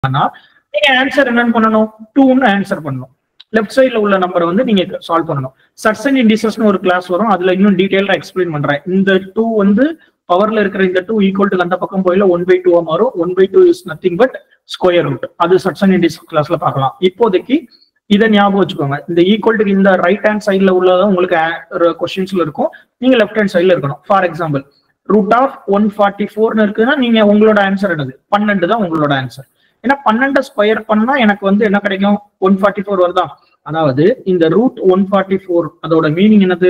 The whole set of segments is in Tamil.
ஆனா நீங்க ஆன்சர் என்னன்னு பண்ணணும் டூன்னு ஆன்சர் பண்ணணும் லெஃப்ட் சைடுல உள்ள நம்பரை வந்து நீங்க சால்வ் பண்ணணும் சர்சன் இண்டிசஸ்னு ஒரு கிளாஸ் வரும் அதுல இன்னும் டீடைலா எக்ஸ்பிளைன் பண்றேன் இந்த டூ வந்து பவர்ல இருக்கிற இந்த டூ ஈக்குவல் டு அந்த பக்கம் போயில ஒன் பை டூ மாறும் one by two is nothing but square root அது சர்சன் இண்டிஸ் கிளாஸ்ல பார்க்கலாம் இப்போதைக்கு இதை ஞாபகம் வச்சுக்கோங்க இந்த ஈக்குவல் டு இந்த ரைட் ஹேண்ட் சைட்ல உள்ளதான் உங்களுக்கு கொஸ்டின்ஸ்ல இருக்கும் நீங்க லெஃப்ட் ஹேண்ட் சைட்ல இருக்கணும் for example root of one forty ஃபோர்னு இருக்குன்னா நீங்க உங்களோட ஆன்சர் என்னது பன்னெண்டு தான் உங்களோட ஆன்சர் ஏன்னா பன்னெண்டு ஸ்கொயர் பண்ணா எனக்கு வந்து என்ன கிடைக்கும் ஒன் ஃபார்ட்டி ஃபோர் வருதா அதாவது இந்த ரூட் ஒன் ஃபார்ட்டி ஃபோர் அதோட மீனிங் என்னது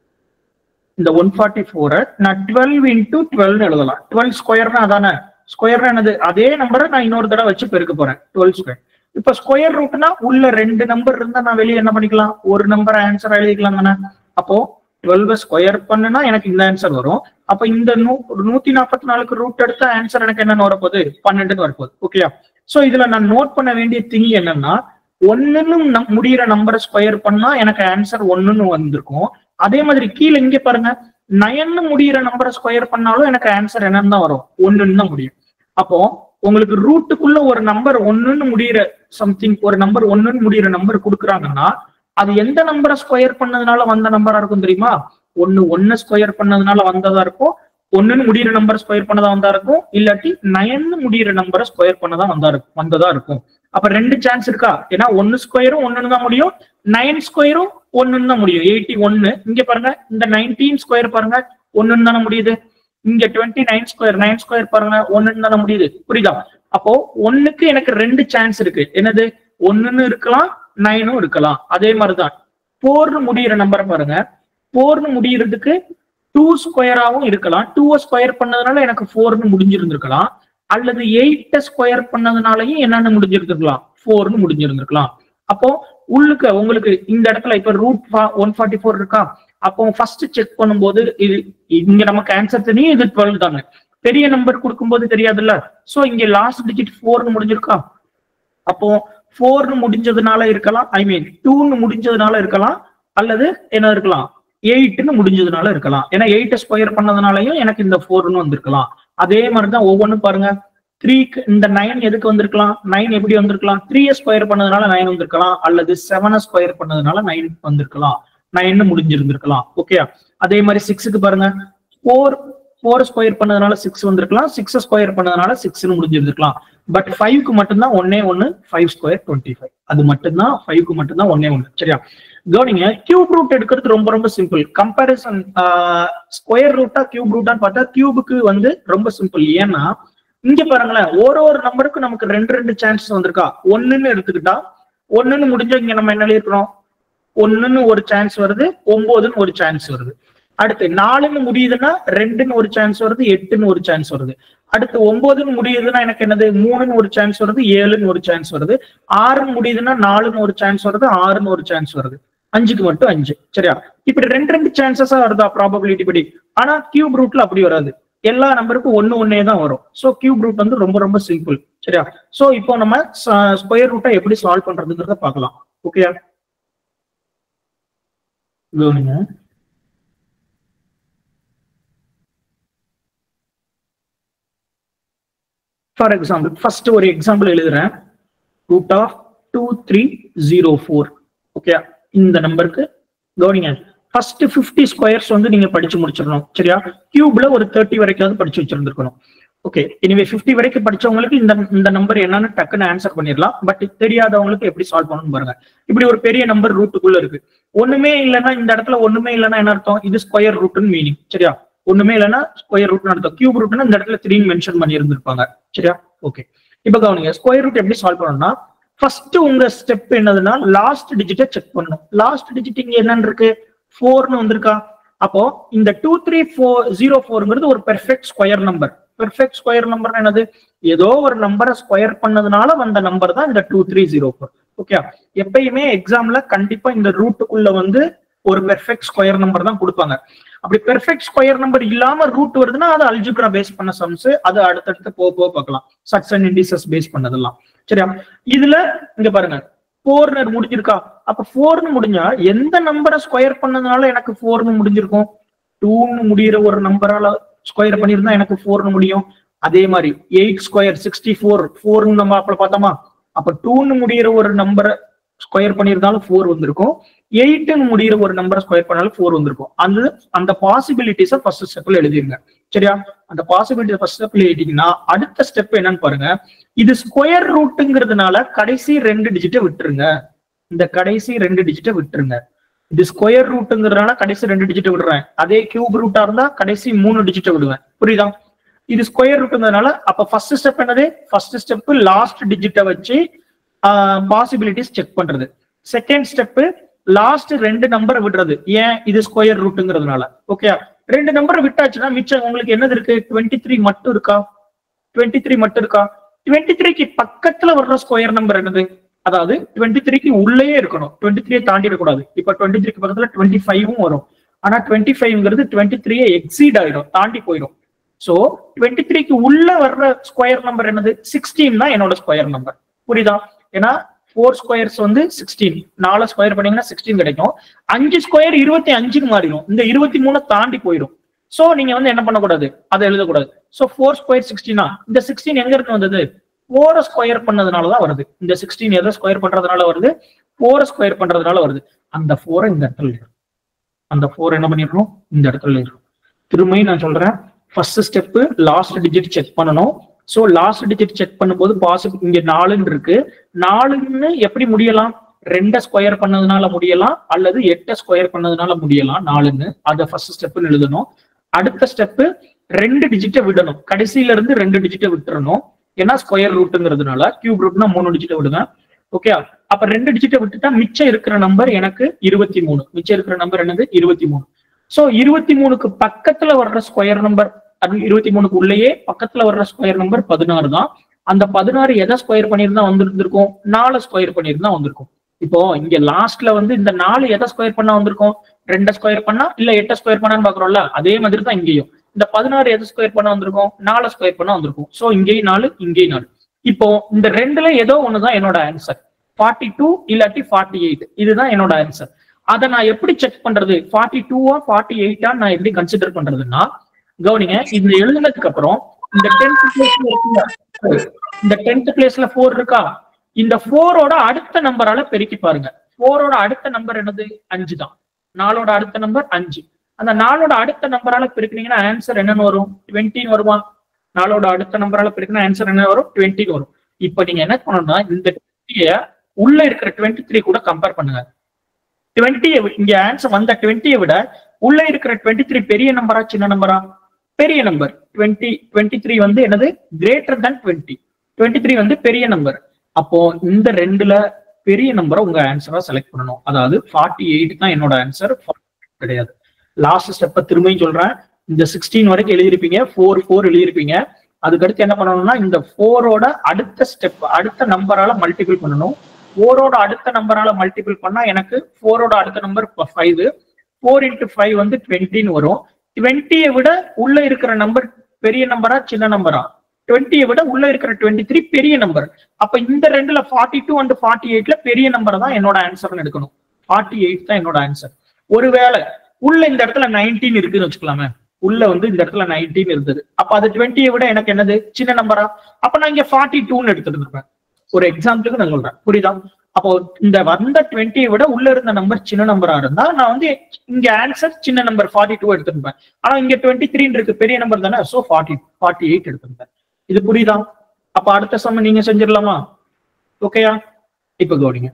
இந்த ஒன் ஃபார்ட்டி ஃபோரை நான் டுவெல் இன்டூ டுவெல்னு எழுதலாம் டுவெல் ஸ்கொயர்னா அதானே ஸ்கொயர்னா என்னது அதே நம்பரை நான் இன்னொரு தடவை வச்சு பெருக்க போறேன் டுவெல் ஸ்கொயர் இப்ப ஸ்கொயர் ரூட்னா உள்ள ரெண்டு நம்பர் இருந்தா நான் வெளியே என்ன பண்ணிக்கலாம் ஒரு நம்பர் ஆன்சர் எழுதிக்கலாம் தானே அப்போ டுவெல் ஸ்கொயர் பண்ணுனா எனக்கு இந்த ஆன்சர் வரும் அப்ப இந்த நூ நூத்தி நாற்பத்தி நாலுக்கு ரூட் எடுத்த ஆன்சர் எனக்கு என்னன்னு வரப்போகுது பன்னெண்டுன்னு வரப்போகுது ஓகேயா சோ இதுல நான் நோட் பண்ண வேண்டிய திங் என்னன்னா ஒண்ணுன்னு முடியிற நம்பரை ஸ்கொயர் பண்ணா எனக்கு ஆன்சர் ஒண்ணுன்னு வந்திருக்கும் அதே மாதிரி கீழே இங்க பாருங்க நயன்னு முடியிற நம்பரை ஸ்கொயர் பண்ணாலும் எனக்கு ஆன்சர் என்னன்னு தான் வரும் ஒண்ணுன்னு தான் முடியும் அப்போ உங்களுக்கு ரூட்டுக்குள்ள ஒரு நம்பர் ஒண்ணுன்னு முடியிற சம்திங் ஒரு நம்பர் ஒண்ணுன்னு முடியிற நம்பர் கொடுக்குறாங்கன்னா அது எந்த நம்பரை ஸ்கொயர் பண்ணதுனால வந்த நம்பரா இருக்கும் தெரியுமா ஒண்ணு ஒன்னு ஸ்கொயர் பண்ணதுனால வந்ததா இருக்கும் ஒண்ணுன்னு முடியிற நம்பர் ஸ்கொயர் பண்ணதா வந்தா இருக்கும் இல்லாட்டி நயன்னு முடியிற நம்பரை ஸ்கொயர் பண்ணதா வந்தா இருக்கும் வந்ததா இருக்கும் அப்ப ரெண்டு சான்ஸ் இருக்கா ஏன்னா ஒன்னு ஸ்கொயரும் ஒண்ணுன்னு தான் முடியும் நைன் ஸ்கொயரும் ஒண்ணுன்னு தான் முடியும் எயிட்டி ஒன்னு இங்க பாருங்க இந்த நைன்டீன் ஸ்கொயர் பாருங்க ஒண்ணுன்னு தானே முடியுது இங்க twenty nine square nine square பாருங்க ஒண்ணுன்னு தானே முடியுது புரியுதா அப்போ ஒண்ணுக்கு எனக்கு ரெண்டு சான்ஸ் இருக்கு என்னது ஒண்ணுன்னு இருக்கலாம் நைனும் இருக்கலாம் அதே மாதிரிதான் போர்னு முடியிற நம்பரை பாருங்க போர்னு முடியறதுக்கு டூ ஸ்கொயராகவும் இருக்கலாம் டூ ஸ்கொயர் பண்ணதுனால எனக்கு ஃபோர்னு முடிஞ்சிருந்திருக்கலாம் அல்லது எயிட்ட ஸ்கொயர் பண்ணதுனாலயும் என்னன்னு முடிஞ்சிருந்திருக்கலாம் ஃபோர்னு முடிஞ்சிருந்திருக்கலாம் அப்போ உள்ளுக்கு உங்களுக்கு இந்த இடத்துல இப்ப ரூட் ஒன் ஃபார்ட்டி ஃபோர் இருக்கா அப்போ ஃபர்ஸ்ட் செக் பண்ணும்போது இது இங்க நமக்கு ஆன்சர் தெரியும் இது டுவெல் தாங்க பெரிய நம்பர் கொடுக்கும்போது தெரியாதுல்ல சோ இங்க லாஸ்ட் டிஜிட் ஃபோர்னு முடிஞ்சிருக்கா அப்போ ஃபோர்னு முடிஞ்சதுனால இருக்கலாம் ஐ மீன் டூன்னு முடிஞ்சதுனால இருக்கலாம் அல்லது என்ன இருக்கலாம் எயிட்னு முடிஞ்சதுனால இருக்கலாம் ஏன்னா எயிட்ட ஸ்கொயர் பண்ணதுனாலயும் எனக்கு இந்த ஃபோர்னு வந்திருக்கலாம் அதே மாதிரிதான் ஒவ்வொன்றும் பாருங்க த்ரீக்கு இந்த நைன் எதுக்கு வந்திருக்கலாம் நைன் எப்படி வந்திருக்கலாம் த்ரீ ஸ்கொயர் பண்ணதுனால நைன் வந்திருக்கலாம் அல்லது செவனை ஸ்கொயர் பண்ணதுனால நைன் வந்திருக்கலாம் நைன் முடிஞ்சிருந்திருக்கலாம் ஓகே அதே மாதிரி சிக்ஸுக்கு பாருங்க ஃபோர் ஃபோர் ஸ்கொயர் பண்ணதுனால சிக்ஸ் வந்திருக்கலாம் சிக்ஸ் ஸ்கொயர் பண்ணதுனால சிக்ஸ்னு முடிஞ்சிருந்திருக்கலாம் பட் ஃபைவ்க்கு மட்டும்தான் ஒன்னே ஒன்னு ஃபைவ் ஸ்கொயர் டுவெண்ட்டி ஃபைவ் அது மட்டும்தான் ஃபைவ்க்கு மட்டும்தான் ஒன்னே ஒன்னு சரியா கவனிங்க கியூப் ரூட் எடுக்கிறது ரொம்ப ரொம்ப சிம்பிள் கம்பேரிசன் ஸ்கொயர் ரூட்டா கியூப் ரூட்டான்னு பார்த்தா கியூபுக்கு வந்து ரொம்ப சிம்பிள் ஏன்னா இங்க பாருங்களேன் ஒரு ஒரு நம்பருக்கு நமக்கு ரெண்டு ரெண்டு சான்சஸ் வந்திருக்கா ஒண்ணுன்னு எடுத்துக்கிட்டா ஒண்ணுன்னு முடிஞ்ச இங்க நம்ம என்ன எழுதிருக்கிறோம் ஒண்ணுன்னு ஒரு சான்ஸ் வருது ஒன்பதுன்னு ஒரு சான்ஸ் வருது அடுத்து நாலுன்னு முடியுதுன்னா ரெண்டுன்னு ஒரு சான்ஸ் வருது எட்டுன்னு ஒரு சான்ஸ் வருது அடுத்து ஒன்பதுன்னு முடியுதுன்னா எனக்கு என்னது மூணுன்னு ஒரு சான்ஸ் வருது ஏழுன்னு ஒரு சான்ஸ் வருது ஆறுன்னு முடியுதுன்னா நாலுன்னு ஒரு சான்ஸ் வருது ஆறுன்னு ஒரு சான்ஸ் வருது அஞ்சுக்கு மட்டும் அஞ்சு சரியா இப்படி ரெண்டு ரெண்டு சான்சஸா வருதா ப்ராபபிலிட்டி படி ஆனா கியூப் ரூட்ல அப்படி வராது எல்லா நம்பருக்கும் ஒன்னு ஒன்னே தான் வரும் சோ கியூப் ரூட் வந்து ரொம்ப ரொம்ப சிம்பிள் சரியா சோ இப்போ நம்ம ஸ்கொயர் ரூட்டை எப்படி சால்வ் பண்றதுங்கிறத பார்க்கலாம் ஓகே கவனிங்க ஃபார் எக்ஸாம்பிள் ஃபர்ஸ்ட் ஒரு எக்ஸாம்பிள் எழுதுறேன் root of two three zero four okay இந்த நம்பருக்கு கவனிங்க ஃபர்ஸ்ட் ஃபிஃப்டி ஸ்கொயர்ஸ் வந்து நீங்க படிச்சு முடிச்சிடணும் சரியா கியூப்ல ஒரு தேர்ட்டி வரைக்கும் படிச்சு வச்சிருந்துருக்கணும் ஓகே எனிவே ஃபிஃப்டி வரைக்கும் படிச்சவங்களுக்கு இந்த இந்த நம்பர் என்னன்னு டக்குன்னு ஆன்சர் பண்ணிடலாம் பட் தெரியாதவங்களுக்கு எப்படி சால்வ் பண்ணணும்னு பாருங்க இப்படி ஒரு பெரிய நம்பர் ரூட்டுக்குள்ள இருக்கு ஒண்ணுமே இல்லைன்னா இந்த இடத்துல ஒண்ணுமே இல்லைன்னா என்ன அர்த்தம் இது ஸ்கொயர் ரூட்னு மீனிங் சரியா ஒண்ணுமே இல்லைன்னா ஸ்கொயர் ரூட்னு அர்த்தம் கியூப் ரூட்னா இந்த இடத்துல த்ரீ மென்ஷன் பண்ணி இருந்திருப்பாங்க சரியா ஓகே இப்ப கவனிங்க ஸ்கொயர் ரூட் எப்படி சால்வ் பண்ணணும்னா ஃபர்ஸ்ட் உங்க ஸ்டெப் என்னதுன்னா லாஸ்ட் டிஜிட்டை செக் பண்ணணும் லாஸ்ட் டிஜிட் இங்க என்னன்னு இருக்கு ஃபோர்னு வந்திருக்கா அப்போ இந்த டூ த்ரீ ஃபோர் ஜீரோ ஃபோர்ங்கிறது ஒரு perfect square number perfect square number என்னது ஏதோ ஒரு நம்பரை ஸ்கொயர் பண்ணதுனால வந்த நம்பர் தான் இந்த two three zero four okay எப்பயுமே எக்ஸாம்ல கண்டிப்பா இந்த ரூட்டுக்குள்ள வந்து ஒரு பெர்ஃபெக்ட் ஸ்கொயர் நம்பர் தான் கொடுப்பாங்க அப்படி பெர்ஃபெக்ட் ஸ்கொயர் நம்பர் இல்லாம ரூட் வருதுன்னா அது அல்ஜிப்ரா பேஸ் பண்ண சம்ஸ் அது அடுத்தடுத்து போக போக பார்க்கலாம் சட்ஸ் அண்ட் இண்டிசஸ் பேஸ் பண்ணதெல்லாம் சரியா இதுல இங்க பாருங்க ஃபோர்னர் முடிஞ்சிருக்கா அப்ப ஃபோர்னு முடிஞ்சா எந்த நம்பரை ஸ்கொயர் பண்ணதுனால எனக்கு ஃபோர்னு முடிஞ்சிருக்கும் டூன்னு முடியிற ஒரு நம்பரால ஸ்கொயர் பண்ணியிருந்தா எனக்கு ஃபோர்னு முடியும் அதே மாதிரி எயிட் ஸ்கொயர் சிக்ஸ்டி ஃபோர் ஃபோர்னு நம்ம அப்ப பார்த்தோமா அப்ப டூன்னு முடியிற ஒரு நம்பரை ஸ்கொயர் பண்ணியிருந்தாலும் ஃபோர் வந்திருக்கும் எயிட்னு முடியிற ஒரு நம்பரை ஸ்கொயர் பண்ணாலும் ஃபோர் வந்திருக்கும் அந்த அந்த பாசிபிலிட்டிஸை ஃபர்ஸ்ட் ஸ்டெப்ல எழுதிருங்க சரியா அந்த பாசிபிலிட்டி ஃபர்ஸ்ட் ஸ்டெப்ல எழுதிட்டீங்கன்னா அடுத்த ஸ்டெப் என்னன்னு பாருங்க இது ஸ்கொயர் ரூட்டுங்கிறதுனால கடைசி ரெண்டு டிஜிட்டை விட்டுருங்க இந்த கடைசி ரெண்டு டிஜிட்டை விட்டுருங்க இது ஸ்கொயர் ரூட்டுங்கிறதுனால கடைசி ரெண்டு டிஜிட்டை விடுறேன் அதே கியூப் ரூட்டா இருந்தா கடைசி மூணு டிஜிட்டை விடுவேன் புரியுதா இது ஸ்கொயர் ரூட்டுங்கிறதுனால அப்ப ஃபர்ஸ்ட் ஸ்டெப் என்னது ஃபர்ஸ்ட் ஸ்டெப் லாஸ்ட் டிஜிட்டை வச்சு பாசிபிலிட்டிஸ் செக் பண்றது செகண்ட் ஸ்டெப் லாஸ்ட் ரெண்டு நம்பரை விடுறது ஏன் இது ஸ்கொயர் ரூட்டுங்கிறதுனால ஓகே ரெண்டு நம்பரை விட்டாச்சுன்னா மிச்சம் உங்களுக்கு என்னது இருக்கு டுவெண்ட்டி த்ரீ மட்டும் இருக்கா டுவெண்ட்டி த்ரீ மட்டும் இருக்கா டுவெண்ட்டி த்ரீக்கு பக்கத்துல வர்ற ஸ்கொயர் நம்பர் என்னது அதாவது டுவெண்ட்டி த்ரீக்கு உள்ளேயே இருக்கணும் டுவெண்ட்டி த்ரீ தாண்டிடக்கூடாது இப்ப டுவெண்ட்டி த்ரீக்கு பக்கத்துல டுவெண்ட்டி ஃபைவும் வரும் ஆனா டுவெண்ட்டி ஃபைவ்ங்கிறது டுவெண்ட்டி த்ரீயே எக்ஸீட் ஆயிடும் தாண்டி போயிடும் சோ டுவெண்ட்டி த்ரீக்கு உள்ள வர்ற ஸ்கொயர் நம்பர் என்னது சிக்ஸ்டீன் தான் என்னோட ஸ்கொயர் நம்பர் புரியுதா ஏன்னா ஃபோர் ஸ்கொயர்ஸ் வந்து சிக்ஸ்டீன் நாலு ஸ்கொயர் பண்ணீங்கன்னா சிக்ஸ்டீன் கிடைக்கும் அஞ்சு ஸ்கொயர் இருபத்தி அஞ்சுக்கு மாறிடும் இந்த இருபத்தி மூணு தாண்டி போயிடும் சோ நீங்க வந்து என்ன பண்ணக்கூடாது அதை எழுதக்கூடாது சோ ஃபோர் ஸ்கொயர் சிக்ஸ்டீனா இந்த சிக்ஸ்டீன் எங்க இருந்து வந்தது ஃபோரை ஸ்கொயர் பண்ணதுனால தான் வருது இந்த சிக்ஸ்டீன் எதை ஸ்கொயர் பண்றதுனால வருது ஃபோரை ஸ்கொயர் பண்றதுனால வருது அந்த ஃபோரை இந்த இடத்துல எழுதுறோம் அந்த ஃபோர் என்ன பண்ணிடுறோம் இந்த இடத்துல எழுதுறோம் திரும்பியும் நான் சொல்றேன் first step last digit check பண்ணணும் சோ லாஸ்ட் டிஜிட் செக் பண்ணும்போது பாசிபிள் இங்க நாலுன்னு இருக்கு நாலுன்னு எப்படி முடியலாம் ரெண்டை ஸ்கொயர் பண்ணதுனால முடியலாம் அல்லது எட்டை ஸ்கொயர் பண்ணதுனால முடியலாம் நாலுன்னு அதை ஃபர்ஸ்ட் ஸ்டெப்னு எழுதணும் அடுத்த ஸ்டெப் ரெண்டு டிஜிட்டை விடணும் கடைசியில இருந்து ரெண்டு டிஜிட்டை விட்டுறணும் ஏன்னா ஸ்கொயர் ரூட்டுங்கிறதுனால கியூப் ரூட்னா மூணு டிஜிட்டை விடுங்க ஓகே அப்ப ரெண்டு டிஜிட்டை விட்டுட்டா மிச்சம் இருக்கிற நம்பர் எனக்கு இருபத்தி மூணு மிச்சம் இருக்கிற நம்பர் என்னது இருபத்தி மூணு சோ இருபத்தி மூணுக்கு பக்கத்துல வர்ற ஸ்கொயர் நம்பர் அது இருபத்தி மூணுக்கு உள்ளேயே பக்கத்துல வர்ற ஸ்கொயர் நம்பர் பதினாறு தான் அந்த பதினாறு எதை ஸ்கொயர் பண்ணியிருந்தா வந்திருந்திருக்கும் நாலு ஸ்கொயர் பண்ணியிருந்தா வந்திருக்கும் இப்போ இங்க லாஸ்ட்ல வந்து இந்த நாலு எதை ஸ்கொயர் பண்ணா வந்திருக்கும் ரெண்டை ஸ்கொயர் பண்ணா இல்ல எட்டை ஸ்கொயர் பண்ணான்னு பாக்குறோம்ல அதே மாதிரி தான் இங்கேயும் இந்த பதினாறு எதை ஸ்கொயர் பண்ண வந்திருக்கும் நாலு ஸ்கொயர் பண்ண வந்திருக்கும் சோ இங்கேயும் நாலு இங்கேயும் நாலு இப்போ இந்த ரெண்டுல ஏதோ ஒண்ணுதான் என்னோட ஆன்சர் ஃபார்ட்டி டூ இல்லாட்டி ஃபார்ட்டி எயிட் இதுதான் என்னோட ஆன்சர் அதை நான் எப்படி செக் பண்றது ஃபார்ட்டி டூவா ஃபார்ட்டி எயிட்டா நான் எப்படி கன்சிடர் பண்றதுன்னா கவனிங்க இந்த எழுதுனதுக்கு அப்புறம் இந்த டென்த் பிளேஸ்ல இருக்குங்க இந்த டென்த் பிளேஸ்ல ஃபோர் இருக்கா இந்த ஃபோரோட அடுத்த நம்பரால பெருக்கி பாருங்க ஃபோரோட அடுத்த நம்பர் என்னது அஞ்சு தான் நாலோட அடுத்த நம்பர் அஞ்சு அந்த நாலோட அடுத்த நம்பரால பெருக்கினீங்கன்னா ஆன்சர் என்னன்னு வரும் டுவெண்ட்டின்னு வருமா நாலோட அடுத்த நம்பரால பெருக்கினா ஆன்சர் என்ன வரும் டுவெண்ட்டின்னு வரும் இப்ப நீங்க என்ன பண்ணணும்னா இந்த டுவெண்ட்டிய உள்ள இருக்கிற டுவெண்ட்டி த்ரீ கூட கம்பேர் பண்ணுங்க டுவெண்ட்டியை இங்க ஆன்சர் வந்த டுவெண்ட்டியை விட உள்ள இருக்கிற டுவெண்ட்டி த்ரீ பெரிய நம்பரா சின்ன நம்பரா பெரிய நம்பர் டுவெண்ட்டி டுவெண்ட்டி த்ரீ வந்து என்னது greater than twenty twenty three வந்து பெரிய நம்பர் அப்போ இந்த ரெண்டுல பெரிய நம்பரை உங்க ஆன்சரா செலக்ட் பண்ணணும் அதாவது ஃபார்ட்டி எயிட் தான் என்னோட ஆன்சர் கிடையாது லாஸ்ட் ஸ்டெப்பை திரும்பியும் சொல்றேன் இந்த சிக்ஸ்டீன் வரைக்கும் எழுதியிருப்பீங்க ஃபோர் ஃபோர் எழுதியிருப்பீங்க அதுக்கடுத்து என்ன பண்ணணும்னா இந்த ஃபோரோட அடுத்த ஸ்டெப் அடுத்த நம்பரால மல்டிபிள் பண்ணணும் ஃபோரோட அடுத்த நம்பரால மல்டிபிள் பண்ணா எனக்கு ஃபோரோட அடுத்த number five four into five வந்து டுவெண்ட்டின்னு வரும் டுவெண்ட்டியை விட உள்ள இருக்கிற நம்பர் பெரிய நம்பரா சின்ன நம்பரா டுவெண்ட்டியை விட உள்ள இருக்கிற டுவெண்ட்டி த்ரீ பெரிய நம்பர் அப்ப இந்த ரெண்டுல ஃபார்ட்டி டூ அண்ட் ஃபார்ட்டி எயிட்ல பெரிய நம்பர் தான் என்னோட ஆன்சர்னு எடுக்கணும் ஃபார்ட்டி எயிட் தான் என்னோட ஆன்சர் ஒருவேளை உள்ள இந்த இடத்துல நைன்டீன் இருக்குன்னு வச்சுக்கலாமே உள்ள வந்து இந்த இடத்துல நைன்டீன் இருந்தது அப்ப அது டுவெண்ட்டியை விட எனக்கு என்னது சின்ன நம்பரா அப்ப நான் இங்க ஃபார்ட்டி டூன்னு எடுத்துட்டு இருப்பேன் ஒரு எக்ஸாம்பிளுக்கு நான் சொல்றேன் புரியுதா அப்போ இந்த வந்த டுவெண்ட்டியை விட உள்ள இருந்த நம்பர் சின்ன நம்பரா இருந்தா நான் வந்து இங்க ஆன்சர் சின்ன நம்பர் ஃபார்ட்டி டூ எடுத்திருப்பேன் ஆனா இங்க டுவெண்ட்டி த்ரீன்னு இருக்கு பெரிய நம்பர் தானே சோ ஃபார்ட்டி ஃபார்ட்டி எயிட் எடுத்திருப்பேன் இது புரியுதா அப்ப அடுத்த சம்ம நீங்க செஞ்சிடலாமா ஓகேயா இப்ப கவனிங்க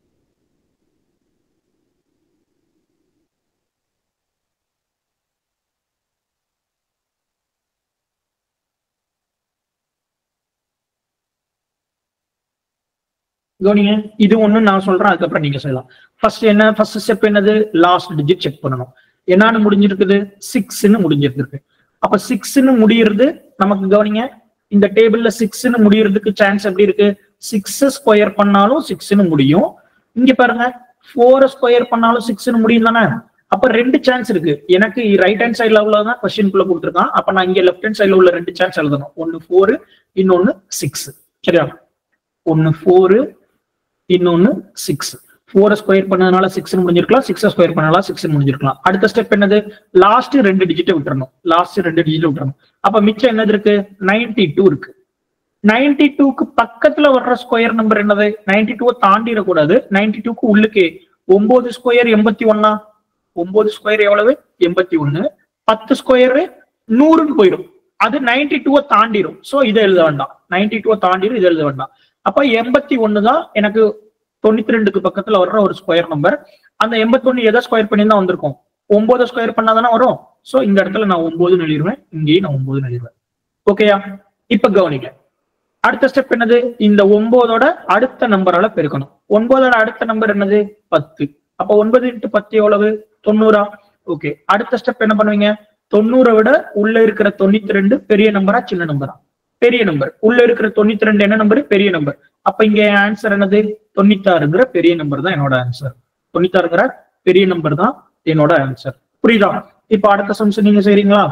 கவனிங்க இது ஒண்ணு நான் சொல்றேன் அதுக்கப்புறம் நீங்க செய்யலாம் ஃபர்ஸ்ட் என்ன ஃபர்ஸ்ட் ஸ்டெப் என்னது லாஸ்ட் டிஜிட் செக் பண்ணணும் என்னன்னு முடிஞ்சிருக்குது சிக்ஸ்ன்னு முடிஞ்சிருக்கு அப்ப சிக்ஸ்ன்னு முடியிறது நமக்கு கவனிங்க இந்த டேபிள்ல சிக்ஸ்ன்னு முடியறதுக்கு சான்ஸ் எப்படி இருக்கு சிக்ஸ் ஸ்கொயர் பண்ணாலும் சிக்ஸ்ன்னு முடியும் இங்க பாருங்க ஃபோர் ஸ்கொயர் பண்ணாலும் சிக்ஸ்ன்னு முடியும் தானே அப்ப ரெண்டு சான்ஸ் இருக்கு எனக்கு ரைட் ஹேண்ட் சைட்ல உள்ளதான் கொஸ்டின் குள்ள கொடுத்துருக்கான் அப்ப நான் இங்க லெஃப்ட் ஹேண்ட் சைட்ல உள்ள ரெண்டு சான்ஸ் எழுதணும் ஒன்னு ஃபோர் இன்னொன்னு சிக்ஸ் சரியா ஒன்னு ஃபோரு இன்னொன்னு சிக்ஸ் ஃபோரை ஸ்கொயர் பண்ணதுனால சிக்ஸ் முடிஞ்சிருக்கலாம் சிக்ஸ் ஸ்கொயர் பண்ணனால சிக்ஸ் முடிஞ்சிருக்கலாம் அடுத்த ஸ்டெப் என்னது லாஸ்ட் ரெண்டு டிஜிட்டை விட்டுறணும் லாஸ்ட் ரெண்டு டிஜிட் விட்டுறணும் அப்ப மிச்சம் என்னது இருக்கு நைன்டி டூ இருக்கு நைன்டி டூக்கு பக்கத்துல வர்ற ஸ்கொயர் நம்பர் என்னது நைன்டி டூவை தாண்டிடக்கூடாது நைன்டி டூக்கு உள்ளுக்கே ஒன்பது ஸ்கொயர் எண்பத்தி ஒன்னா ஒன்பது ஸ்கொயர் எவ்வளவு எண்பத்தி ஒன்னு பத்து ஸ்கொயர் நூறுன்னு போயிடும் அது நைன்டி டூவை தாண்டிடும் சோ இதை எழுத வேண்டாம் நைன்டி டூவை தாண்டிடும் இதை எழுத வேண்டாம் அப்ப எண்பத்தி ஒன்னு தான் எனக்கு தொண்ணூத்தி ரெண்டுக்கு பக்கத்துல வர்ற ஒரு ஸ்கொயர் நம்பர் அந்த எண்பத்தி ஒன்னு எதை ஸ்கொயர் பண்ணி தான் வந்திருக்கும் ஒன்பது ஸ்கொயர் பண்ணாதானே வரும் சோ இந்த இடத்துல நான் ஒன்பதுன்னு எழுதிருவேன் இங்கேயும் நான் ஒன்பதுன்னு எழுதிருவேன் ஓகேயா இப்ப கவனிக்க அடுத்த ஸ்டெப் என்னது இந்த ஒன்பதோட அடுத்த நம்பரால பெருக்கணும் ஒன்பதோட அடுத்த நம்பர் என்னது பத்து அப்ப ஒன்பது இன்ட்டு பத்து எவ்வளவு தொண்ணூறா ஓகே அடுத்த ஸ்டெப் என்ன பண்ணுவீங்க தொண்ணூறை விட உள்ள இருக்கிற தொண்ணூத்தி ரெண்டு பெரிய நம்பரா சின்ன நம்பரா பெரிய நம்பர் உள்ள இருக்கிற தொண்ணூத்தி ரெண்டு என்ன நம்பர் பெரிய நம்பர் அப்ப இங்க ஆன்சர் என்னது தொண்ணூத்தாறுங்கிற பெரிய நம்பர் தான் என்னோட ஆன்சர் தொண்ணூத்தாறுங்கிற பெரிய நம்பர் தான் என்னோட ஆன்சர் புரியுதா இப்ப அடுத்த சம்ஸ் நீங்க செய்றீங்களா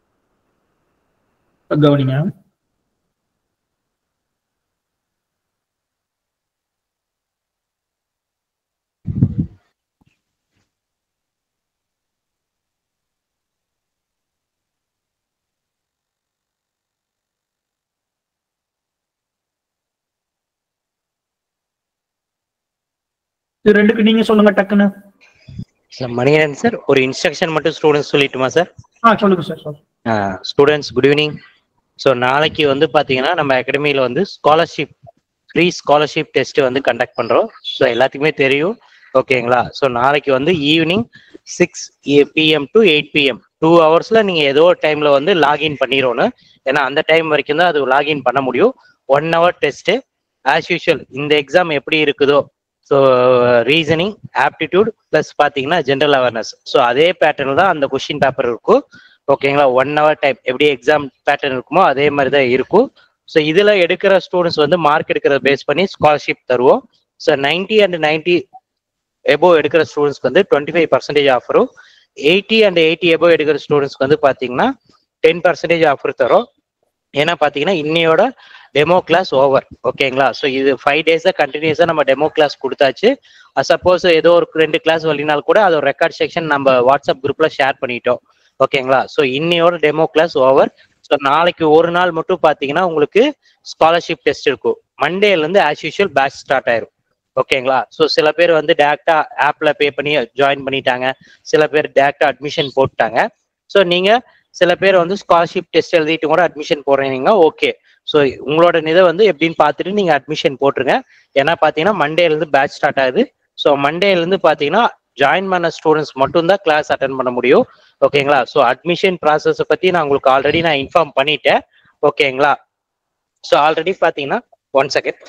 கவனிங்க இது ரெண்டுக்கு நீங்க சொல்லுங்க டக்குன்னு சார் மணிகண்டன் சார் ஒரு இன்ஸ்ட்ரக்ஷன் மட்டும் ஸ்டூடெண்ட்ஸ் சொல்லிட்டுமா சார் ஆ சொல்லுங்க சார் சொல்லுங்க ஸ்டூடெண்ட்ஸ் குட் ஈவினிங் ஸோ நாளைக்கு வந்து பார்த்தீங்கன்னா நம்ம அகாடமியில் வந்து ஸ்காலர்ஷிப் ஃப்ரீ ஸ்காலர்ஷிப் டெஸ்ட் வந்து கண்டக்ட் பண்ணுறோம் ஸோ எல்லாத்துக்குமே தெரியும் ஓகேங்களா ஸோ நாளைக்கு வந்து evening six PM to eight PM two ஹவர்ஸில் நீங்கள் ஏதோ ஒரு டைமில் வந்து லாகின் பண்ணிடணும் ஏன்னா அந்த டைம் வரைக்கும் தான் அது லாகின் பண்ண முடியும் one hour test as usual இந்த எக்ஸாம் எப்படி இருக்குதோ ஸோ ரீசனிங் ஆப்டிடியூட் ப்ளஸ் பார்த்தீங்கன்னா ஜென்ரல் அவேர்னஸ் ஸோ அதே பேட்டர்னில் தான் அந்த கொஷின் பேப்பர் இருக்கும் ஓகேங்களா ஒன் ஹவர் டைம் எப்படி எக்ஸாம் பேட்டர்ன் இருக்குமோ அதே மாதிரி தான் இருக்கும் ஸோ இதில் எடுக்கிற ஸ்டூடெண்ட்ஸ் வந்து மார்க் எடுக்கிறத பேஸ் பண்ணி ஸ்காலர்ஷிப் தருவோம் so ninety and ninety above எடுக்கிற ஸ்டூடெண்ட்ஸ்க்கு வந்து டுவெண்ட்டி ஃபைவ் பர்சன்டேஜ் ஆஃபரும் எயிட்டி அண்ட் எயிட்டி எபோ எடுக்கிற ஸ்டூடெண்ட்ஸ்க்கு வந்து பார்த்தீங்கன்னா டென் பர்சன்டேஜ் ஆஃபர் தரும் ஏன்னா பார்த்தீங்கன்னா இன்னையோட டெமோ கிளாஸ் ஓவர் ஓகேங்களா ஸோ இது ஃபைவ் டேஸாக கண்டினியூஸாக நம்ம டெமோ கிளாஸ் கொடுத்தாச்சு சப்போஸ் ஏதோ ஒரு ரெண்டு கிளாஸ் வரலினால் கூட அது ஒரு ரெக்கார்ட் செக்ஷன் நம்ம வாட்ஸ்அப் குரூப்பில் ஷேர் பண்ணிட்டோம் ஓகேங்களா ஸோ இன்னையோட டெமோ கிளாஸ் ஓவர் ஸோ நாளைக்கு ஒரு நாள் மட்டும் பார்த்தீங்கன்னா உங்களுக்கு ஸ்காலர்ஷிப் டெஸ்ட் இருக்கும் மண்டேலேருந்து ஆஸ் யூஷுவல் பேட்ச் ஸ்டார்ட் ஆயிரும் ஓகேங்களா ஸோ சில பேர் வந்து டேரக்டா ஆப்ல பே பண்ணி ஜாயின் பண்ணிட்டாங்க சில பேர் டேரக்டா அட்மிஷன் போட்டாங்க ஸோ நீங்க சில பேர் வந்து ஸ்காலர்ஷிப் டெஸ்ட் எழுதிட்டு கூட அட்மிஷன் போடுறீங்க ஓகே ஸோ உங்களோட இதை வந்து எப்படின்னு பார்த்துட்டு நீங்க அட்மிஷன் போட்டுருங்க ஏன்னா பார்த்தீங்கன்னா மண்டேலேருந்து பேட்ச் ஸ்டார்ட் ஆகுது ஸோ மண்டேலேருந்து பார்த்தீங்கன்னா ஜாயின் பண்ண ஸ்டூடெண்ட்ஸ் மட்டும்தான் கிளாஸ் அட்டன் பண்ண முடியும் ஓகேங்களா ஸோ அட்மிஷன் ப்ராசஸை பற்றி நான் உங்களுக்கு ஆல்ரெடி நான் இன்ஃபார்ம் பண்ணிட்டேன் ஓகேங்களா ஸோ ஆல்ரெடி பார்த்தீங்கன்னா one second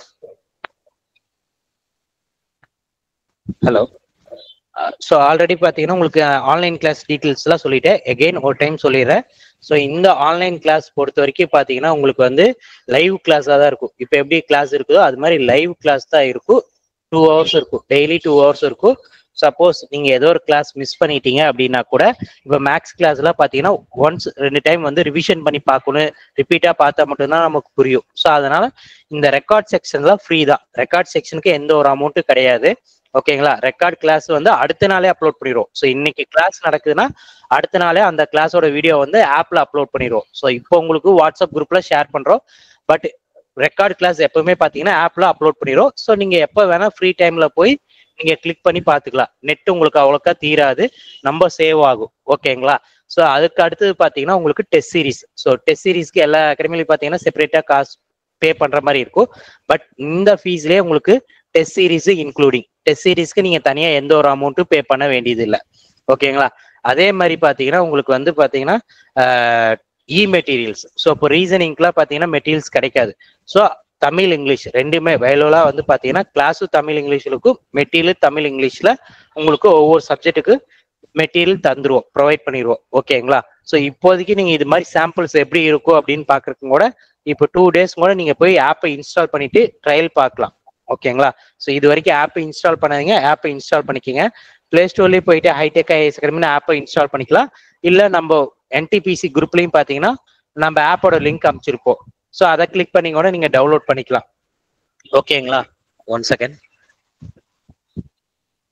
hello so already பார்த்தீங்கன்னா உங்களுக்கு ஆன்லைன் கிளாஸ் டீட்டெயில்ஸ்லாம் சொல்லிட்டேன் எகெயின் ஒரு டைம் சொல்லிடுறேன் ஸோ இந்த ஆன்லைன் கிளாஸ் பொறுத்த வரைக்கும் பார்த்தீங்கன்னா உங்களுக்கு வந்து லைவ் கிளாஸாக தான் இருக்கும் இப்போ எப்படி கிளாஸ் இருக்குதோ அது மாதிரி லைவ் கிளாஸ் தான் இருக்கும் டூ ஹவர்ஸ் இருக்கும் டெய்லி டூ ஹவர்ஸ் இருக்கும் சப்போஸ் நீங்கள் ஏதோ ஒரு கிளாஸ் மிஸ் பண்ணிட்டீங்க அப்படின்னா கூட இப்போ மேக்ஸ் கிளாஸ்லாம் பார்த்தீங்கன்னா ஒன்ஸ் ரெண்டு டைம் வந்து ரிவிஷன் பண்ணி பார்க்கணும் ரிப்பீட்டாக பார்த்தா மட்டும்தான் நமக்கு புரியும் ஸோ அதனால இந்த ரெக்கார்ட் செக்ஷன்லாம் ஃப்ரீ தான் ரெக்கார்ட் செக்ஷனுக்கு எந்த ஒரு அமௌண்ட்டும் கிடையாது ஓகேங்களா ரெக்கார்ட் கிளாஸ் வந்து அடுத்த நாளே அப்லோட் பண்ணிடுவோம் ஸோ இன்னைக்கு கிளாஸ் நடக்குதுன்னா அடுத்த நாளே அந்த கிளாஸோட வீடியோ வந்து ஆப்ல அப்லோட் பண்ணிடுவோம் ஸோ இப்போ உங்களுக்கு வாட்ஸ்அப் குரூப்ல ஷேர் பண்றோம் பட் ரெக்கார்ட் கிளாஸ் எப்பவுமே பார்த்தீங்கன்னா ஆப்ல அப்லோட் பண்ணிடுவோம் ஸோ நீங்க எப்போ வேணா ஃப்ரீ டைம்ல போய் நீங்க கிளிக் பண்ணி பார்த்துக்கலாம் நெட் உங்களுக்கு அவ்வளோக்கா தீராது நம்ம சேவ் ஆகும் ஓகேங்களா ஸோ அதுக்கு அடுத்தது பார்த்தீங்கன்னா உங்களுக்கு டெஸ்ட் சீரிஸ் ஸோ டெஸ்ட் சீரிஸ்க்கு எல்லா அகாடமிலையும் பார்த்தீங்கன்னா செப்பரேட்டாக காசு பே பண்ற மாதிரி இருக்கும் பட் இந்த ஃபீஸ்லேயே உங்களுக்கு டெஸ்ட் சீரிஸ் இன்க்ளூடிங் டெஸ்ட் சீரிஸ்க்கு நீங்க தனியா எந்த ஒரு அமௌண்ட்டும் பே பண்ண வேண்டியது இல்லை ஓகேங்களா அதே மாதிரி பாத்தீங்கன்னா உங்களுக்கு வந்து பாத்தீங்கன்னா இ மெட்டீரியல்ஸ் ஸோ இப்போ ரீசனிங்க்குலாம் பாத்தீங்கன்னா மெட்டீரியல்ஸ் கிடைக்காது ஸோ தமிழ் இங்கிலீஷ் ரெண்டுமே வயலோலா வந்து பாத்தீங்கன்னா கிளாஸும் தமிழ் இங்கிலீஷ் இருக்கும் மெட்டீரியல் தமிழ் இங்கிலீஷ்ல உங்களுக்கு ஒவ்வொரு சப்ஜெக்ட்டுக்கு மெட்டீரியல் தந்துருவோம் ப்ரொவைட் பண்ணிடுவோம் ஓகேங்களா ஸோ இப்போதைக்கு நீங்க இது மாதிரி சாம்பிள்ஸ் எப்படி இருக்கும் அப்படின்னு பாக்குறதுக்கு கூட இப்போ டூ டேஸ் கூட நீங்க போய் ஆப்பை இன்ஸ்டால் பண்ணிட்டு ட்ரையல் பார்க்கலாம் ஓகேங்களா ஸோ இது வரைக்கும் ஆப்பை இன்ஸ்டால் பண்ணாதீங்க ஆப்பை இன்ஸ்டால் பண்ணிக்கோங்க பிளே ஸ்டோர்லேயே போயிட்டு ஹைடெக் ஐஎஸ் அகாடமின்னு ஆப்பை இன்ஸ்டால் பண்ணிக்கலாம் இல்லை நம்ம என்டிபிசி குரூப்லையும் பார்த்தீங்கன்னா நம்ம ஆப்போட லிங்க் அமைச்சிருப்போம் ஸோ அதை கிளிக் பண்ணி கூட நீங்கள் டவுன்லோட் பண்ணிக்கலாம் ஓகேங்களா ஒன் செகண்ட்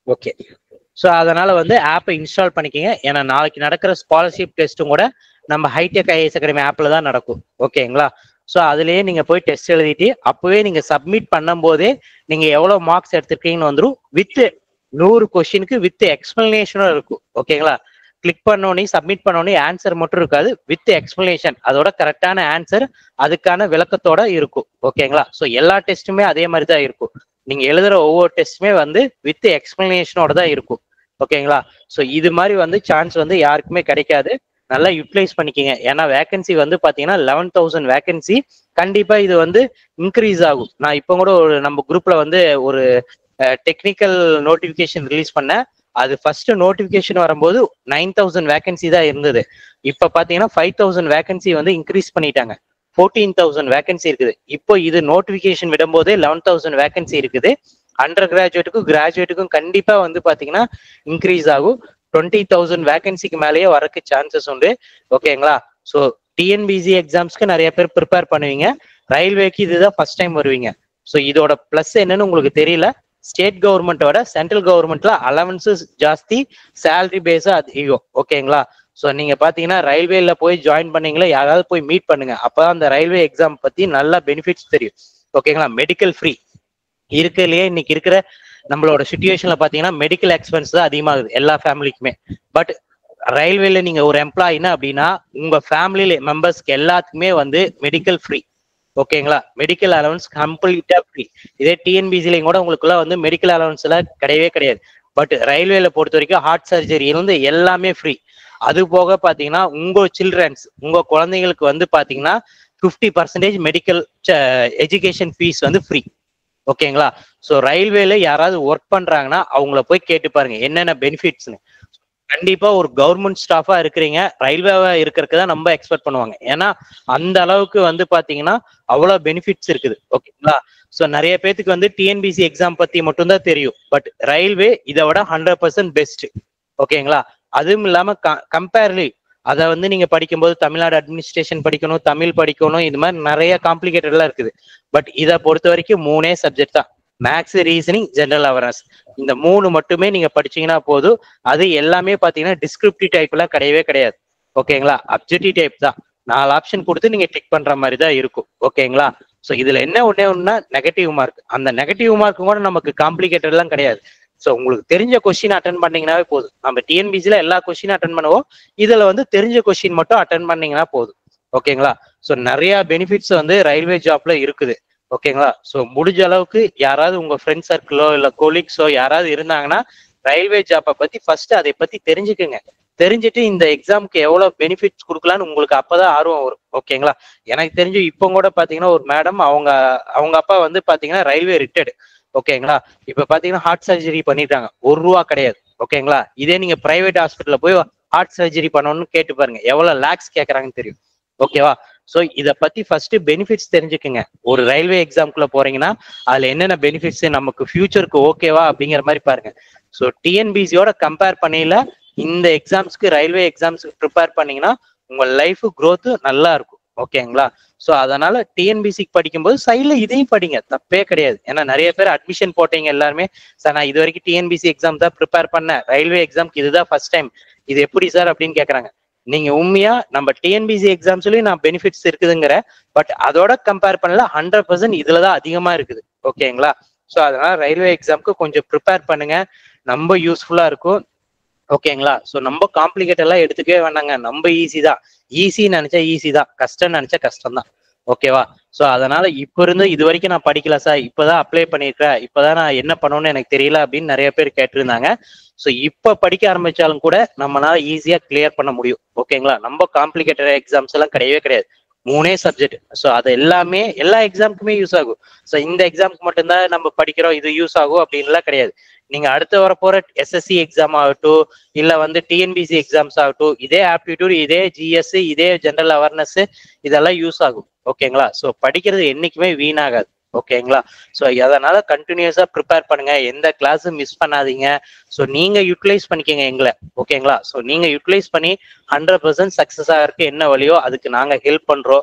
ஓகே ஸோ அதனால வந்து ஆப்பை இன்ஸ்டால் பண்ணிக்கங்க ஏன்னா நாளைக்கு நடக்கிற ஸ்காலர்ஷிப் டெஸ்ட்டும் கூட நம்ம ஹைடெக் ஐஏஎஸ் அகாடமி ஆப்ல தான் நடக்கும் ஓகேங்களா ஸோ அதுலயே நீங்க போய் டெஸ்ட் எழுதிட்டு அப்பவே நீங்க சப்மிட் பண்ணும் போதே நீங்க எவ்வளவு மார்க்ஸ் எடுத்திருக்கீங்கன்னு வந்துடும் வித் நூறு கொஸ்டினுக்கு வித் எக்ஸ்பிளனேஷனும் இருக்கும் ஓகேங்களா கிளிக் பண்ணோடனே சப்மிட் பண்ணோடனே ஆன்சர் மட்டும் இருக்காது வித் எக்ஸ்பிளனேஷன் அதோட கரெக்டான ஆன்சர் அதுக்கான விளக்கத்தோட இருக்கும் ஓகேங்களா ஸோ எல்லா டெஸ்ட்டுமே அதே மாதிரி தான் இருக்கும் நீங்க எழுதுற ஒவ்வொரு டெஸ்ட்டுமே வந்து வித் எக்ஸ்பிளனேஷனோட தான் இருக்கும் ஓகேங்களா ஸோ இது மாதிரி வந்து சான்ஸ் வந்து யாருக்குமே கிடைக்காது நல்லா யூட்டிலைஸ் பண்ணிக்கிங்க ஏன்னா வேகன்சி வந்து பாத்தீங்கன்னா லெவன் தௌசண்ட் வேகன்சி கண்டிப்பா இது வந்து இன்க்ரீஸ் ஆகும் நான் இப்போ கூட ஒரு நம்ம குரூப்ல வந்து ஒரு டெக்னிக்கல் நோட்டிபிகேஷன் ரிலீஸ் பண்ணேன் அது ஃபர்ஸ்ட் நோட்டிபிகேஷன் வரும்போது நைன் தௌசண்ட் வேகன்சி தான் இருந்தது இப்ப பாத்தீங்கன்னா ஃபைவ் தௌசண்ட் வேகன்சி வந்து இன்க்ரீஸ் பண்ணிட்டாங்க ஃபோர்டீன் தௌசண்ட் வேகன்சி இருக்குது இப்போ இது நோட்டிபிகேஷன் விடும்போதே லெவன் தௌசண்ட் வேகன்சி இருக்குது அண்டர் கிராஜுவேட்டுக்கும் கிராஜுவேட்டுக்கும் கண்டிப்பா வந்து பாத்தீங்கன்னா இன்க்ரீஸ் ஆகும் டுவெண்ட்டி தௌசண்ட் வேகன்சிக்கு மேலேயே வரக்கு சான்சஸ் உண்டு ஓகேங்களா ஸோ டிஎன்பிசி எக்ஸாம்ஸ்க்கு நிறைய பேர் ப்ரிப்பேர் பண்ணுவீங்க ரயில்வேக்கு இதுதான் ஃபர்ஸ்ட் டைம் வருவீங்க ஸோ இதோட ப்ளஸ் என்னன்னு உங்களுக்கு தெரியல ஸ்டேட் கவர்மெண்ட்டோட சென்ட்ரல் கவர்மெண்ட்ல அலவன்சஸ் ஜாஸ்தி சேலரி பேஸா அதிகம் ஓகேங்களா ஸோ நீங்க பாத்தீங்கன்னா ரயில்வேல போய் ஜாயின் பண்ணீங்களா யாராவது போய் மீட் பண்ணுங்க அப்பதான் அந்த ரயில்வே எக்ஸாம் பத்தி நல்ல பெனிஃபிட்ஸ் தெரியும் ஓகேங்களா மெடிக்கல் ஃப்ரீ இருக்கிறதுலயே இன்னைக்கு இருக்கிற நம்மளோட சுச்சுவேஷன்ல பாத்தீங்கன்னா மெடிக்கல் எக்ஸ்பென்ஸ் தான் அதிகமாகுது எல்லா ஃபேமிலிக்குமே பட் ரயில்வேல நீங்க ஒரு எம்ப்ளாயினா அப்படின்னா உங்க ஃபேமிலி மெம்பர்ஸ்க்கு எல்லாத்துக்குமே வந்து மெடிக்கல் ஃப்ரீ ஓகேங்களா மெடிக்கல் அலவன்ஸ் கம்ப்ளீட்டா ஃப்ரீ இதே டிஎன்பிசிலையும் கூட உங்களுக்குள்ள வந்து மெடிக்கல் அலவன்ஸ் எல்லாம் கிடையவே கிடையாது பட் ரயில்வேல பொறுத்த வரைக்கும் ஹார்ட் சர்ஜரி இருந்து எல்லாமே ஃப்ரீ அது போக பாத்தீங்கன்னா உங்க சில்ட்ரன்ஸ் உங்க குழந்தைங்களுக்கு வந்து பாத்தீங்கன்னா fifty percentage medical education fees வந்து ஃப்ரீ ஓகேங்களா ஸோ ரயில்வேல யாராவது ஒர்க் பண்றாங்கன்னா அவங்கள போய் கேட்டு பாருங்க என்னென்ன பெனிஃபிட்ஸ்னு கண்டிப்பா ஒரு கவர்மெண்ட் ஸ்டாஃபா இருக்கிறீங்க ரயில்வேவா இருக்கிறதுக்கு தான் நம்ம எக்ஸ்பெக்ட் பண்ணுவாங்க ஏன்னா அந்த அளவுக்கு வந்து பாத்தீங்கன்னா அவ்வளவு பெனிஃபிட்ஸ் இருக்குது ஓகேங்களா ஸோ நிறைய பேத்துக்கு வந்து டிஎன்பிசி எக்ஸாம் பத்தி மட்டும்தான் தெரியும் பட் ரயில்வே இதை விட ஹண்ட்ரட் பர்சன்ட் பெஸ்ட் ஓகேங்களா அதுவும் இல்லாம கம்பேர்லி அதை வந்து நீங்க படிக்கும்போது தமிழ்நாடு அட்மினிஸ்ட்ரேஷன் படிக்கணும் தமிழ் படிக்கணும் இது மாதிரி நிறைய காம்ப்ளிகேட்டட்லாம் இருக்குது பட் இதை பொறுத்த வரைக்கும் மூணே சப்ஜெக்ட் தான் மேக்ஸ் ரீசனிங் ஜெனரல் அவேர்னஸ் இந்த மூணு மட்டுமே நீங்க படிச்சீங்கன்னா போதும் அது எல்லாமே பாத்தீங்கன்னா டிஸ்கிரிப்டிவ் டைப்லாம் கிடையவே கிடையாது ஓகேங்களா அப்ஜெக்டிவ் டைப் தான் நாலு ஆப்ஷன் கொடுத்து நீங்க டிக் பண்ற மாதிரி தான் இருக்கும் ஓகேங்களா ஸோ இதுல என்ன ஒண்ணே ஒண்ணுனா நெகட்டிவ் மார்க் அந்த நெகட்டிவ் மார்க் கூட நமக்கு காம்ப்ளிகேட்டட்லாம் கிடையாது ஸோ உங்களுக்கு தெரிஞ்ச கொஸ்டின் அட்டன் பண்ணீங்கன்னாவே போதும் நம்ம டிஎன்பிசில எல்லா கொஸ்டினும் அட்டன் பண்ணுவோம் இதுல வந்து தெரிஞ்ச கொஸ்டின் மட்டும் அட்டன் பண்ணீங்கன்னா போதும் ஓகேங்களா ஸோ நிறைய பெனிஃபிட்ஸ் வந்து ரயில்வே ஜாப்ல இருக்குது ஓகேங்களா ஸோ முடிஞ்ச அளவுக்கு யாராவது உங்க ஃப்ரெண்ட் சர்க்கிளோ இல்ல கொலீக்ஸோ யாராவது இருந்தாங்கன்னா ரயில்வே ஜாப்பை பத்தி ஃபர்ஸ்ட் அதை பத்தி தெரிஞ்சுக்குங்க தெரிஞ்சுட்டு இந்த எக்ஸாம்க்கு எவ்வளவு பெனிஃபிட்ஸ் கொடுக்கலான்னு உங்களுக்கு அப்பதான் ஆர்வம் வரும் ஓகேங்களா எனக்கு தெரிஞ்சு இப்போ கூட பாத்தீங்கன்னா ஒரு மேடம் அவங்க அவங்க அப்பா வந்து பாத்தீங்கன்னா ரயில்வே ரிட்டர்டு ஓகேங்களா இப்ப பாத்தீங்கன்னா ஹார்ட் சர்ஜரி பண்ணிட்டாங்க ஒரு ரூபா கிடையாது ஓகேங்களா இதே நீங்க பிரைவேட் ஹாஸ்பிட்டல்ல போய் ஹார்ட் சர்ஜரி பண்ணணும்னு கேட்டு பாருங்க எவ்வளவு லேக்ஸ் கேக்குறாங்கன்னு தெரியும் ஓகேவா சோ இத பத்தி ஃபர்ஸ்ட் பெனிஃபிட்ஸ் தெரிஞ்சுக்குங்க ஒரு ரயில்வே எக்ஸாம்குள்ள போறீங்கன்னா அதுல என்னென்ன பெனிஃபிட்ஸ் நமக்கு ஃபியூச்சருக்கு ஓகேவா அப்படிங்கிற மாதிரி பாருங்க ஸோ டிஎன்பிசியோட கம்பேர் பண்ணையில இந்த எக்ஸாம்ஸ்க்கு ரயில்வே எக்ஸாம்ஸ்க்கு ப்ரிப்பேர் பண்ணீங்கன்னா உங்க லைஃப் growth நல்லா இருக்கும் ஓகேங்களா ஸோ அதனால டிஎன்பிசிக்கு படிக்கும்போது சைட்ல இதையும் படிங்க தப்பே கிடையாது ஏன்னா நிறைய பேர் அட்மிஷன் போட்டீங்க எல்லாருமே சார் நான் இது வரைக்கும் டிஎன்பிசி எக்ஸாம் தான் ப்ரிப்பேர் பண்ணேன் ரயில்வே எக்ஸாம்க்கு இதுதான் ஃபர்ஸ்ட் டைம் இது எப்படி சார் அப்படின்னு கேக்குறாங்க நீங்க உண்மையா நம்ம டிஎன்பிசி எக்ஸாம்ஸ்லயும் நான் பெனிஃபிட்ஸ் இருக்குதுங்கிற பட் அதோட கம்பேர் பண்ணல ஹண்ட்ரட் பர்சன்ட் இதுலதான் அதிகமா இருக்குது ஓகேங்களா ஸோ அதனால ரயில்வே எக்ஸாம்க்கு கொஞ்சம் ப்ரிப்பேர் பண்ணுங்க ரொம்ப யூஸ்ஃபுல்லா இருக்கும் ஓகேங்களா ஸோ நம்ம காம்ப்ளிகேட் எல்லாம் எடுத்துக்கவே வேண்டாங்க நம்ம ஈஸி தான் ஈஸி நினைச்சா ஈஸி தான் கஷ்டம் நினைச்சா கஷ்டம் தான் ஓகேவா ஸோ அதனால இப்போ இருந்து இது வரைக்கும் நான் படிக்கல சார் இப்போதான் அப்ளை பண்ணியிருக்கேன் இப்போதான் நான் என்ன பண்ணணும்னு எனக்கு தெரியல அப்படின்னு நிறைய பேர் கேட்டிருந்தாங்க ஸோ இப்போ படிக்க ஆரம்பிச்சாலும் கூட நம்மளால ஈஸியா கிளியர் பண்ண முடியும் ஓகேங்களா நம்ம காம்ப்ளிகேட்டட் எக்ஸாம்ஸ் எல்லாம் கிடையவே கிடையாது மூணே சப்ஜெக்ட் ஸோ அது எல்லாமே எல்லா எக்ஸாமுக்குமே யூஸ் ஆகும் ஸோ இந்த எக்ஸாமுக்கு மட்டும்தான் நம்ம படிக்கிறோம் இது யூஸ் ஆகும் அப்படின்லாம் கிடையாது நீங்க அடுத்து வரப்போற எஸ்எஸ்சி எக்ஸாம் ஆகட்டும் இல்ல வந்து டிஎன்பிசி எக்ஸாம்ஸ் ஆகட்டும் இதே ஆப்டிடியூட் இதே ஜிஎஸ் இதே ஜென்ரல் அவேர்னஸ் இதெல்லாம் யூஸ் ஆகும் ஓகேங்களா ஸோ படிக்கிறது என்னைக்குமே வீணாகாது ஓகேங்களா ஸோ அதனால கண்டினியூஸா ப்ரிப்பேர் பண்ணுங்க எந்த கிளாஸும் மிஸ் பண்ணாதீங்க ஸோ நீங்க யூட்டிலைஸ் பண்ணிக்கங்க எங்களை ஓகேங்களா ஸோ நீங்க யூட்டிலைஸ் பண்ணி ஹண்ட்ரட் பர்சன்ட் சக்சஸ் ஆகிறதுக்கு என்ன வழியோ அதுக்கு நாங்க ஹெல்ப் பண்றோம்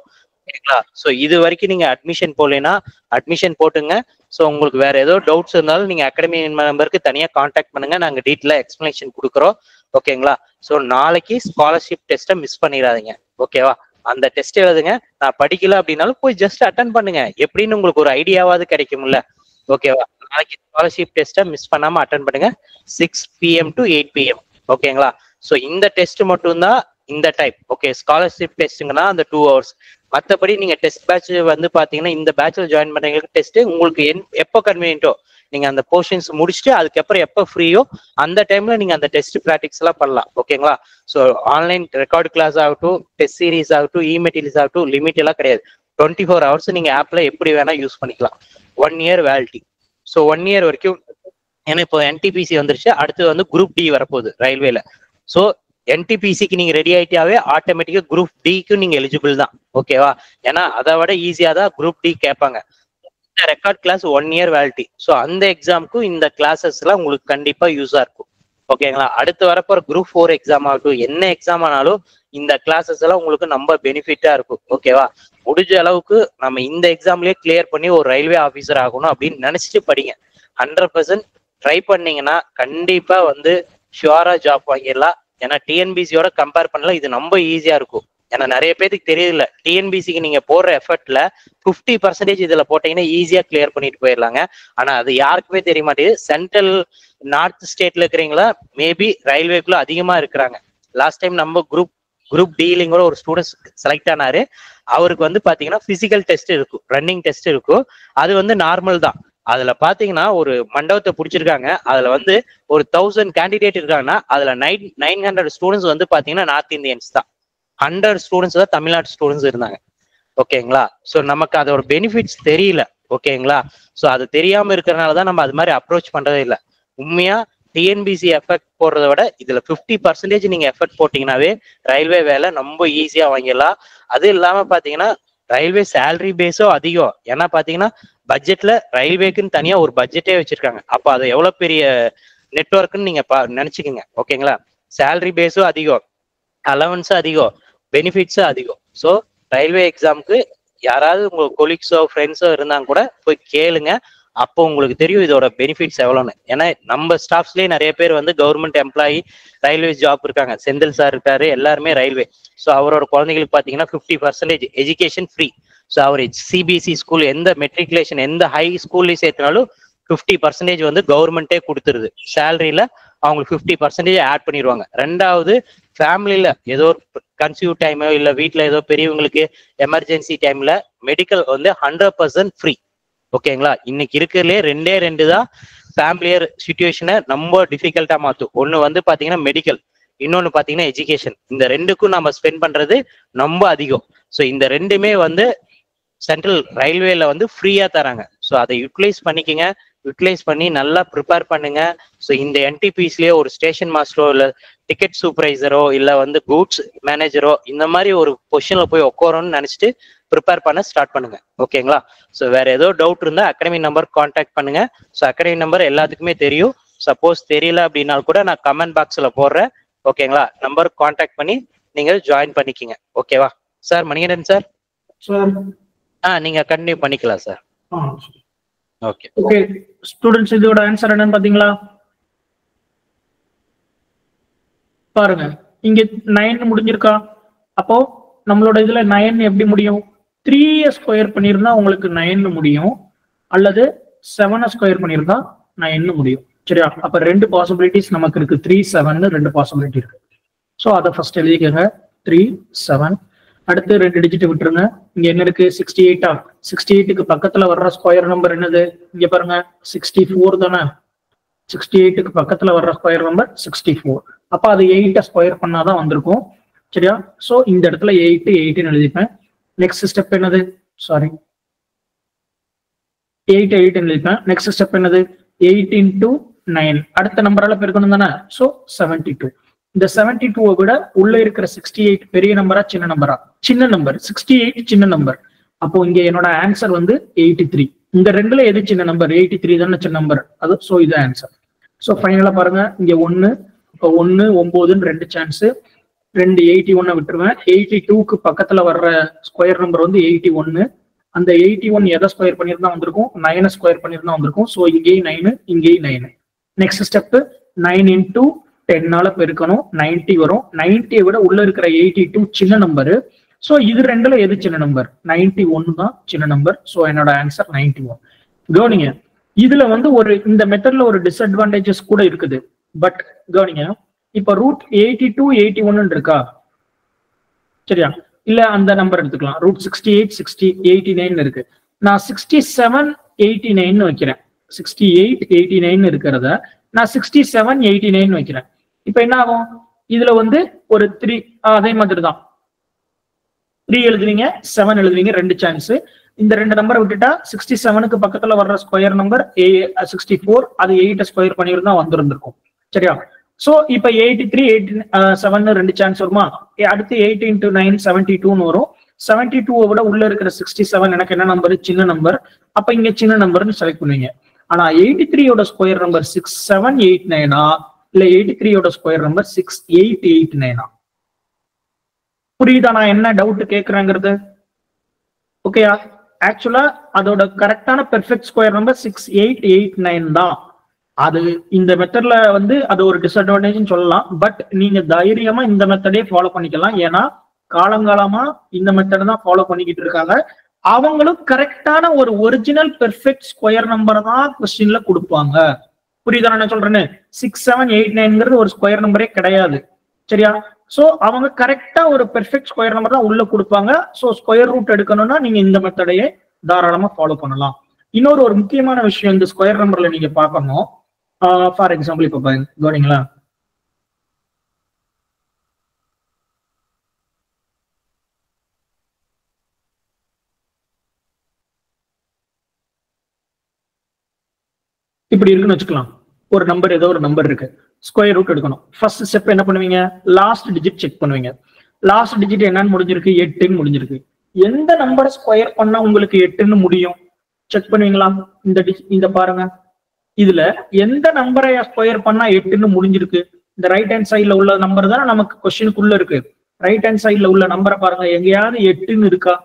ஓகேங்களா ஸோ இது வரைக்கும் நீங்க அட்மிஷன் போடலைன்னா அட்மிஷன் போட்டுங்க ஸோ உங்களுக்கு வேற ஏதோ டவுட்ஸ் இருந்தாலும் நீங்க அகாடமி நம்பருக்கு தனியாக காண்டாக்ட் பண்ணுங்க நாங்க டீட்டெயிலாக எக்ஸ்பிளனேஷன் கொடுக்குறோம் ஓகேங்களா ஸோ நாளைக்கு ஸ்காலர்ஷிப் டெஸ்ட்டை மிஸ் பண்ணிடாதீங்க ஓகேவா அந்த டெஸ்ட் எழுதுங்க நான் படிக்கல அப்படின்னாலும் போய் ஜஸ்ட் அட்டன் பண்ணுங்க எப்படின்னு உங்களுக்கு ஒரு ஐடியாவாவது கிடைக்கும்ல ஓகேவா நாளைக்கு ஸ்காலர்ஷிப் டெஸ்ட்டை மிஸ் பண்ணாம அட்டன் பண்ணுங்க six PM to eight PM ஓகேங்களா ஸோ இந்த டெஸ்ட் மட்டும்தான் இந்த டைப் ஓகே ஸ்காலர்ஷிப் டெஸ்ட்டுங்கன்னா அந்த டூ ஹவர்ஸ் மற்றபடி நீங்க டெஸ்ட் பேட்ச் வந்து பாத்தீங்கன்னா இந்த பேட்ச்ல ஜாயின் பண்றவங்களுக்கு டெஸ்ட் உங்களுக்கு என்- எப்போ கன்வீனியன்ட்டோ நீங்க அந்த போர்ஷன்ஸ் முடிச்சுட்டு அதுக்கப்புறம் எப்போ ஃப்ரீயோ அந்த டைம்ல நீங்க அந்த டெஸ்ட் ப்ராக்டிக்ஸ் எல்லாம் பண்ணலாம் ஓகேங்களா ஸோ ஆன்லைன் ரெக்கார்ட் கிளாஸ் ஆகட்டும் டெஸ்ட் சீரிஸ் ஆகட்டும் இ மெட்டீரியல்ஸ் ஆகட்டும் லிமிட் எல்லாம் கிடையாது டுவெண்ட்டி ஃபோர் ஹவர்ஸ் நீங்க ஆப்ல எப்படி வேணா யூஸ் பண்ணிக்கலாம் one year validity so one year வரைக்கும் ஏன்னா இப்போ என்டிபிசி வந்துருச்சு அடுத்து வந்து குரூப் டி வரப்போகுது ரயில்வேல ஸோ என்டிபிசிக்கு நீங்க ரெடி ஆயிட்டாவே ஆட்டோமேட்டிக்கா குரூப் டிக்கு நீங்க எலிஜிபிள் தான் ஓகேவா ஏன்னா அதை விட ஈஸியா தான் குரூப் டி கேட்பாங்க இந்த record class one year validity so அந்த எக்ஸாமுக்கும் இந்த கிளாஸஸ் எல்லாம் உங்களுக்கு கண்டிப்பா யூஸா இருக்கும் ஓகேங்களா அடுத்து வரப்போற குரூப் ஃபோர் எக்ஸாம் ஆகட்டும் என்ன எக்ஸாம் ஆனாலும் இந்த கிளாஸஸ் எல்லாம் உங்களுக்கு ரொம்ப பெனிஃபிட்டா இருக்கும் ஓகேவா முடிஞ்ச அளவுக்கு நம்ம இந்த எக்ஸாம்லயே கிளியர் பண்ணி ஒரு ரயில்வே ஆஃபீஸர் ஆகணும் அப்படின்னு நினைச்சிட்டு படிங்க ஹண்ட்ரட் பர்சன்ட் ட்ரை பண்ணீங்கன்னா கண்டிப்பா வந்து ஷுவரா ஜாப் வாங்கிடலாம் ஏன்னா டிஎன்பிசியோட கம்பேர் பண்ணல இது ரொம்ப ஈஸியா இருக்கும் ஏன்னா நிறைய பேருக்கு தெரியல டிஎன்பிசிக்கு நீங்க போடுற எஃபர்ட்ல ஃபிஃப்டி பர்சன்டேஜ் இதுல போட்டீங்கன்னா ஈஸியா கிளியர் பண்ணிட்டு போயிடலாங்க ஆனா அது யாருக்குமே தெரிய மாட்டேங்குது சென்ட்ரல் நார்த் ஸ்டேட்ல இருக்கிறீங்களா மேபி ரயில்வேக்குள்ள அதிகமா இருக்கிறாங்க லாஸ்ட் டைம் நம்ம குரூப் குரூப் டீலிங்கோட ஒரு ஸ்டூடெண்ட்ஸ் செலக்ட் ஆனாரு அவருக்கு வந்து பாத்தீங்கன்னா பிசிக்கல் டெஸ்ட் இருக்கும் ரன்னிங் டெஸ்ட் இருக்கும் அது வந்து நார்மல் தான் அதுல பாத்தீங்கன்னா ஒரு மண்டபத்தை பிடிச்சிருக்காங்க அதுல வந்து ஒரு தௌசண்ட் கேண்டிடேட் இருக்காங்கன்னா அதுல நைன் நைன் ஹண்ட்ரட் ஸ்டூடெண்ட்ஸ் வந்து பாத்தீங்கன்னா நார்த் இந்தியன்ஸ் தான் ஹண்ட்ரட் ஸ்டூடெண்ட்ஸ் தான் தமிழ்நாடு ஸ்டூடெண்ட்ஸ் இருந்தாங்க ஓகேங்களா ஸோ நமக்கு அதோட பெனிஃபிட்ஸ் தெரியல ஓகேங்களா ஸோ அது தெரியாம இருக்கிறனால தான் நம்ம அது மாதிரி அப்ரோச் பண்றதே இல்லை உண்மையா டிஎன்பிசி எஃபெக்ட் போடுறத விட இதுல ஃபிஃப்டி பர்சன்டேஜ் நீங்க எஃபெக்ட் போட்டீங்கன்னாவே ரயில்வே வேலை ரொம்ப ஈஸியா வாங்கிடலாம் அது இல்லாம பாத்தீங்கன்னா ரயில்வே சேலரி பேஸும் அதிகம் ஏன்னா பாத்தீங்கன்னா பட்ஜெட்ல ரயில்வேக்குன்னு தனியா ஒரு பட்ஜெட்டே வச்சிருக்காங்க அப்ப அது எவ்வளவு பெரிய நெட்ஒர்க்னு நீங்க பா நினைச்சுக்கோங்க ஓகேங்களா சேலரி பேஸும் அதிகம் அலவன்ஸும் அதிகம் பெனிஃபிட்ஸும் அதிகம் ஸோ ரயில்வே எக்ஸாமுக்கு யாராவது உங்க கொலீக்ஸோ ஃப்ரெண்ட்ஸோ இருந்தாங்க கூட போய் கேளுங்க அப்போ உங்களுக்கு தெரியும் இதோட பெனிஃபிட்ஸ் எவ்வளோன்னு ஏன்னா நம்ம ஸ்டாஃப்ஸ்லேயே நிறைய பேர் வந்து கவர்மெண்ட் எம்ப்ளாயி ரயில்வே ஜாப் இருக்காங்க செந்தில் சார் இருக்காரு எல்லாருமே ரயில்வே ஸோ அவரோட குழந்தைங்களுக்கு பார்த்தீங்கன்னா fifty percentage education free so அவர் சிபிஎஸ்சி ஸ்கூல் எந்த மெட்ரிகுலேஷன் எந்த ஹை ஸ்கூல்லையும் சேர்த்தினாலும் ஃபிஃப்டி பர்சன்டேஜ் வந்து கவர்மெண்ட்டே கொடுத்துருது சேலரியில அவங்களுக்கு ஃபிஃப்டி பர்சன்டேஜ் ஆட் பண்ணிடுவாங்க ரெண்டாவது ஃபேமிலியில ஏதோ ஒரு கன்சியூவ் டைமோ இல்லை வீட்டில் ஏதோ பெரியவங்களுக்கு எமர்ஜென்சி டைம்ல மெடிக்கல் வந்து ஹண்ட்ரட் பர்சன்ட் ஃப்ரீ ஓகேங்களா இன்னைக்கு இருக்கிறதுலே ரெண்டே ரெண்டு தான் ஃபேமிலியர் சுச்சுவேஷனை ரொம்ப டிஃபிகல்ட்டா மாற்றும் ஒன்று வந்து பார்த்தீங்கன்னா மெடிக்கல் இன்னொன்று பார்த்தீங்கன்னா எஜுகேஷன் இந்த ரெண்டுக்கும் நம்ம ஸ்பெண்ட் பண்றது ரொம்ப அதிகம் ஸோ இந்த ரெண்டுமே வந்து சென்ட்ரல் ரயில்வேல வந்து ஃப்ரீயா தராங்க ஸோ அதை யூட்டிலைஸ் பண்ணிக்கங்க யூட்டிலைஸ் பண்ணி நல்லா ப்ரிப்பேர் பண்ணுங்க ஸோ இந்த என்டிபிஸ்லயே ஒரு ஸ்டேஷன் மாஸ்டரோ இல்லை டிக்கெட் சூப்பர்வைசரோ இல்லை வந்து கூட்ஸ் மேனேஜரோ இந்த மாதிரி ஒரு பொசிஷன்ல போய் உட்காரோன்னு நினைச்சிட்டு ப்ரிப்பேர் பண்ண ஸ்டார்ட் பண்ணுங்க ஓகேங்களா ஸோ வேற ஏதோ டவுட் இருந்தா அகாடமி நம்பர் காண்டாக்ட் பண்ணுங்க ஸோ அகாடமி நம்பர் எல்லாத்துக்குமே தெரியும் சப்போஸ் தெரியல அப்படின்னாலும் கூட நான் கமெண்ட் பாக்ஸ்ல போடுறேன் ஓகேங்களா நம்பர் காண்டாக்ட் பண்ணி நீங்க ஜாயின் பண்ணிக்கிங்க ஓகேவா சார் மணிகண்டன் சார் சார் ஆ நீங்க கண்டினியூ பண்ணிக்கலாம் சார் ஓகே ஓகே ஸ்டூடெண்ட்ஸ் இதோட ஆன்சர் என்னன்னு பாத்தீங்களா பாருங்க இங்க நைன் முடிஞ்சிருக்கா அப்போ நம்மளோட இதுல நைன் எப்படி முடியும் த்ரீ ஸ்கொயர் பண்ணியிருந்தா உங்களுக்கு நைன் முடியும் அல்லது செவனை ஸ்கொயர் பண்ணியிருந்தா நைன் முடியும் சரியா அப்ப ரெண்டு பாசிபிலிட்டிஸ் நமக்கு இருக்கு த்ரீ செவன் ரெண்டு பாசிபிலிட்டி இருக்கு ஸோ அதை ஃபர்ஸ்ட் எழுதிக்கோங்க த்ரீ செவன் அடுத்து ரெண்டு டிஜிட் விட்டுருங்க இங்க என்ன இருக்கு சிக்ஸ்டி எயிட்டா சிக்ஸ்டி எயிட்டுக்கு பக்கத்துல வர்ற ஸ்கொயர் நம்பர் என்னது இங்க பாருங்க சிக்ஸ்டி ஃபோர் தானே சிக்ஸ்டி எயிட்டுக்கு பக்கத்துல வர்ற ஸ்கொயர் நம்பர் சிக்ஸ்டி ஃபோர் அப்ப அது எயிட்ட ஸ்கொயர் பண்ணாதான் வந்திருக்கும் சரியா சோ இந்த இடத்துல எயிட் எயிட்னு எழுதிப்பேன் நெக்ஸ்ட் ஸ்டெப் என்னது சாரி எயிட் எயிட் எழுதிப்பேன் நெக்ஸ்ட் ஸ்டெப் என்னது எயிட் இன்டூ நைன் அடுத்த நம்பரால பெருக்கணும் தானே ஸோ செவன்டி டூ இந்த செவன்டி டூவை விட உள்ள இருக்கிற சிக்ஸ்டி எயிட் பெரிய நம்பரா சின்ன நம்பரா சின்ன நம்பர் சிக்ஸ்டி எயிட் சின்ன நம்பர் அப்போ இங்க என்னோட ஆன்சர் வந்து எயிட்டி த்ரீ இந்த ரெண்டுல எது சின்ன நம்பர் எயிட்டி த்ரீ தானே சின்ன நம்பர் அது ஸோ இது ஆன்சர் ஸோ ஃபைனலா பாருங்க இங்க ஒன்னு இப்போ ஒன்னு ஒன்பதுன்னு ரெண்டு சான்ஸ் ரெண்டு எயிட்டி ஒன்னை விட்டுருவேன் எயிட்டி டூக்கு பக்கத்துல வர்ற ஸ்கொயர் நம்பர் வந்து எயிட்டி ஒன்னு அந்த எயிட்டி ஒன் எதை ஸ்கொயர் பண்ணியிருந்தா வந்திருக்கும் நைனை ஸ்கொயர் பண்ணியிருந்தா வந்திருக்கும் ஸோ இங்கேயும் நைனு இங்கேயும் nine next step nine into டென்னால பெருக்கணும் நைன்டி வரும் நைன்டியை விட உள்ள இருக்கிற எயிட்டி டூ சின்ன நம்பரு ஸோ இது ரெண்டுல எது சின்ன நம்பர் நைன்டி ஒன்னு தான் சின்ன நம்பர் ஸோ என்னோட ஆன்சர் நைன்டி ஒன் கவனிங்க இதுல வந்து ஒரு இந்த மெத்தட்ல ஒரு டிஸ்அட்வான்டேஜஸ் கூட இருக்குது பட் கவனிங்க இப்ப ரூட் எயிட்டி டூ எயிட்டி ஒன்னு இருக்கா சரியா இல்ல அந்த நம்பர் எடுத்துக்கலாம் root sixty eight sixty eighty nine இருக்கு நான் சிக்ஸ்டி செவன் எயிட்டி நைன் வைக்கிறேன் சிக்ஸ்டி எயிட் எயிட்டி நைன் இருக்கிறத நான் சிக்ஸ்டி செவன் எயிட்டி நைன் வைக்கிறேன் இப்ப என்ன ஆகும் இதுல வந்து ஒரு த்ரீ அதே மாதிரி தான் த்ரீ எழுதுவீங்க செவன் எழுதுவீங்க ரெண்டு சான்ஸ் இந்த ரெண்டு நம்பரை விட்டுட்டா சிக்ஸ்டி செவனுக்கு பக்கத்துல வர்ற ஸ்கொயர் நம்பர் ஏ சிக்ஸ்டி ஃபோர் அது எயிட்ட ஸ்கொயர் பண்ணியிருந்தா வந்திருந்திருக்கும் சரியா சோ இப்ப எயிட்டி த்ரீ எயிட்டி செவன் ரெண்டு சான்ஸ் வருமா ஏ, அடுத்து எயிட்டி இன்டூ நைன் செவன்டி டூன்னு வரும் செவன்டி டூவை விட உள்ள இருக்கிற சிக்ஸ்டி செவன் எனக்கு என்ன நம்பர் சின்ன நம்பர் அப்ப இங்க சின்ன நம்பர்னு செலக்ட் பண்ணுவீங்க ஆனா எயிட்டி த்ரீயோட square number six seven eight நைனா இல்ல எயிட்டி த்ரீயோட square number six eight eight நைனா புரியுதா நான் என்ன டவுட் கேக்குறேங்கிறது ஓகேயா ஆக்சுவலா அதோட கரெக்டான perfect square number six eight eight nine தான் அது இந்த மெத்தட்ல வந்து அது ஒரு டிஸ்அட்வான்டேஜ்னு சொல்லலாம் பட் நீங்க தைரியமா இந்த மெத்தடே ஃபாலோ பண்ணிக்கலாம் ஏன்னா காலங்காலமா இந்த மெத்தட் தான் ஃபாலோ பண்ணிக்கிட்டு இருக்காங்க அவங்களும் கரெக்டான ஒரு ஒரிஜினல் பெர்ஃபெக்ட் ஸ்கொயர் நம்பர் தான் கொஸ்டின்ல கொடுப்பாங்க புரியுதா நான் என்ன சொல்றேன்னு சிக்ஸ் செவன் எயிட் நைன்ங்கிறது ஒரு ஸ்கொயர் நம்பரே கிடையாது சரியா சோ அவங்க கரெக்டா ஒரு பெர்ஃபெக்ட் ஸ்கொயர் நம்பர் தான் உள்ள கொடுப்பாங்க சோ ஸ்கொயர் ரூட் எடுக்கணும்னா நீங்க இந்த மெத்தடையே தாராளமா ஃபாலோ பண்ணலாம் இன்னொரு ஒரு முக்கியமான விஷயம் இந்த ஸ்கொயர் நம்பர்ல நீங்க பார்க்கணும் ஃபார் எக்ஸாம்பிள் இப்ப பாருங்க கவனிங்களா இப்படி இருக்குன்னு வச்சுக்கலாம் ஒரு நம்பர் ஏதோ ஒரு நம்பர் இருக்கு ஸ்கொயர் ரூட் எடுக்கணும் ஃபர்ஸ்ட் ஸ்டெப் என்ன பண்ணுவீங்க லாஸ்ட் டிஜிட் செக் பண்ணுவீங்க லாஸ்ட் டிஜிட் என்னன்னு முடிஞ்சிருக்கு எட்டுன்னு முடிஞ்சிருக்கு எந்த நம்பரை ஸ்கொயர் பண்ணா உங்களுக்கு எட்டுன்னு முடியும் செக் பண்ணுவீங்களா இந்த digit- இந்த பாருங்க இதுல எந்த நம்பரை ஸ்கொயர் பண்ணா எட்டுன்னு முடிஞ்சிருக்கு இந்த ரைட் ஹேண்ட் சைடுல உள்ள நம்பர் தானே நமக்கு கொஸ்டினுக்குள்ள இருக்கு ரைட் ஹேண்ட் சைடுல உள்ள நம்பரை பாருங்க எங்கேயாவது எட்டுன்னு இருக்கா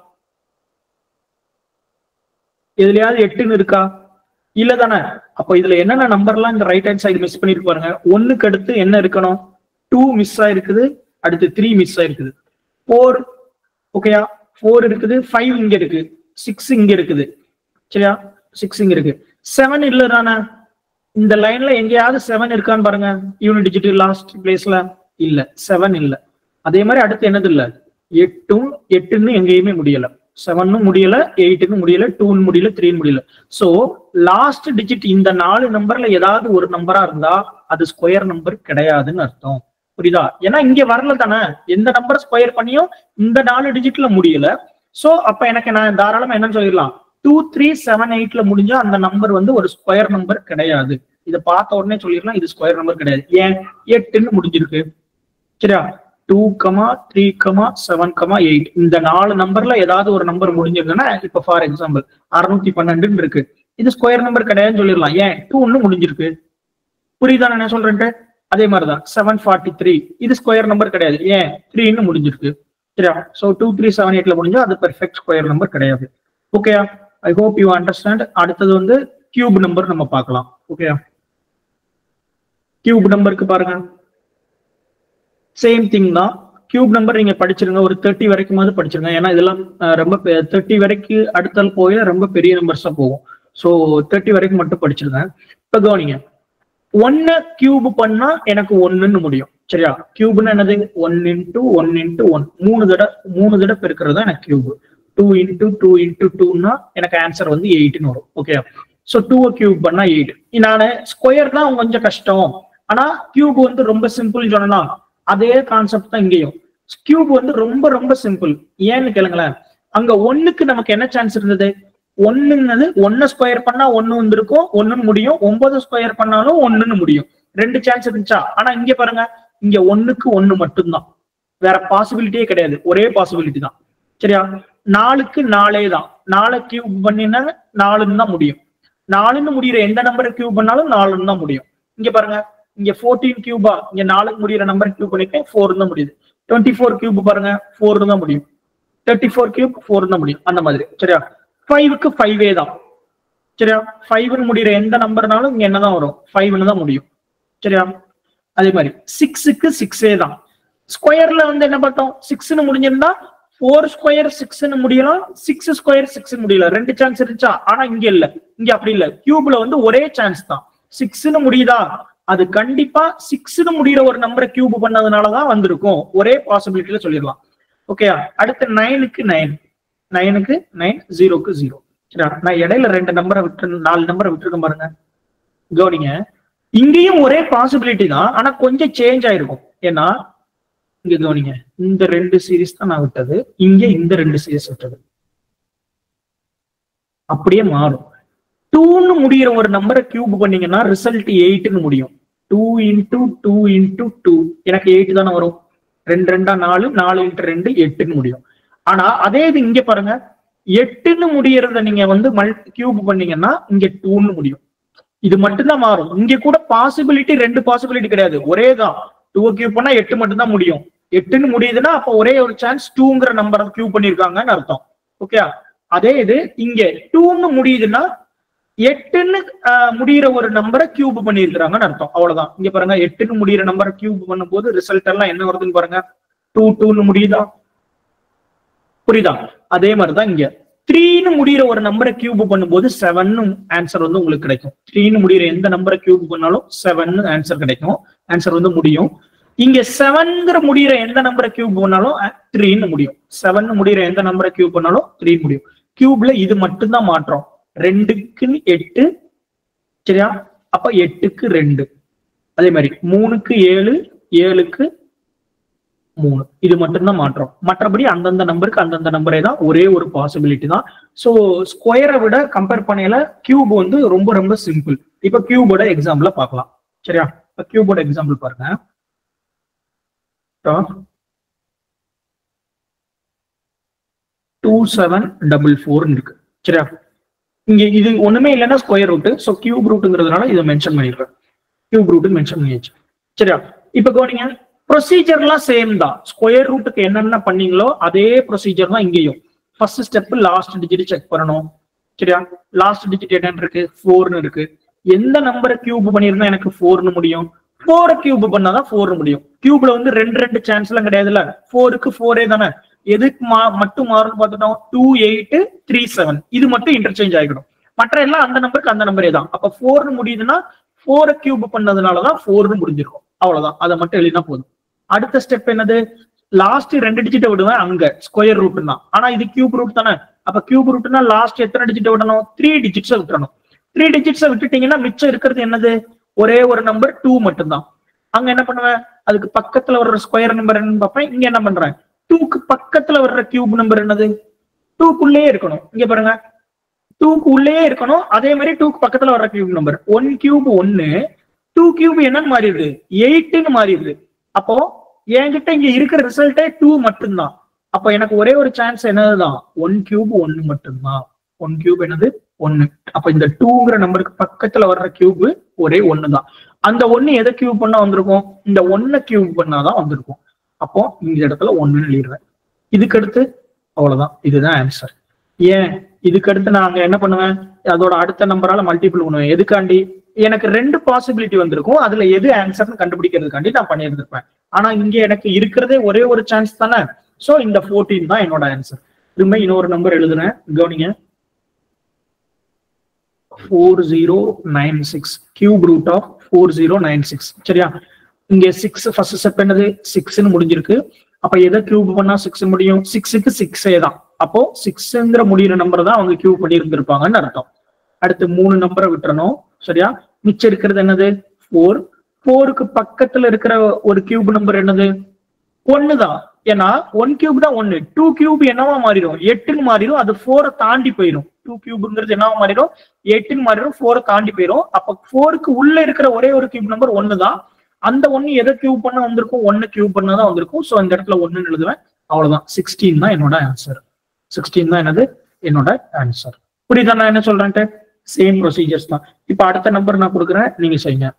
எதுலயாவது எட்டுன்னு இருக்கா இல்ல தானே அப்ப இதுல என்னென்ன நம்பர்லாம் இந்த ரைட் ஹேண்ட் சைடு மிஸ் பண்ணிட்டு பாருங்க ஒண்ணுக்கு அடுத்து என்ன இருக்கணும் டூ மிஸ் ஆயிருக்குது அடுத்து த்ரீ மிஸ் ஆயிருக்குது ஃபோர் ஓகேயா ஃபோர் இருக்குது ஃபைவ் இங்க இருக்கு சிக்ஸ் இங்க இருக்குது சரியா சிக்ஸ் இங்க இருக்கு செவன் இல்ல தானே இந்த லைன்ல எங்கேயாவது செவன் இருக்கான்னு பாருங்க யூனிட் டிஜிட் லாஸ்ட் பிளேஸ்ல இல்ல செவன் இல்ல அதே மாதிரி அடுத்து என்னது இல்ல எட்டும் எட்டுன்னு எங்கேயுமே முடியல செவனும் முடியல எயிட்டுக்கு முடியல டூன்னு முடியல த்ரீன்னு முடியல சோ லாஸ்ட் டிஜிட் இந்த நாலு நம்பர்ல ஏதாவது ஒரு நம்பரா இருந்தா அது ஸ்கொயர் நம்பர் கிடையாதுன்னு அர்த்தம் புரியுதா ஏன்னா இங்க வரல தானே எந்த நம்பர் ஸ்கொயர் பண்ணியும் இந்த நாலு டிஜிட்ல முடியல சோ அப்ப எனக்கு நான் தாராளமா என்னன்னு சொல்லிடலாம் டூ த்ரீ செவன் எயிட்ல முடிஞ்சா அந்த நம்பர் வந்து ஒரு ஸ்கொயர் நம்பர் கிடையாது இதை பார்த்த உடனே சொல்லிடலாம் இது ஸ்கொயர் நம்பர் கிடையாது ஏன் எட்டுன்னு முடிஞ்சிருக்கு சரியா two comma three comma seven comma eight இந்த நாலு நம்பர்ல ஏதாவது ஒரு நம்பர் முடிஞ்சிருக்குன்னா இப்ப ஃபார் எக்ஸாம்பிள் அறுநூத்தி பன்னெண்டுன்னு இருக்கு இது ஸ்கொயர் நம்பர் கிடையாதுன்னு சொல்லிடலாம் ஏன் டூ ஒன்னு முடிஞ்சிருக்கு புரியுதா நான் என்ன சொல்றேன்ட்டு அதே மாதிரிதான் செவன் ஃபார்ட்டி த்ரீ இது ஸ்கொயர் நம்பர் கிடையாது ஏன் த்ரீன்னு முடிஞ்சிருக்கு சரியா சோ டூ த்ரீ செவன் எயிட்ல முடிஞ்சா அது பெர்ஃபெக்ட் ஸ்கொயர் நம்பர் கிடையாது ஓகேயா ஐ ஹோப் யூ அண்டர்ஸ்டாண்ட் அடுத்தது வந்து கியூப் நம்பர் நம்ம பார்க்கலாம் ஓகேயா கியூப் நம்பருக்கு பாருங்க சேம் திங் தான் கியூப் நம்பர் நீங்க படிச்சிருங்க ஒரு தேர்ட்டி வரைக்குமாவது படிச்சிருங்க ஏன்னா இதெல்லாம் அஹ், ரொம்ப தேர்ட்டி வரைக்கும் அடுத்தால் போய் ரொம்ப பெரிய நம்பர்ஸா போகும் ஸோ தேர்ட்டி வரைக்கும் மட்டும் படிச்சிருங்க இப்ப கவனிங்க ஒன்னு கியூப் பண்ணா எனக்கு ஒண்ணுன்னு முடியும் சரியா கியூப்னா என்னது one into one into one மூணு தடவை மூணு தடவை பெருக்கிறது தான் எனக்கு cube two into two into டூன்னா எனக்கு ஆன்சர் வந்து எயிட்னு வரும் ஓகே ஸோ டூவை கியூப் பண்ணா எயிட் நான் ஸ்கொயர் தான் கொஞ்சம் கஷ்டம் ஆனா கியூப் வந்து ரொம்ப சிம்பிள் சொன்னா அதே கான்செப்ட் தான் இங்கேயும் கியூப் வந்து ரொம்ப ரொம்ப சிம்பிள் ஏன்னு கேளுங்களேன் அங்க ஒண்ணுக்கு நமக்கு என்ன சான்ஸ் இருந்தது ஒண்ணுங்கிறது ஒன்னு ஸ்கொயர் பண்ணா ஒண்ணு வந்திருக்கும் ஒண்ணுன்னு முடியும் ஒன்பது ஸ்கொயர் பண்ணாலும் ஒண்ணுன்னு முடியும் ரெண்டு சான்ஸ் இருந்துச்சா ஆனா இங்க பாருங்க இங்க ஒண்ணுக்கு ஒண்ணு மட்டும்தான் வேற பாசிபிலிட்டியே கிடையாது ஒரே பாசிபிலிட்டி தான் சரியா நாலுக்கு நாலே தான் நாலு கியூப் பண்ணினா நாலுன்னு தான் முடியும் நாலுன்னு முடியிற எந்த நம்பரை கியூப் பண்ணாலும் நாலுன்னு தான் முடியும் இங்க பாருங்க இங்க ஃபோர்டீன் கியூபா இங்க நாலுக்கு முடியிற நம்பர் கியூப் பண்ணிருக்கேன் ஃபோர் தான் முடியுது டுவெண்ட்டி ஃபோர் கியூப் பாருங்க ஃபோர் தான் முடியும் தேர்ட்டி ஃபோர் கியூப் ஃபோர் தான் முடியும் அந்த மாதிரி சரியா ஃபைவுக்கு ஃபைவே தான் சரியா ஃபைவ்னு முடிகிற எந்த நம்பர்னாலும் இங்க என்னதான் வரும் ஃபைவ்னு தான் முடியும் சரியா அதே மாதிரி சிக்ஸுக்கு சிக்ஸே தான் ஸ்கொயர்ல வந்து என்ன பார்த்தோம் சிக்ஸ்னு முடிஞ்சிருந்தா ஃபோர் ஸ்கொயர் சிக்ஸ்னு முடியலாம் சிக்ஸ் ஸ்கொயர் சிக்ஸ் முடியல ரெண்டு சான்ஸ் இருந்துச்சா ஆனா இங்க இல்ல இங்க அப்படி இல்ல கியூப்ல வந்து ஒரே சான்ஸ் தான் சிக்ஸ்னு முடியுதா அது கண்டிப்பா சிக்ஸ்னு முடியிற ஒரு நம்பரை கியூப் பண்ணதுனாலதான் வந்திருக்கும் ஒரே பாசிபிலிட்டியில சொல்லிடலாம் ஓகே அடுத்து நைனுக்கு நைன் நைனுக்கு நைன் ஜீரோக்கு ஜீரோ சரியா நான் இடையில ரெண்டு நம்பரை விட்டு நாலு நம்பரை விட்டுருக்கேன் பாருங்க கவனிங்க இங்கேயும் ஒரே பாசிபிலிட்டி தான் ஆனா கொஞ்சம் சேஞ்ச் ஆயிருக்கும் ஏன்னா இங்க கவனிங்க இந்த ரெண்டு சீரிஸ் தான் நான் விட்டது இங்க இந்த ரெண்டு சீரிஸ் விட்டது அப்படியே மாறும் டூன்னு முடியிற ஒரு நம்பரை கியூப் பண்ணீங்கன்னா ரிசல்ட் எயிட்னு முடியும் two into two into two எனக்கு எயிட் தானே வரும் ரெண்டு ரெண்டா நாலு நாலு இன்ட்டு ரெண்டு எட்டுன்னு முடியும் ஆனா அதே இது இங்க பாருங்க எட்டுன்னு முடியறத நீங்க வந்து மல் கியூப் பண்ணீங்கன்னா இங்க டூன்னு முடியும் இது மட்டும்தான் மாறும் இங்க கூட பாசிபிலிட்டி ரெண்டு பாசிபிலிட்டி கிடையாது ஒரே தான் டூ கியூப் பண்ணா எட்டு மட்டும் தான் முடியும் எட்டுன்னு முடியுதுன்னா அப்ப ஒரே ஒரு சான்ஸ் டூங்கிற நம்பரை கியூப் பண்ணிருக்காங்கன்னு அர்த்தம் ஓகே அதே இது இங்க டூன்னு முடியுதுன்னா எட்டுன்னு ஆஹ், முடியிற ஒரு நம்பரை கியூப் பண்ணிருக்கிறாங்கன்னு அர்த்தம் அவ்வளவுதான் இங்க பாருங்க எட்டுன்னு முடியிற நம்பரை கியூப் பண்ணும்போது ரிசல்ட் எல்லாம் என்ன வருதுன்னு பாருங்க டூ டூன்னு முடியுதா புரியுதா அதே மாதிரிதான் இங்க த்ரீன்னு முடியிற ஒரு நம்பரை கியூப் பண்ணும்போது செவன் ஆன்சர் வந்து உங்களுக்கு கிடைக்கும் த்ரீன்னு முடியிற எந்த நம்பரை கியூப் பண்ணாலும் செவன் ஆன்சர் கிடைக்கும் ஆன்சர் வந்து முடியும் இங்க செவன்ங்கிற முடியிற எந்த நம்பரை கியூப் பண்ணாலும் த்ரீன்னு முடியும் செவன் முடியிற எந்த நம்பரை கியூப் பண்ணாலும் த்ரீ முடியும் கியூப்ல இது மட்டும்தான் மாற்றம் ரெண்டுக்கு எட்டு சரியா அப்ப எட்டுக்கு ரெண்டு அதே மாதிரி மூணுக்கு ஏழு ஏழுக்கு மூணு இது மட்டும்தான் மாற்றம் மற்றபடி அந்தந்த நம்பருக்கு அந்தந்த நம்பரே தான் ஒரே ஒரு பாசிபிலிட்டி தான் ஸோ ஸ்கொயரை விட கம்பேர் பண்ணையில கியூப் வந்து ரொம்ப ரொம்ப சிம்பிள் இப்ப கியூபோட எக்ஸாம்பிள பார்க்கலாம் சரியா இப்ப கியூபோட எக்ஸாம்பிள் பாருங்க டூ செவன் டபுள் ஃபோர்னு இருக்கு சரியா இங்க இது ஒண்ணுமே இல்லைன்னா ஸ்கொயர் ரூட் ஸோ கியூப் ரூட்டுங்கிறதுனால இதை மென்ஷன் பண்ணிடுறேன் கியூப் ரூட் மென்ஷன் பண்ணியாச்சு சரியா இப்ப கவனிங்க ப்ரொசீஜர்லாம் சேம் தான் ஸ்கொயர் ரூட்டுக்கு என்னென்ன பண்ணீங்களோ அதே ப்ரொசீஜர் தான் இங்கேயும் first step last digit check பண்ணணும் சரியா லாஸ்ட் டிஜிட் என்னன்னு இருக்கு ஃபோர்னு இருக்கு எந்த நம்பரை கியூப் பண்ணியிருந்தா எனக்கு ஃபோர்னு முடியும் ஃபோரை கியூப் பண்ணாதான் ஃபோர்னு முடியும் கியூப்ல வந்து ரெண்டு ரெண்டு சான்ஸ் எல்லாம் கிடையாதுல்ல ஃபோருக்கு ஃபோரே தானே எதுக்கு மா மட்டும் மாறும்னு பார்த்துட்டோம் டூ எயிட் த்ரீ செவன் இது மட்டும் இன்டர்சேஞ்ச் ஆகிடும் மற்ற எல்லாம் அந்த நம்பருக்கு அந்த நம்பரே தான் அப்ப ஃபோர்னு முடியுதுன்னா ஃபோரை கியூப் பண்ணதுனாலதான் ஃபோர்னு முடிஞ்சிருக்கும் அவ்வளவுதான் அதை மட்டும் எழுதினா போதும் அடுத்த ஸ்டெப் என்னது லாஸ்ட் ரெண்டு டிஜிட்டை விடுவேன் அங்க ஸ்கொயர் ரூட் தான் ஆனா இது கியூப் ரூட் தானே அப்ப கியூப் ரூட்னா லாஸ்ட் எத்தனை டிஜிட்டை விடணும் த்ரீ டிஜிட்ஸை விட்டுறணும் த்ரீ டிஜிட்ஸை விட்டுட்டீங்கன்னா மிச்சம் இருக்கிறது என்னது ஒரே ஒரு நம்பர் டூ மட்டும்தான் அங்க என்ன பண்ணுவேன் அதுக்கு பக்கத்துல வர்ற ஸ்கொயர் நம்பர் என்னன்னு பார்ப்பேன் இங்க என்ன பண்றேன் டூக்கு பக்கத்துல வர்ற கியூப் நம்பர் என்னது டூக்குள்ளேயே இருக்கணும் இங்க பாருங்க டூக்கு உள்ளேயே இருக்கணும் அதே மாதிரி டூக்கு பக்கத்துல வர்ற கியூப் நம்பர் ஒன் கியூப் ஒன்னு டூ கியூப் என்னன்னு மாறிடுது எயிட்னு மாறிடுது அப்போ என்கிட்ட இங்க இருக்கிற ரிசல்ட்டே டூ மட்டும்தான் அப்ப எனக்கு ஒரே ஒரு சான்ஸ் என்னதுதான் ஒன் கியூப் ஒன்னு மட்டும்தான் ஒன் கியூப் என்னது ஒன்னு அப்ப இந்த டூங்கிற நம்பருக்கு பக்கத்துல வர்ற கியூப் ஒரே ஒன்னு தான் அந்த ஒன்னு எதை கியூப் பண்ணா வந்திருக்கும் இந்த ஒன்ன கியூப் பண்ணாதான் வந்திருக்கும் அப்போ இந்த இடத்துல ஒன்னு எழுதிடுறேன் இதுக்கு அடுத்து அவ்வளவுதான் இதுதான் ஆன்சர் ஏன் இதுக்கு அடுத்து நான் அங்க என்ன பண்ணுவேன் அதோட அடுத்த நம்பரால மல்டிபிள் பண்ணுவேன் எதுக்காண்டி எனக்கு ரெண்டு பாசிபிலிட்டி வந்திருக்கும் அதுல எது ஆன்சர்னு கண்டுபிடிக்கிறதுக்காண்டி நான் பண்ணியிருந்திருப்பேன் ஆனா இங்க எனக்கு இருக்கிறதே ஒரே ஒரு சான்ஸ் தானே சோ இந்த 14 தான் என்னோட ஆன்சர் திரும்ப இன்னொரு நம்பர் எழுதுறேன் கவனிங்க four zero nine six cube root of four zero nine six சரியா இங்க சிக்ஸ் ஃபர்ஸ்ட் ஸ்டெப் என்னது சிக்ஸ்னு முடிஞ்சிருக்கு அப்ப எதை கியூப் பண்ணா சிக்ஸ் முடியும் சிக்ஸுக்கு சிக்ஸே தான் அப்போ சிக்ஸ்ங்கிற முடியிற நம்பர் தான் அவங்க கியூப் பண்ணி இருந்திருப்பாங்கன்னு அர்த்தம் அடுத்து மூணு நம்பரை விட்டுறணும் சரியா மிச்சம் இருக்கிறது என்னது ஃபோர் ஃபோருக்கு பக்கத்துல இருக்கிற ஒரு கியூப் நம்பர் என்னது ஒன்னு தான் ஏன்னா ஒன் கியூப் தான் ஒன்னு டூ கியூப் என்னவா மாறிடும் எட்டுன்னு மாறிடும் அது ஃபோரை தாண்டி போயிடும் டூ கியூப்ங்கிறது என்னவா மாறிடும் எட்டுன்னு மாறிடும் ஃபோரை தாண்டி போயிடும் அப்ப ஃபோருக்கு உள்ள இருக்கிற ஒரே ஒரு கியூப் நம்பர் ஒன்னு தான் அந்த ஒன்னு எதை கியூப் பண்ண வந்திருக்கும் ஒன்னு கியூப் பண்ண தான் வந்திருக்கும் ஸோ இந்த இடத்துல ஒன்னு எழுதுவேன் அவ்வளவுதான் சிக்ஸ்டீன் தான் என்னோட ஆன்சர் சிக்ஸ்டீன் தான் என்னது என்னோட ஆன்சர் புரியுதா நான் என்ன சொல்றேன்ட்டு சேம் ப்ரொசீஜர்ஸ் தான் இப்ப அடுத்த நம்பர் நான் கொடுக்குறேன் நீங்க செய்யுங்க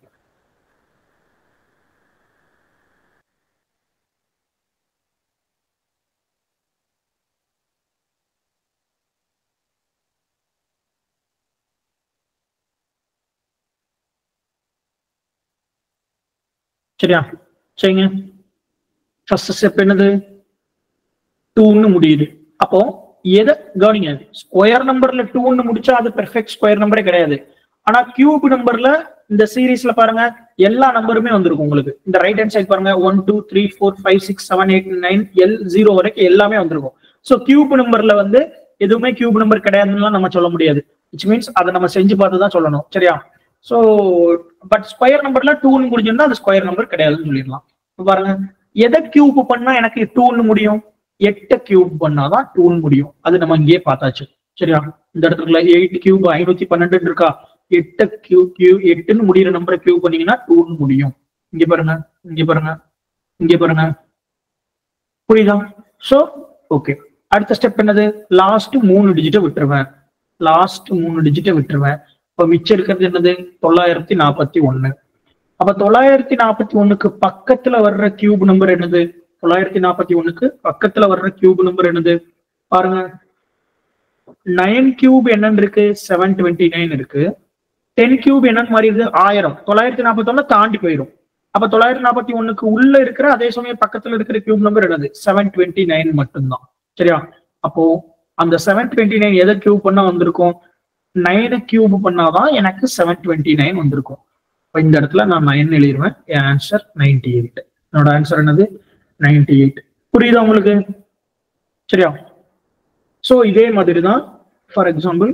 சரியா சரிங்க ஃபர்ஸ்ட் ஸ்டெப் என்னது டூன்னு முடியுது அப்போ எதை கவனிங்க ஸ்கொயர் நம்பர்ல டூன்னு முடிச்சா அது பெர்ஃபெக்ட் ஸ்கொயர் நம்பரே கிடையாது ஆனா கியூப் நம்பர்ல இந்த சீரீஸ்ல பாருங்க எல்லா நம்பருமே வந்திருக்கும் உங்களுக்கு இந்த ரைட் ஹேண்ட் சைடு பாருங்க one two three four five six seven eight nine எல் ஜீரோ வரைக்கும் எல்லாமே வந்திருக்கும் ஸோ கியூப் நம்பர்ல வந்து எதுவுமே கியூப் நம்பர் கிடையாதுன்னு நம்ம சொல்ல முடியாது விச் மீன்ஸ் அதை நம்ம செஞ்சு பார்த்து தான் சொல்லணும் சரியா ஸோ பட் ஸ்கொயர் நம்பர்ல டூன்னு முடிஞ்சிருந்தா அது ஸ்கொயர் நம்பர் கிடையாதுன்னு சொல்லிடலாம் இப்ப பாருங்க எதை கியூப் பண்ணா எனக்கு டூன்னு முடியும் எட்டு கியூப் பண்ணாதான் டூன்னு முடியும் அது நம்ம இங்கேயே பார்த்தாச்சு சரியா இந்த இடத்துல எயிட் கியூப் ஐநூத்தி பன்னெண்டு இருக்கா எட்டு கியூ கியூ எட்டுன்னு முடியிற நம்பரை கியூ பண்ணீங்கன்னா டூன்னு முடியும் இங்க பாருங்க இங்க பாருங்க இங்க பாருங்க புரியுதா சோ ஓகே அடுத்த ஸ்டெப் என்னது லாஸ்ட் மூணு டிஜிட்டை விட்டுருவேன் லாஸ்ட் மூணு டிஜிட்டை விட்டுருவேன் இப்ப மிச்சம் இருக்கிறது என்னது தொள்ளாயிரத்தி நாற்பத்தி ஒண்ணு அப்ப தொள்ளாயிரத்தி நாற்பத்தி ஒண்ணுக்கு பக்கத்துல வர்ற கியூப் நம்பர் என்னது தொள்ளாயிரத்தி நாற்பத்தி ஒண்ணுக்கு பக்கத்துல வர்ற கியூப் நம்பர் என்னது பாருங்க நைன் கியூப் என்னன்னு இருக்கு செவன் டுவெண்ட்டி நைன் இருக்கு டென் கியூப் என்னன்னு மாதிரி இருக்கு ஆயிரம் தொள்ளாயிரத்தி நாற்பத்தி ஒண்ணு தாண்டி போயிடும் அப்ப தொள்ளாயிரத்தி நாற்பத்தி ஒண்ணுக்கு உள்ள இருக்கிற அதே சமயம் பக்கத்துல இருக்கிற கியூப் நம்பர் என்னது செவன் டுவெண்ட்டி நைன் மட்டும்தான் சரியா அப்போ அந்த செவன் டுவெண்ட்டி நைன் எதை கியூப் பண்ணா வந்திருக்கும் நைனை கியூப் பண்ணாதான் எனக்கு செவன் டுவெண்ட்டி நைன் வந்திருக்கும் இப்போ இந்த இடத்துல நான் நைன் எழுதிடுவேன் என் ஆன்சர் நைன்டி எயிட் என்னோட ஆன்சர் என்னது நைன்டி எயிட் புரியுதா உங்களுக்கு சரியா ஸோ இதே மாதிரி தான் for example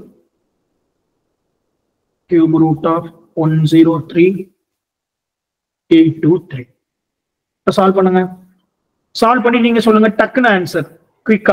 cube root of one zero three eight two three solve பண்ணுங்க சால்வ் பண்ணி நீங்க சொல்லுங்க டக்குன்னு ஆன்சர் குயிக்கா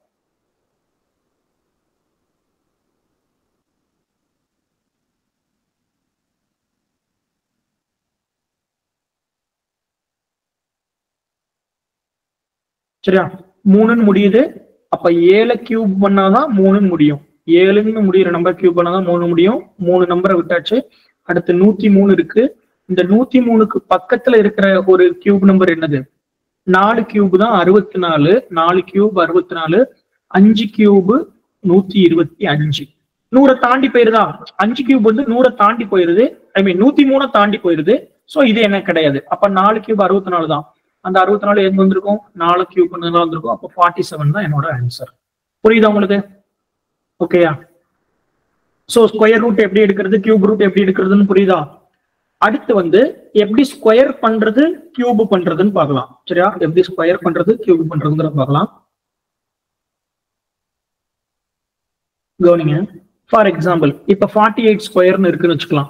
சரியா மூணுன்னு முடியுது அப்ப ஏழை கியூப் பண்ணாதான் மூணுன்னு முடியும் ஏழுன்னு முடியிற நம்பர் கியூப் பண்ணாதான் மூணு முடியும் மூணு நம்பரை விட்டாச்சு அடுத்து நூத்தி மூணு இருக்கு இந்த நூத்தி மூணுக்கு பக்கத்துல இருக்கிற ஒரு கியூப் நம்பர் என்னது நாலு கியூப் தான் அறுபத்தி நாலு நாலு கியூப் அறுபத்தி நாலு அஞ்சு கியூப் நூத்தி இருபத்தி அஞ்சு நூறை தாண்டி போயிருதா அஞ்சு கியூப் வந்து நூறை தாண்டி போயிருது ஐ மீன் நூத்தி மூணை தாண்டி போயிருது சோ இது என்ன கிடையாது அப்ப நாலு கியூப் அறுபத்தி நாலு தான் அந்த அறுபத்தி நாலு எங்க வந்திருக்கும் நாலு கியூப் வந்திருக்கும் அப்போ ஃபார்ட்டி செவன் தான் என்னோட ஆன்சர் புரியுதா உங்களுக்கு ஓகேயா சோ ஸ்கொயர் ரூட் எப்படி எடுக்கிறது கியூப் ரூட் எப்படி எடுக்கிறதுன்னு புரியுதா அடுத்து வந்து எப்படி ஸ்கொயர் பண்றது கியூப் பண்றதுன்னு பார்க்கலாம் சரியா எப்படி ஸ்கொயர் பண்றது கியூப் பண்றதுங்கிற பார்க்கலாம் கவனிங்க ஃபார் எக்ஸாம்பிள் இப்ப ஃபார்ட்டி எயிட் ஸ்கொயர்னு இருக்குன்னு வச்சுக்கலாம்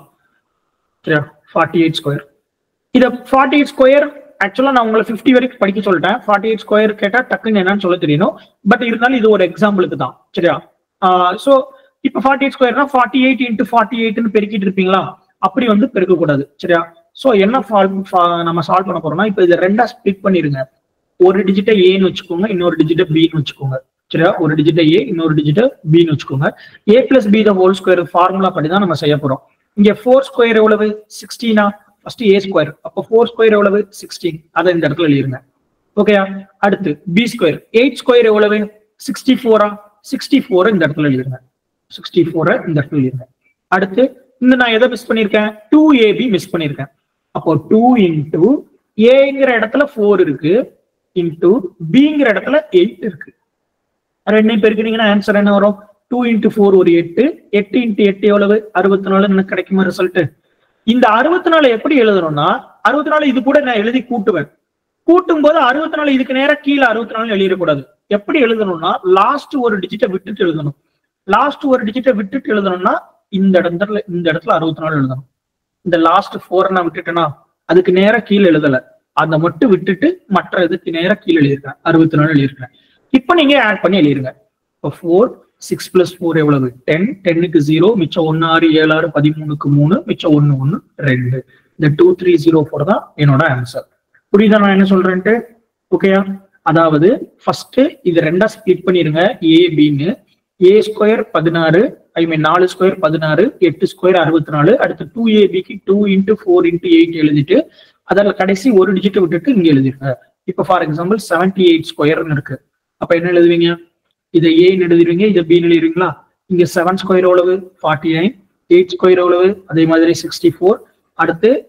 சரியா ஃபார்ட்டி எயிட் ஸ்கொயர் இத ஃபார்ட்டி எயிட் ஸ்கொயர் ஆக்சுவலா நான் உங்களை ஃபிஃப்டி வரைக்கும் படிக்க சொல்லிட்டேன் ஃபார்ட்டி எயிட் ஸ்கொயர் கேட்டா டக்குன்னு என்னன்னு சொல்ல தெரியணும் பட் இருந்தாலும் இது ஒரு எக்ஸாம்பிளுக்கு தான் சரியா ஸோ இப்போ ஃபார்ட்டி எயிட் ஸ்கொயர்னா ஃபார்ட்டி எயிட் இன்ட்டு ஃபார்ட்டி எயிட்னு பெருக்கிட்டு இருப்பீங்களா அப்படி வந்து பெருக்கக்கூடாது சரியா ஸோ என்ன நம்ம சால்வ் பண்ண போறோம்னா இப்போ இதை ரெண்டா ஸ்பிளிட் பண்ணிருங்க ஒரு டிஜிட்டை ஏன்னு வச்சுக்கோங்க இன்னொரு டிஜிட்டை பின்னு வச்சுக்கோங்க சரியா ஒரு டிஜிட்டை ஏ இன்னொரு டிஜிட்டை பின்னு வச்சுக்கோங்க A plus B the whole square formula படி தான் நம்ம செய்ய போறோம் இங்க ஃபோர் ஸ்கொயர் எவ்வளவு சிக்ஸ்டீனா ஃபர்ஸ்ட் ஏ ஸ்கொயர் அப்போ ஃபோர் ஸ்கொயர் எவ்வளவு சிக்ஸ்டீன் அதை இந்த இடத்துல எழுதிருங்க ஓகேயா அடுத்து பி ஸ்கொயர் எயிட் ஸ்கொயர் எவ்வளவு சிக்ஸ்டி ஃபோரா சிக்ஸ்டி ஃபோரை இந்த இடத்துல எழுதிருங்க சிக்ஸ்டி ஃபோரை இந்த இடத்துல எழுதிருங்க அடுத்து இந்த நான் எதை மிஸ் பண்ணிருக்கேன் டூ ஏபி மிஸ் பண்ணிருக்கேன் அப்போ டூ இன்டூ ஏங்கிற இடத்துல ஃபோர் இருக்கு இன்டூ பிங்கிற இடத்துல எயிட் இருக்கு ரெண்டையும் பெருக்கினீங்கன்னா ஆன்சர் என்ன வரும் டூ இன்டூ ஃபோர் ஒரு எட்டு எட்டு இன்டூ எட்டு எவ்வளவு அறுபத்தி நாலு எனக்கு கிடைக்குமா ரிசல்ட் இந்த அறுபத்தி நாலு எப்படி எழுதணும்னா அறுபத்தி நாலு இது கூட நான் எழுதி கூட்டுவேன் கூட்டும் போது அறுபத்தி நாலு இதுக்கு நேரம் கீழே அறுபத்தி நாலு எழுதிடக்கூடாது எப்படி எழுதணும்னா லாஸ்ட் ஒரு டிஜிட்டை விட்டுட்டு எழுதணும் லாஸ்ட் ஒரு டிஜிட்டை விட்டுட்டு எழுதணும்னா இந்த இடத்துல இந்த இடத்துல அறுபத்தி நாலு எழுதணும் இந்த லாஸ்ட் ஃபோர் நான் விட்டுட்டேன்னா அதுக்கு நேரம் கீழே எழுதல அதை மட்டும் விட்டுட்டு மற்ற இதுக்கு நேரம் கீழே எழுதியிருக்கேன் அறுபத்தி நாலு எழுதியிருக்கேன் இப்போ நீங்க ஆட் பண்ணி எழுதிருங்க இப்போ ஃபோர் சிக்ஸ் பிளஸ் ஃபோர் எவ்வளவு டென் டென்னுக்கு ஜீரோ மிச்சம் ஒன்னு ஆறு ஏழு ஆறு பதிமூணுக்கு மூணு மிச்சம் ஒன்னு ஒன்னு ரெண்டு இந்த டூ த்ரீ ஜீரோ ஃபோர் தான் என்னோட ஆன்சர் புரியுதா நான் என்ன சொல்றேன்ட்டு ஓகேயா அதாவது ஃபர்ஸ்ட் இது ரெண்டா ஸ்பிளிட் பண்ணிருங்க ஏ பின்னு ஏ ஸ்கொயர் பதினாறு ஐ மீன் நாலு ஸ்கொயர் பதினாறு எட்டு ஸ்கொயர் அறுபத்தி நாலு அடுத்து டூ ஏபிக்கு two into four into eight எழுதிட்டு அதில் கடைசி ஒரு டிஜிட்டை விட்டுட்டு இங்க எழுதிருங்க இப்போ ஃபார் எக்ஸாம்பிள் செவன்டி எயிட் ஸ்கொயர்னு இருக்கு அப்ப என்ன எழுதுவீங்க இதை ஏன்னு எழுதிருவீங்க இதை பின்னு எழுதுவீங்களா இங்க செவன் ஸ்கொயர் எவ்வளவு ஃபார்ட்டி நைன் எயிட் ஸ்கொயர் எவ்வளவு அதே மாதிரி சிக்ஸ்டி ஃபோர் அடுத்து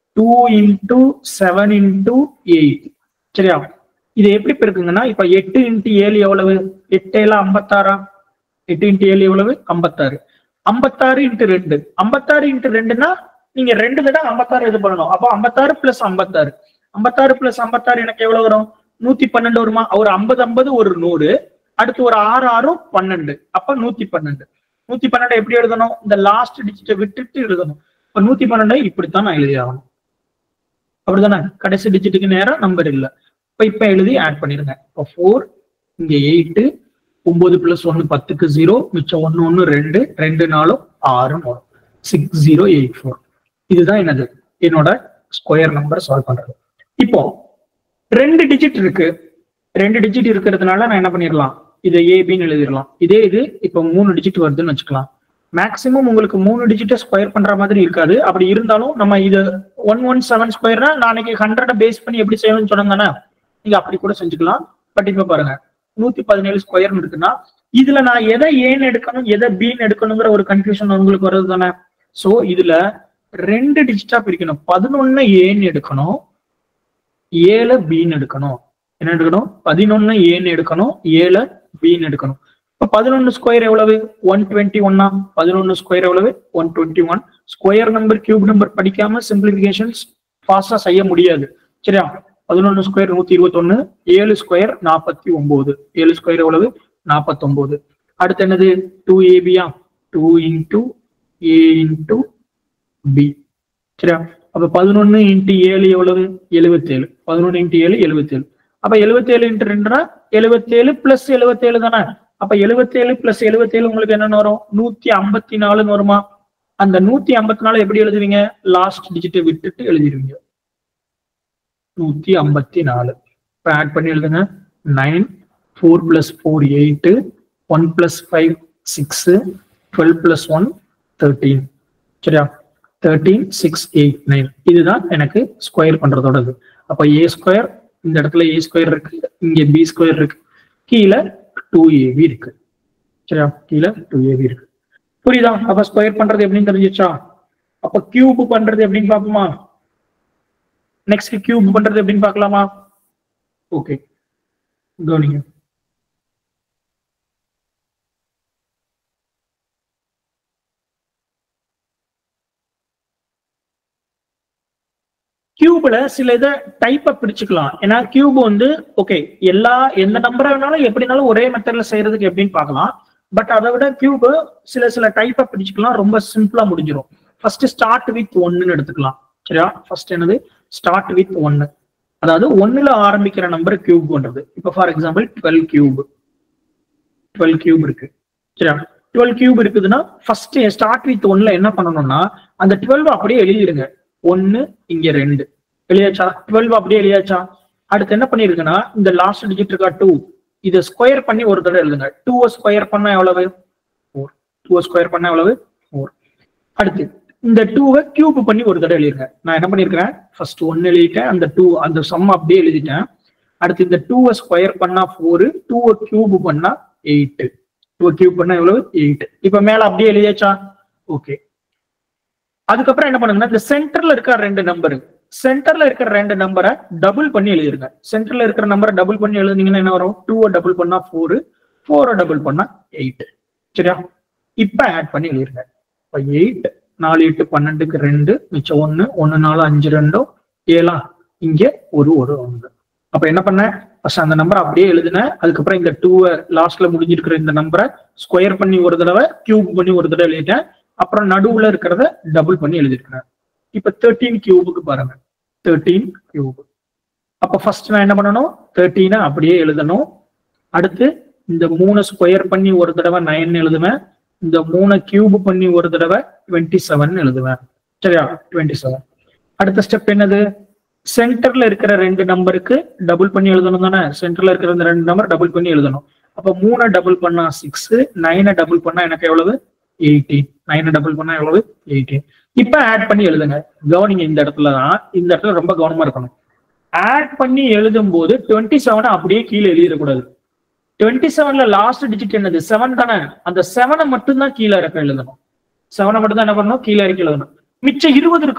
two into seven into eight சரியா இது எப்படி பெருக்குங்கன்னா இப்ப எட்டு இன்ட்டு ஏழு எவ்வளவு எட்டு ஏழு ஐம்பத்தாறா எட்டு இன்ட்டு ஏழு எவ்வளவு ஐம்பத்தாறு ஐம்பத்தாறு இன்ட்டு ரெண்டு ஐம்பத்தாறு இன்ட்டு ரெண்டுனா நீங்க ரெண்டு தடவை ஐம்பத்தாறு இது பண்ணணும் அப்போ ஐம்பத்தாறு பிளஸ் ஐம்பத்தாறு ஐம்பத்தாறு பிளஸ் ஐம்பத்தாறு எனக்கு எவ்வளவு வரும் நூத்தி பன்னெண்டு வருமா ஒரு ஐம்பது ஐம்பது ஒரு நூறு அடுத்து ஒரு ஆறு ஆறும் பன்னெண்டு அப்ப நூத்தி பன்னெண்டு நூத்தி பன்னெண்டு எப்படி எழுதணும் இந்த லாஸ்ட் டிஜிட்டை விட்டுட்டு எழுதணும் இப்ப நூத்தி பன்னெண்டு இப்படித்தான் நான் எழுதி ஆகணும் அப்படிதானே கடைசி டிஜிட்டுக்கு நேரம் நம்பர் இல்ல இப்ப இப்ப எழுதி ஆட் பண்ணிருங்க இப்போ ஃபோர் இங்க எயிட்டு ஒன்பது பிளஸ் ஒன்னு பத்துக்கு ஜீரோ மிச்சம் ஒன்னு ஒன்னு ரெண்டு ரெண்டு நாளும் ஆறு வரும் சிக்ஸ் ஜீரோ எயிட் ஃபோர் இதுதான் என்னது என்னோட ஸ்கொயர் நம்பர் சால்வ் பண்றது இப்போ ரெண்டு டிஜிட் இருக்கு ரெண்டு டிஜிட் இருக்கிறதுனால நான் என்ன பண்ணிடலாம் இதை ஏபின்னு எழுதிடலாம் இதே இது இப்போ மூணு டிஜிட் வருதுன்னு வச்சுக்கலாம் மேக்சிமம் உங்களுக்கு மூணு டிஜிட்டை ஸ்கொயர் பண்ற மாதிரி இருக்காது அப்படி இருந்தாலும் நம்ம இது ஒன் ஒன் செவன் ஸ்கொயர்னா நாளைக்கு ஹண்ட்ரட பேஸ் பண்ணி எப்படி செய்யணும்னு சொன்னாங்கன்னா நீங்க அப்படி கூட செஞ்சுக்கலாம் பட் இப்ப பாருங்க நூத்தி பதினேழு ஸ்கொயர் இருக்குன்னா இதுல நான் எதை ஏன்னு எடுக்கணும் எதை பின்னு எடுக்கணுங்கிற ஒரு கன்ஃபியூஷன் உங்களுக்கு வருது தானே சோ இதுல ரெண்டு டிஜிட்டா பிரிக்கணும் பதினொன்னு ஏன்னு எடுக்கணும் ஏழு பின்னு எடுக்கணும் என்ன எடுக்கணும் பதினொன்னு ஏன்னு எடுக்கணும் ஏழு பின்னு எடுக்கணும் இப்ப பதினொன்னு ஸ்கொயர் எவ்வளவு ஒன் டுவெண்ட்டி ஒன்னா பதினொன்னு ஸ்கொயர் எவ்வளவு one twenty one square number cube number படிக்காம சிம்பிளிபிகேஷன்ஸ் ஃபாஸ்டா செய்ய முடியாது சரியா பதினொன்னு ஸ்கொயர் நூத்தி இருபத்தொன்னு ஏழு ஸ்கொயர் நாற்பத்தி ஒன்பது ஏழு ஸ்கொயர் எவ்வளவு நாற்பத்தொன்பது அடுத்து என்னது டூ ஏபியா two into A into B சரியா அப்ப பதினொன்னு இன்ட்டு ஏழு எவ்வளவு எழுபத்தேழு பதினொன்னு இன்ட்டு ஏழு எழுபத்தேழு அப்ப எழுபத்தேழு இன்ட்டு ரெண்டுனா எழுபத்தேழு பிளஸ் எழுபத்தேழு தானே அப்ப எழுபத்தேழு பிளஸ் எழுபத்தேழு உங்களுக்கு என்னன்னு வரும் நூத்தி ஐம்பத்தி நாலுன்னு வருமா அந்த நூத்தி ஐம்பத்தி நாலு எப்படி எழுதுவீங்க லாஸ்ட் டிஜிட்டை விட்டுட்டு எழுதிடுவீங்க நூத்தி ஐம்பத்தி நாலு இப்ப ஆட் பண்ணி எழுதுங்க nine four plus four eight one plus five six twelve plus one thirteen சரியா தேர்ட்டீன் சிக்ஸ் எயிட் நைன் இதுதான் எனக்கு ஸ்கொயர் பண்றதோட இது அப்ப ஏ ஸ்கொயர் இந்த இடத்துல ஏ ஸ்கொயர் இருக்கு இங்க பி ஸ்கொயர் இருக்கு கீழே டூ ஏபி இருக்கு சரியா கீழே டூ ஏபி இருக்கு புரியுதா அப்ப ஸ்கொயர் பண்றது எப்படின்னு தெரிஞ்சிச்சா அப்ப கியூப் பண்றது எப்படின்னு பாப்போமா நெக்ஸ்ட் கியூப் பண்றது எப்படின்னு பார்க்கலாமா ஓகே கவனிங்க கியூப்ல சில இதை டைப்பா பிரிச்சுக்கலாம் ஏன்னா கியூப் வந்து ஓகே எல்லா எந்த நம்பரா வேணாலும் எப்படினாலும் ஒரே மெத்தட்ல செய்யறதுக்கு எப்படின்னு பார்க்கலாம் பட் அதை விட கியூப் சில சில டைப்பா பிரிச்சுக்கலாம் ரொம்ப சிம்பிளா முடிஞ்சிடும் ஃபர்ஸ்ட் ஸ்டார்ட் வித் ஒன்னு எடுத்துக்கலாம் சரியா ஃபர்ஸ்ட் என்னது ஸ்டார்ட் வித் ஒன்னு அதாவது ஒன்னுல ஆரம்பிக்கிற நம்பர் கியூப் பண்றது இப்போ for example twelve cube twelve cube இருக்கு சரியா டுவெல் கியூப் இருக்குதுன்னா ஃபர்ஸ்ட் ஸ்டார்ட் வித் ஒன்ல என்ன பண்ணணும்னா அந்த டுவெல் அப்படியே எழுதிடுங்க ஒன்னு இங்க ரெண்டு எழுதியாச்சா டுவெல் அப்படியே எழுதியாச்சா அடுத்து என்ன பண்ணிருக்குன்னா இந்த லாஸ்ட் டிஜிட் இருக்கா டூ இதை ஸ்கொயர் பண்ணி ஒரு தடவை எழுதுங்க டூ ஸ்கொயர் பண்ணா எவ்வளவு ஃபோர் டூ ஸ்கொயர் பண்ணா எவ்வளவு ஃபோர் அடுத்து இந்த டூவை கியூப் பண்ணி ஒரு தடவை எழுதிருங்க நான் என்ன பண்ணிருக்கிறேன் ஃபர்ஸ்ட் ஒன்னு எழுதிட்டேன் அந்த டூ அந்த சம் அப்படியே எழுதிட்டேன் அடுத்து இந்த டூவை ஸ்கொயர் பண்ணா ஃபோரு டூவை கியூப் பண்ணா எயிட் டூ கியூப் பண்ணா எவ்வளவு எயிட் இப்ப மேல அப்படியே எழுதியாச்சா ஓகே அதுக்கப்புறம் என்ன பண்ணுங்கன்னா இந்த சென்டர்ல இருக்கிற ரெண்டு நம்பரு சென்டர்ல இருக்கிற ரெண்டு நம்பரை டபுள் பண்ணி எழுதிருங்க சென்டர்ல இருக்கிற நம்பரை டபுள் பண்ணி எழுதுனீங்கன்னா என்ன வரும் டூவை டபுள் பண்ணா ஃபோரு ஃபோரை டபுள் பண்ணா எயிட் சரியா இப்ப ஆட் பண்ணி எழுதிருங்க இப்ப எயிட் நாலு எட்டு பன்னெண்டுக்கு ரெண்டு மிச்சம் ஒன்னு ஒன்னு நாலு அஞ்சு ரெண்டும் ஏழா இங்க ஒரு ஒரு ஒன்று அப்ப என்ன பண்ணேன் ஃபர்ஸ்ட் அந்த நம்பர் அப்படியே எழுதினேன் அதுக்கப்புறம் இந்த டூவை லாஸ்ட்ல முடிஞ்சிருக்கிற இந்த நம்பரை ஸ்கொயர் பண்ணி ஒரு தடவை கியூப் பண்ணி ஒரு தடவை எழுதிட்டேன் அப்புறம் நடுவுல இருக்கிறத டபுள் பண்ணி எழுதிருக்கிறேன் இப்ப தேர்ட்டீன் கியூபுக்கு பாருங்க தேர்ட்டீன் கியூப் அப்ப ஃபர்ஸ்ட் நான் என்ன பண்ணணும் தேர்ட்டீனை அப்படியே எழுதணும் அடுத்து இந்த மூணு ஸ்கொயர் பண்ணி ஒரு தடவை நைன் எழுதுவேன் இந்த மூணை கியூப் பண்ணி ஒரு தடவை டுவெண்ட்டி செவன் எழுதுவேன் சரியா டுவெண்ட்டி செவன் அடுத்த ஸ்டெப் என்னது சென்டர்ல இருக்கிற ரெண்டு நம்பருக்கு டபுள் பண்ணி எழுதணும் தானே சென்டர்ல இருக்கிற இந்த ரெண்டு நம்பர் டபுள் பண்ணி எழுதணும் அப்ப மூணை டபுள் பண்ணா சிக்ஸ் நைனை டபுள் பண்ணா எனக்கு எவ்வளவு எயிட்டீன் நைனை டபுள் பண்ணா எவ்வளவு எயிட்டீன் இப்ப ஆட் பண்ணி எழுதுங்க கவனிங்க இந்த இடத்துல தான் இந்த இடத்துல ரொம்ப கவனமா இருக்கணும் ஆட் பண்ணி எழுதும் போது டுவெண்ட்டி செவனை அப்படியே கீழே எழுதிடக்கூடாது டுவெண்ட்டி செவன்ல லாஸ்ட் டிஜிட் என்னது செவன் தானே அந்த செவனை மட்டும் தான் கீழே இறக்க எழுதணும் செவனை மட்டும் தான் என்ன பண்ணணும் கீழே இறக்கி எழுதணும் மிச்சம் இருபது இருக்குமா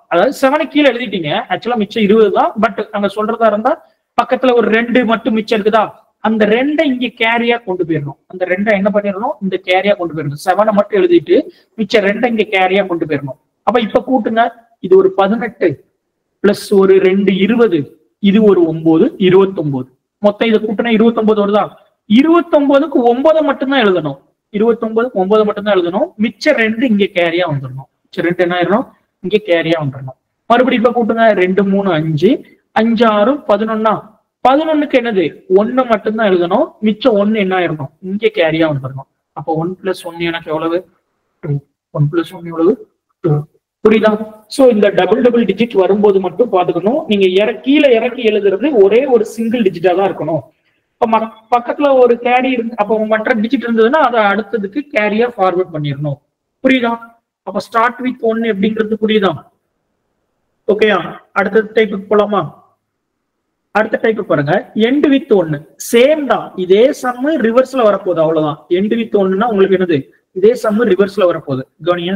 அதாவது செவனை கீழே எழுதிட்டீங்க ஆக்சுவலா மிச்சம் இருபது தான் பட் அங்க சொல்றதா இருந்தா பக்கத்துல ஒரு ரெண்டு மட்டும் மிச்சம் இருக்குதா அந்த ரெண்டை இங்க கேரியா கொண்டு போயிடணும் அந்த ரெண்டை என்ன பண்ணிடணும் இந்த கேரியா கொண்டு போயிடணும் செவனை மட்டும் எழுதிட்டு மிச்சம் ரெண்டை இங்க கேரியா கொண்டு போயிடணும் அப்ப இப்ப கூட்டுங்க இது ஒரு பதினெட்டு பிளஸ் ஒரு ரெண்டு இருபது இது ஒரு ஒன்பது இருபத்தொன்பது மொத்தம் இதை கூட்டினா இருபத்தொன்பது வருதா இருபத்தொன்பதுக்கு ஒன்பதை மட்டும்தான் எழுதணும் இருபத்தொன்பதுக்கு ஒன்பது மட்டும்தான் எழுதணும் மிச்ச ரெண்டு இங்க கேரியா வந்துடணும் மிச்ச ரெண்டு என்ன ஆயிடணும் இங்க கேரியா வந்துடணும் மறுபடியும் இப்ப கூட்டுங்க ரெண்டு மூணு அஞ்சு அஞ்சு ஆறு பதினொன்னா பதினொன்னுக்கு என்னது ஒண்ணு மட்டும்தான் எழுதணும் மிச்சம் ஒண்ணு என்ன ஆயிடணும் இங்க கேரியா வந்துடணும் அப்போ ஒன் பிளஸ் ஒன் எனக்கு எவ்வளவு டூ ஒன் பிளஸ் ஒன் எவ்வளவு டூ புரியுதா சோ இந்த டபுள் டபுள் டிஜிட் வரும்போது மட்டும் பாத்துக்கணும் நீங்க இற கீழே இறக்கி எழுதுறது ஒரே ஒரு சிங்கிள் டிஜிட்டா தான் இருக்கணும் இப்ப மக்- பக்கத்துல ஒரு கேரி இருந்து அப்ப மற்ற டிஜிட் இருந்ததுன்னா அதை அடுத்ததுக்கு கேரியா ஃபார்வர்ட் பண்ணிடணும் புரியுதா அப்ப ஸ்டார்ட் வித் ஒன்னு எப்படிங்கிறது புரியுதா ஓகேயா அடுத்த டைப்புக்கு போலாமா அடுத்த டைப் பாருங்க எண்ட் வித் ஒன்னு சேம் தான் இதே சம்மு ரிவர்ஸ்ல வரப்போகுது அவ்வளவுதான் எண்ட் வித் ஒன்னுனா உங்களுக்கு என்னது இதே சம்மு ரிவர்ஸ்ல வரப்போகுது கவனியா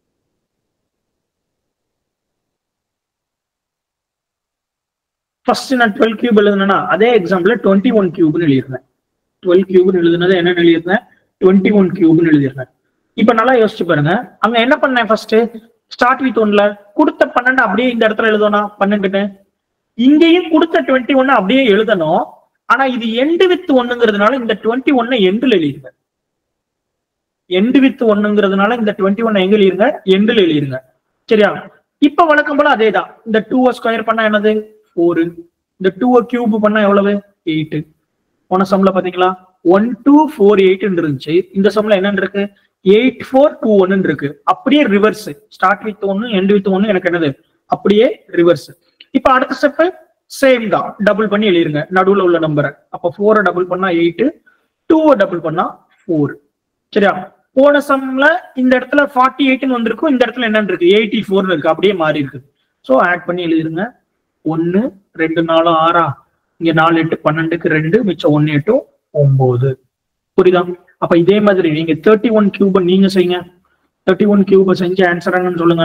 ஃபர்ஸ்ட் நான் டுவெல் கியூப் எழுதுனா அதே எக்ஸாம்பிள் டுவெண்ட்டி ஒன் கியூப்னு எழுதிருந்தேன் டுவெல் கியூப்னு எழுதுனது என்ன எழுதியிருந்தேன் டுவெண்ட்டி ஒன் கியூப்னு எழுதியிருந்தேன் இப்ப நல்லா யோசிச்சு பாருங்க அங்க என்ன பண்ணேன் ஃபர்ஸ்ட் ஸ்டார்ட் வித் ஒன்ல கொடுத்த பன்னெண்டு அப்படியே இந்த இடத்துல எழுதணும் பன்னெண்டுன்னு இங்கேயும் கொடுத்த டுவெண்ட்டி ஒன்னு அப்படியே எழுதணும் ஆனா இது எண்டு வித் ஒண்ணுங்கிறதுனால இந்த டுவெண்ட்டி ஒன்னை எண்டில் எழுதிருங்க எண்டு வித் ஒண்ணுங்கிறதுனால இந்த டுவெண்ட்டி ஒன் எங்க எழுதிருங்க எண்டில் எழுதிருங்க சரியா இப்ப வழக்கம் போல அதே தான் இந்த டூ ஸ்கொயர் பண்ணா என்னது ஃபோரு இந்த டூ கியூப் பண்ணா எவ்வளவு எயிட் போன சம்ல பாத்தீங்களா ஒன் டூ ஃபோர் எயிட் இருந்துச்சு இந்த சம்ல என்னன்னு இருக்கு எயிட் ஃபோர் டூ ஒன்னு இருக்கு அப்படியே ரிவர்ஸ் ஸ்டார்ட் வித் ஒன்னு எண்ட் வித் ஒன்னு எனக்கு என்னது அப்படியே ரிவர்ஸ் இப்ப அடுத்த ஸ்டெப் சேம் தான் டபுள் பண்ணி எழுதிருங்க நடுவுல உள்ள நம்பரை அப்ப ஃபோரை டபுள் பண்ணா எயிட் டூவை டபுள் பண்ணா ஃபோர் சரியா போன சம்ல இந்த இடத்துல ஃபார்ட்டி எயிட்னு வந்திருக்கும் இந்த இடத்துல என்னன்னு இருக்கு எயிட்டி ஃபோர்னு இருக்கு அப்படியே மாறி இருக்கு ஸோ ஆட் பண்ணி எழுதிருங்க ஒன்னு ரெண்டு நாலு ஆறா இங்க நாலு எட்டு பன்னெண்டுக்கு ரெண்டு மிச்சம் ஒன்னு எட்டு ஒன்பது புரியுதா அப்ப இதே மாதிரி நீங்க தேர்ட்டி ஒன் கியூப நீங்க செய்யுங்க தேர்ட்டி ஒன் கியூப செஞ்சு ஆன்சர் என்னன்னு சொல்லுங்க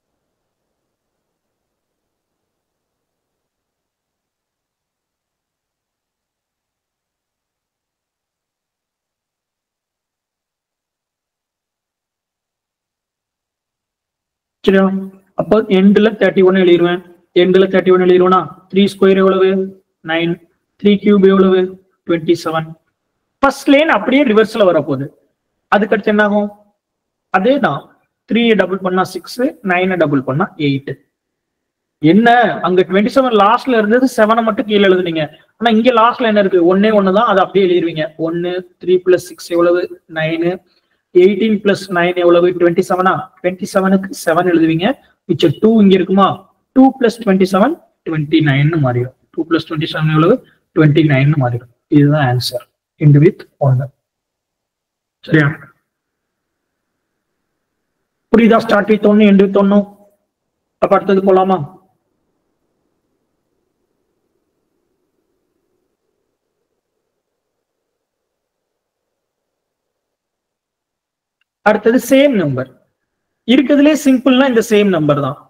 சரியா அப்போ எண்ட்ல தேர்ட்டி ஒன் எழுதிருவேன் எண்ட்ல தேர்ட்டி ஒன் எழுதிருவேனா த்ரீ ஸ்கொயர் எவ்வளவு நைன் த்ரீ கியூப் எவ்வளவு டுவெண்ட்டி செவன் ஃபர்ஸ்ட் லேன் அப்படியே ரிவர்ஸ்ல வரப்போகுது அதுக்கடுத்து என்ன ஆகும் அதே தான் த்ரீ டபுள் பண்ணா சிக்ஸ் நைனை டபுள் பண்ணா எயிட் என்ன அங்க டுவெண்ட்டி செவன் லாஸ்ட்ல இருந்தது செவனை மட்டும் கீழே எழுதுனீங்க ஆனா இங்க லாஸ்ட்ல என்ன இருக்கு ஒன்னே ஒன்னு தான் அதை அப்படியே எழுதிருவீங்க ஒன்னு த்ரீ பிளஸ் சிக்ஸ் எவ்வளவு நைனு எயிட்டீன் பிளஸ் நைன் எவ்வளவு டுவெண்ட்டி செவனா டுவெண்ட்டி செவனுக்கு செவன் எழுதுவீங்க மிச்சம் டூ இங்க இருக்குமா two plus twenty seven twenty nine மாறிடும் டூ பிளஸ் டுவெண்ட்டி செவன் எவ்வளவு டுவெண்ட்டி நைன் மாறிடும் இதுதான் ஆன்சர் இண்டு வித் ஒன்னு சரியா புரியுதா ஸ்டார்ட் வித் ஒன்னு எண்டு வித் ஒன்னு அப்ப அடுத்தது போலாமா அடுத்தது சேம் நம்பர் இருக்கிறதுலே சிம்பிள்னா இந்த சேம் நம்பர் தான்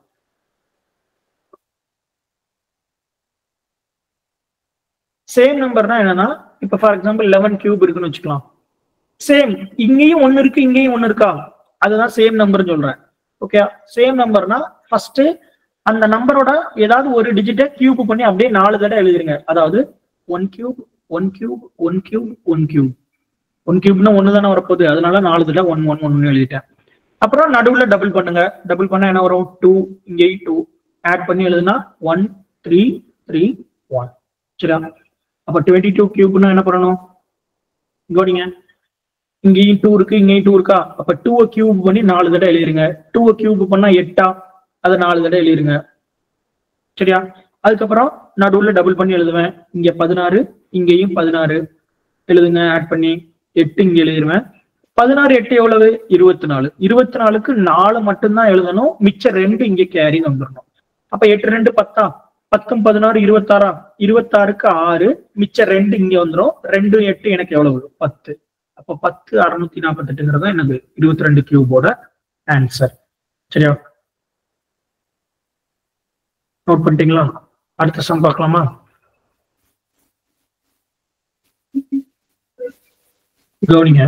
சேம் நம்பர்னா என்னன்னா இப்ப ஃபார் எக்ஸாம்பிள் லெவன் கியூப் இருக்குன்னு வச்சுக்கலாம் சேம் இங்கேயும் ஒன்னு இருக்கு இங்கேயும் ஒன்னு இருக்கா அதுதான் சேம் நம்பர் சொல்றேன் ஓகே சேம் நம்பர்னா ஃபர்ஸ்ட் அந்த நம்பரோட ஏதாவது ஒரு டிஜிட்டை கியூப் பண்ணி அப்படியே நாலு தடவை எழுதிருங்க அதாவது one cube one cube one cube one cube one கியூப்னா ஒன்னு தானே வரப்போகுது அதனால நாலு தடவை ஒன் ஒன் ஒன்னு எழுதிட்டேன் அப்புறம் நடுவுல டபுள் பண்ணுங்க டபுள் பண்ணா என்ன வரும் டூ இங்கேயும் டூ ஆட் பண்ணி எழுதுனா ஒன் த்ரீ த்ரீ ஒன் சரியா அப்ப டுவெண்ட்டி டூ கியூப்னா என்ன பண்ணணும் கவனிங்க இங்கேயும் டூ இருக்கு இங்கேயும் டூ இருக்கா அப்ப டூவை கியூப் பண்ணி நாலு தடவை எழுதிருங்க டூவை கியூப் பண்ணா எட்டா அதை நாலு தடவை எழுதிருங்க சரியா அதுக்கப்புறம் நடுவுல டபுள் பண்ணி எழுதுவேன் இங்க பதினாறு இங்கேயும் பதினாறு எழுதுங்க ஆட் பண்ணி எட்டு இங்க எழுதிருவேன் பதினாறு எட்டு எவ்வளவு இருபத்தி நாலு இருபத்தி நாலுக்கு நாலு மட்டும்தான் எழுதணும் மிச்சம் ரெண்டு இங்க கேரி வந்துடணும் அப்ப எட்டு ரெண்டு பத்தா பத்தும் பதினாறு இருபத்தாறா இருபத்தாறுக்கு ஆறு மிச்சம் ரெண்டு இங்க வந்துடும் ரெண்டு எட்டு எனக்கு எவ்வளவு பத்து அப்ப பத்து அறுநூத்தி நாற்பத்தெட்டுங்கிறது தான் எனக்கு இருபத்தி ரெண்டு கியூபோட ஆன்சர் சரியா நோட் பண்ணிட்டீங்களா அடுத்த சம் பார்க்கலாமா கவனிங்க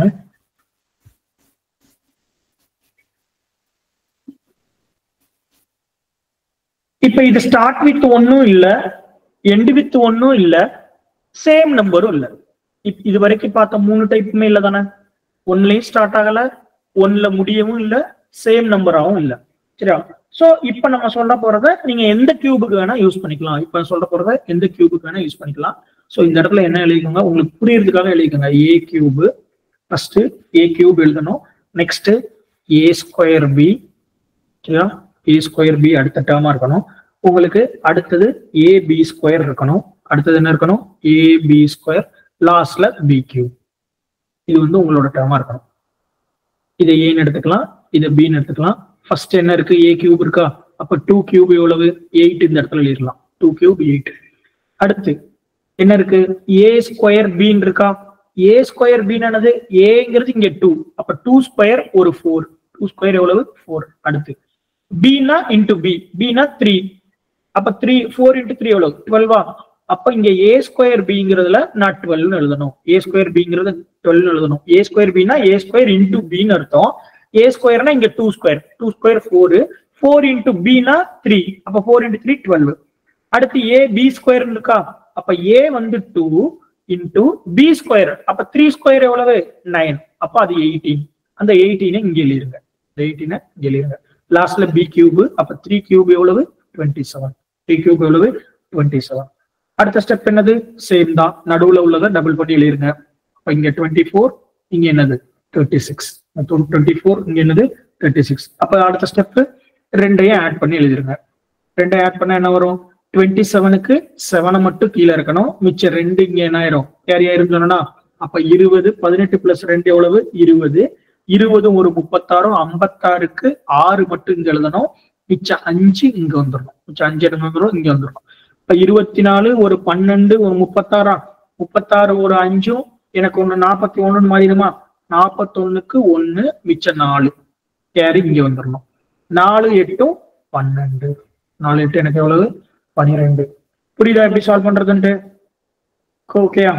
இப்ப இது ஸ்டார்ட் வித் ஒன்னும் இல்ல எண்ட் வித் ஒன்னும் இல்ல சேம் நம்பரும் இல்ல இப்- இது வரைக்கும் பார்த்த மூணு டைப்புமே இல்ல தானே ஒன்லயும் ஸ்டார்ட் ஆகல ஒன்ல முடியவும் இல்ல சேம் நம்பராகவும் இல்ல சரியா சோ இப்ப நம்ம சொல்ல போறத நீங்க எந்த கியூபுக்கு வேணா யூஸ் பண்ணிக்கலாம் இப்ப சொல்ல போறத எந்த கியூபுக்கு வேணா யூஸ் பண்ணிக்கலாம் சோ இந்த இடத்துல என்ன எழுதிக்கோங்க உங்களுக்கு புரியறதுக்காக எழுதிக்கோங்க A cube first A cube எழுதணும் நெக்ஸ்ட் ஏ ஸ்கொயர் பி சரியா ஏ ஸ்கொயர் பி அடுத்த டேர்மா இருக்கணும் உங்களுக்கு அடுத்தது ஏ பி ஸ்கொயர் இருக்கணும் அடுத்தது என்ன இருக்கணும் ஏ பி ஸ்கொயர் லாஸ்ட்ல பி கியூப் இது வந்து உங்களோட டேர்மா இருக்கணும் இதை ஏன்னு எடுத்துக்கலாம் இதை பின்னு எடுத்துக்கலாம் ஃபர்ஸ்ட் என்ன இருக்கு ஏ கியூப் இருக்கா அப்ப டூ கியூப் எவ்வளவு எயிட் இந்த இடத்துல எழுதிடலாம் டூ கியூப் எயிட் அடுத்து என்ன இருக்கு ஏ ஸ்கொயர் பின்னு இருக்கா ஏ ஸ்கொயர் பின்னு ஏங்கிறது இங்க டூ அப்ப டூ ஸ்கொயர் ஒரு ஃபோர் டூ ஸ்கொயர் எவ்வளவு ஃபோர் அடுத்து பின்னா இன்டு பி பின்னா த்ரீ அப்ப த்ரீ ஃபோர் இன்டு த்ரீ எவ்வளவு டுவெல்வா அப்ப இங்க ஏ ஸ்கொயர் பிங்கிறதுல நான் டுவெல்னு எழுதணும் ஏ ஸ்கொயர் பிங்கிறது டுவெல் எழுதணும் ஏ ஸ்கொயர் பின்னா ஏ ஸ்கொயர் இன்டு பின்னு அர்த்தம் ஏ ஸ்கொயர்னா இங்க two square two square four four into பின்னா த்ரீ அப்ப ஃபோர் இன்டு த்ரீ டுவெல் அடுத்து ஏ பி ஸ்கொயர் இருக்கா அப்ப ஏ வந்து டூ இன்டு பி ஸ்கொயர் அப்ப த்ரீ ஸ்கொயர் எவ்வளவு நைன் அப்ப அது எயிட்டீன் அந்த எயிட்டீனை இங்க எழுதிருங்க எயிட்டீனை இங்க எழுதிருங்க லாஸ்ட்ல பி கியூப் அப்ப த்ரீ கியூப் எவ்வளவு டுவெண்ட்டி செவன் த்ரீ கியூப் எவ்வளவு டுவெண்ட்டி செவன் அடுத்த ஸ்டெப் என்னது சேம் தான் நடுவுல உள்ளதை டபுள் பண்ணி எழுதிருங்க அப்ப இங்க டுவெண்ட்டி ஃபோர் இங்க என்னது தேர்ட்டி சிக்ஸ் டுவெண்ட்டி ஃபோர் இங்க என்னது தேர்ட்டி சிக்ஸ் அப்ப அடுத்த ஸ்டெப் ரெண்டையும் ஆட் பண்ணி எழுதிருங்க ரெண்டையும் ஆட் பண்ணா என்ன வரும் டுவெண்ட்டி செவனுக்கு செவனை மட்டும் கீழே இருக்கணும் மிச்சம் ரெண்டு இங்க என்ன ஆயிரும் கேரி ஆயிரும் சொன்னா அப்ப இருபது பதினெட்டு பிளஸ் ரெண்டு எவ்வளவு இருபது இருபதும் ஒரு முப்பத்தாறும் ஐம்பத்தாறுக்கு ஆறு மட்டும் இங்க எழுதணும் மிச்சம் அஞ்சு இங்க வந்துடணும் மிச்சம் அஞ்சு இடம் வந்துடும் இங்க வந்துடணும் இப்ப இருபத்தி நாலு ஒரு பன்னெண்டு ஒரு முப்பத்தாறா முப்பத்தாறு ஒரு அஞ்சும் எனக்கு ஒண்ணு நாற்பத்தி ஒண்ணுன்னு மாறிடுமா நாற்பத்தொன்னுக்கு ஒண்ணு மிச்சம் நாலு கேரி இங்க வந்துடணும் நாலு எட்டும் பன்னெண்டு நாலு எட்டு எனக்கு எவ்வளவு பனிரெண்டு புரியுதா எப்படி சால்வ் பண்றதுன்ட்டு ஓகேயா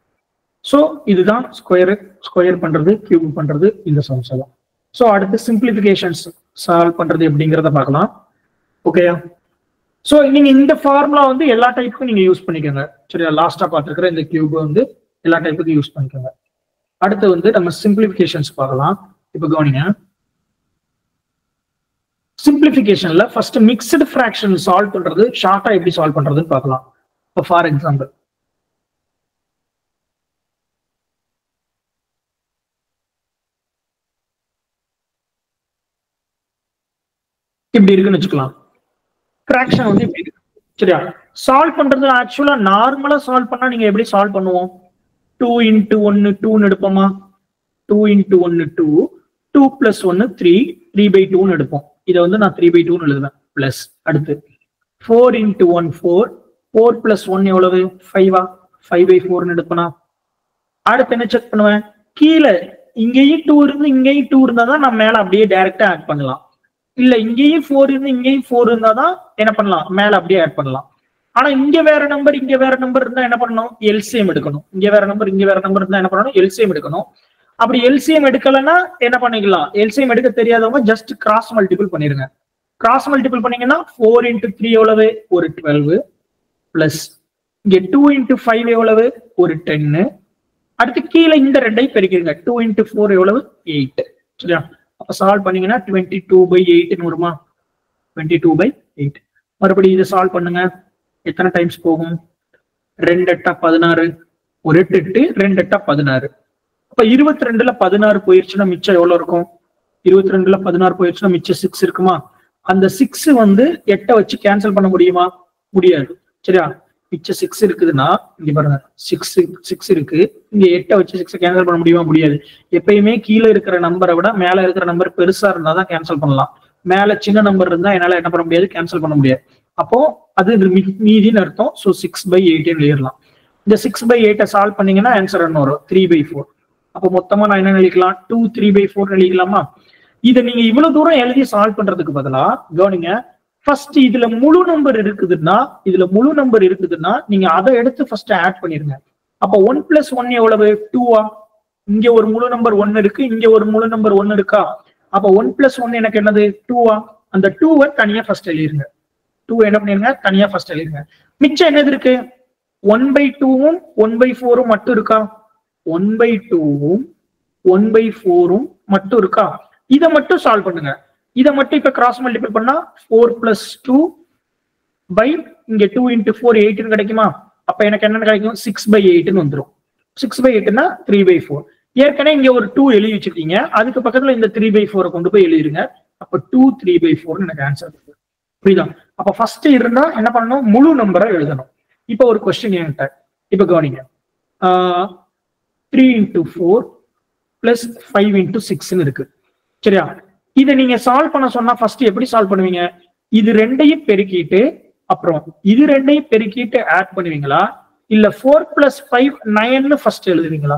சோ இதுதான் ஸ்கொயர் ஸ்கொயர் பண்றது கியூப் பண்றது இந்த சம்ஸ் எல்லாம் சோ அடுத்து சிம்பிளிபிகேஷன்ஸ் சால்வ் பண்றது எப்படிங்கிறத பார்க்கலாம் ஓகேயா சோ நீங்க இந்த ஃபார்முலா வந்து எல்லா டைப்புக்கும் நீங்க யூஸ் பண்ணிக்கோங்க சரியா லாஸ்டா பார்த்துருக்கிற இந்த கியூப் வந்து எல்லா டைப்புக்கும் யூஸ் பண்ணிக்கோங்க அடுத்து வந்து நம்ம சிம்பிளிபிகேஷன்ஸ் பார்க்கலாம் இப்ப கவனிங்க சிம்பிளிபிகேஷன்ல ஃபர்ஸ்ட் மிக்சடு ஃபிராக்ஷன் சால்வ் பண்றது ஷார்ட்டா எப்படி சால்வ் பண்றதுன்னு பார்க்கலாம் இப்போ ஃபார் எக்ஸாம்பிள் இப்படி இருக்குன்னு வச்சுக்கலாம் ஃபிராக்ஷன் வந்து இப்படி இருக்கு சரியா சால்வ் பண்றது ஆக்சுவலா நார்மலா சால்வ் பண்ணா நீங்க எப்படி சால்வ் பண்ணுவோம் டூ இன்ட்டு ஒன்னு டூன்னு எடுப்போமா டூ இன்ட்டு ஒன்னு டூ டூ பிளஸ் ஒன்னு த்ரீ த்ரீ பை டூன்னு எடுப்போம் இதை வந்து நான் த்ரீ பை டூன்னு எழுதுவேன் பிளஸ் அடுத்து four into one four four plus one எவ்வளவு ஃபைவா ஃபைவ் பை ஃபோர்னு எடுப்பேனா அடுத்து என்ன செக் பண்ணுவேன் கீழே இங்கேயும் டூ இருந்து இங்கேயும் டூ இருந்தா தான் நான் மேல அப்படியே டைரக்டா ஆட் பண்ணலாம் இல்ல இங்கேயும் ஃபோர் இருந்து இங்கேயும் ஃபோர் இருந்தா தான் என்ன பண்ணலாம் மேல அப்படியே ஆட் பண்ணலாம் ஆனா இங்க வேற நம்பர் இங்க வேற நம்பர் இருந்தா என்ன பண்ணணும் எல்சிஎம் எடுக்கணும் இங்க வேற நம்பர் இங்க வேற நம்பர் இருந்தா என்ன பண்ணணும் எல்சிஎம் எடுக்கணும் அப்படி எல்சிஎம் எடுக்கலன்னா என்ன பண்ணிக்கலாம் எல்சிஎம் எடுக்க தெரியாதவங்க ஜஸ்ட் கிராஸ் மல்டிபிள் பண்ணிருங்க கிராஸ் மல்டிபிள் பண்ணீங்கன்னா ஃபோர் இன்டூ த்ரீ எவ்வளவு ஒரு டுவெல் பிளஸ் இங்க டூ இன்டூ ஃபைவ் எவ்வளவு ஒரு டென்னு அடுத்து கீழே இந்த ரெண்டையும் பெருக்கிடுங்க டூ இன்டூ ஃபோர் எவ்வளவு எயிட் சரியா அப்ப சால்வ் பண்ணீங்கன்னா டுவெண்ட்டி டூ பை எயிட்னு வருமா டுவெண்ட்டி டூ பை எயிட் மறுபடியும் இதை சால்வ் பண்ணுங்க எத்தனை டைம்ஸ் போகும் ரெண்டு எட்டா பதினாறு ஒரு எட்டு எட்டு ரெண்டு எட்டா பதினாறு அப்ப இருபத்தி ரெண்டுல பதினாறு போயிருச்சுன்னா மிச்சம் எவ்வளவு இருக்கும் இருபத்தி ரெண்டுல பதினாறு போயிருச்சுன்னா மிச்சம் சிக்ஸ் இருக்குமா அந்த சிக்ஸ் வந்து எட்டை வச்சு கேன்சல் பண்ண முடியுமா முடியாது சரியா மிச்சம் சிக்ஸ் இருக்குதுன்னா இங்க பாருங்க சிக்ஸ் சிக்ஸ் இருக்கு இங்க எட்டை வச்சு சிக்ஸ் கேன்சல் பண்ண முடியுமா முடியாது எப்பயுமே கீழே இருக்கிற நம்பரை விட மேல இருக்கிற நம்பர் பெருசா இருந்தா தான் கேன்சல் பண்ணலாம் மேல சின்ன நம்பர் இருந்தா என்னால என்ன பண்ண முடியாது கேன்சல் பண்ண முடியாது அப்போ அது மி- மீதின்னு அர்த்தம் ஸோ சிக்ஸ் பை எயிட்னு எழுதிடலாம் இந்த சிக்ஸ் பை எயிட்டை சால்வ் பண்ணீங்கன்னா ஆன்சர் என்ன வரும் த்ரீ பை ஃபோர் அப்போ மொத்தமா நான் என்ன எழுதிக்கலாம் டூ த்ரீ பை ஃபோர் எழுதிக்கலாமா இதை நீங்க இவ்வளவு தூரம் எழுதி சால்வ் பண்றதுக்கு பதிலா கவனிங்க ஃபர்ஸ்ட் இதுல முழு நம்பர் இருக்குதுன்னா இதுல முழு நம்பர் இருக்குதுன்னா நீங்க அதை எடுத்து ஃபர்ஸ்ட் ஆட் பண்ணிருங்க அப்ப ஒன் பிளஸ் ஒன் எவ்வளவு டூவா இங்க ஒரு முழு நம்பர் ஒன்னு இருக்கு இங்க ஒரு முழு நம்பர் ஒன்னு இருக்கா அப்ப ஒன் பிளஸ் ஒன் எனக்கு என்னது டூவா அந்த டூவை தனியா ஃபர்ஸ்ட் எழுதிருங்க டூ என்ன பண்ணிருங்க தனியா ஃபர்ஸ்ட் எழுதிருங்க மிச்சம் என்னது இருக்கு ஒன் பை டூவும் ஒன் பை ஃபோரும் மட்டும் இருக்கா ஒன் பை டூவும் ஒன் பை ஃபோரும் மட்டும் இருக்கா இதை மட்டும் சால்வ் பண்ணுங்க இதை மட்டும் இப்ப கிராஸ் மல்டிபிள் பண்ணா ஃபோர் பிளஸ் டூ பை இங்க டூ இன்டூ ஃபோர் எயிட்னு கிடைக்குமா அப்ப எனக்கு என்ன கிடைக்கும் சிக்ஸ் பை எயிட்னு வந்துடும் சிக்ஸ் பை எயிட்னா த்ரீ பை ஃபோர் ஏற்கனவே இங்க ஒரு டூ எழுதி வச்சிருக்கீங்க அதுக்கு பக்கத்துல இந்த த்ரீ பை ஃபோரை கொண்டு போய் எழுதிருங்க அப்ப டூ த்ரீ பை ஃபோர் எனக்கு ஆன்சர் புரியுதா அப்ப ஃபர்ஸ்ட் இருந்தா என்ன பண்ணணும் முழு நம்பரை எழுதணும் இப்ப ஒரு கொஸ்டின் என்கிட்ட இப்ப கவனிங்க three into four plus five into சிக்ஸ்னு இருக்கு சரியா இதை நீங்க சால்வ் பண்ண சொன்னா ஃபர்ஸ்ட் எப்படி சால்வ் பண்ணுவீங்க இது ரெண்டையும் பெருக்கிட்டு அப்புறம் இது ரெண்டையும் பெருக்கிட்டு ஆட் பண்ணுவீங்களா இல்ல ஃபோர் பிளஸ் ஃபைவ் நைன்னு ஃபர்ஸ்ட் எழுதுவீங்களா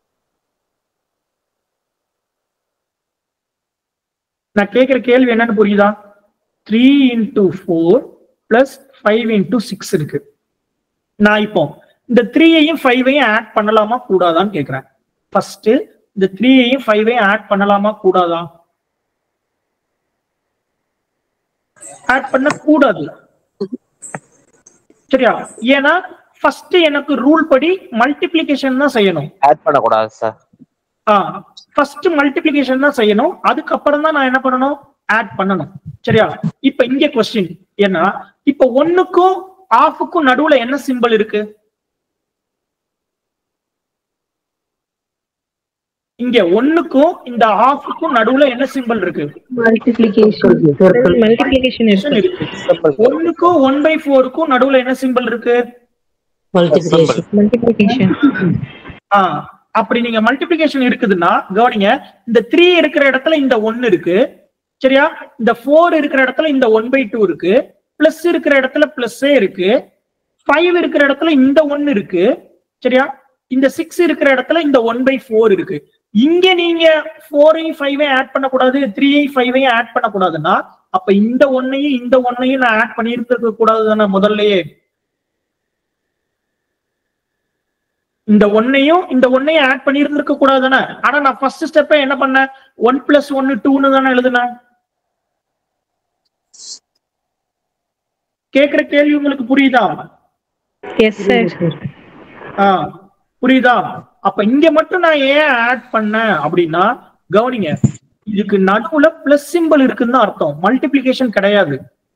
நான் கேட்கிற கேள்வி என்னன்னு புரியுதா three into four plus five into six இருக்கு நான் இப்போ இந்த த்ரீயையும் ஃபைவையும் ஆட் பண்ணலாமா கூடாதான்னு கேட்கிறேன் ஃபர்ஸ்ட் இந்த த்ரீயையும் ஃபைவையும் ஆட் பண்ணலாமா கூடாதா ஆட் பண்ண கூடாது சரியா ஏன்னா ஃபர்ஸ்ட் எனக்கு ரூல் படி மல்டிப்ளிகேஷன் தான் செய்யணும் ஆட் பண்ணக்கூடாது சார் ஆ ஃபர்ஸ்ட் மல்டிப்ளிகேஷன் தான் செய்யணும் அதுக்கப்புறம் தான் நான் என்ன பண்ணணும் ஆட் பண்ணணும் சரியா இப்ப இங்க கொஸ்டின் ஏன்னா இப்ப ஒண்ணுக்கும் ஆஃபுக்கும் நடுவுல என்ன சிம்பல் இருக்கு இங்க ஒண்ணுக்கும் இந்த ஆஃபுக்கும் நடுவுல என்ன சிம்பல் இருக்கு மல்டிப்ளிகேஷன் மல்டிப்ளிகேஷன் இருக்கு இருக்கு ஒண்ணுக்கும் ஒன் பை ஃபோருக்கும் நடுவுல என்ன சிம்பல் இருக்கு மல்டிப்ளிகேஷன் மல்டிப்ளிகேஷன் ஆ அப்படி நீங்க மல்டிப்ளிகேஷன் இருக்குதுன்னா கவனிங்க இந்த த்ரீ இருக்கிற இடத்துல இந்த ஒன்னு இருக்கு சரியா இந்த ஃபோர் இருக்கிற இடத்துல இந்த ஒன் பை டூ இருக்கு பிளஸ் இருக்கிற இடத்துல பிளஸ்ஸே இருக்கு ஃபைவ் இருக்கிற இடத்துல இந்த ஒன்னு இருக்கு சரியா இந்த சிக்ஸ் இருக்கிற இடத்துல இந்த ஒன் பை ஃபோர் இருக்கு இங்க நீங்க ஃபோரையும் ஃபைவையும் ஆட் பண்ணக்கூடாது த்ரீயையும் ஃபைவையும் ஆட் பண்ணக்கூடாதுன்னா அப்ப இந்த ஒன்னையும் இந்த ஒன்னையும் நான் ஆட் பண்ணியிருக்க கூடாது தானே முதல்லயே இந்த ஒன்னையும் இந்த ஒன்னையும் ஆட் பண்ணியிருந்திருக்க கூடாது தானே ஆனா நான் ஃபர்ஸ்ட் ஸ்டெப்ப என்ன பண்ணேன் ஒன் பிளஸ் ஒன்னு டூன்னு தானே எழுதுனேன் கேக்குற கேள்வி உங்களுக்கு புரியுதா எஸ் சார் ஆ புரியுதா அப்ப இங்க மட்டும் நான் ஏன் ஆட் பண்ணேன் அப்படின்னா கவனிங்க இதுக்கு நடுவுல பிளஸ் சிம்பிள் இருக்குன்னு தான் அர்த்தம் மல்டிப்ளிகேஷன் கிடையாது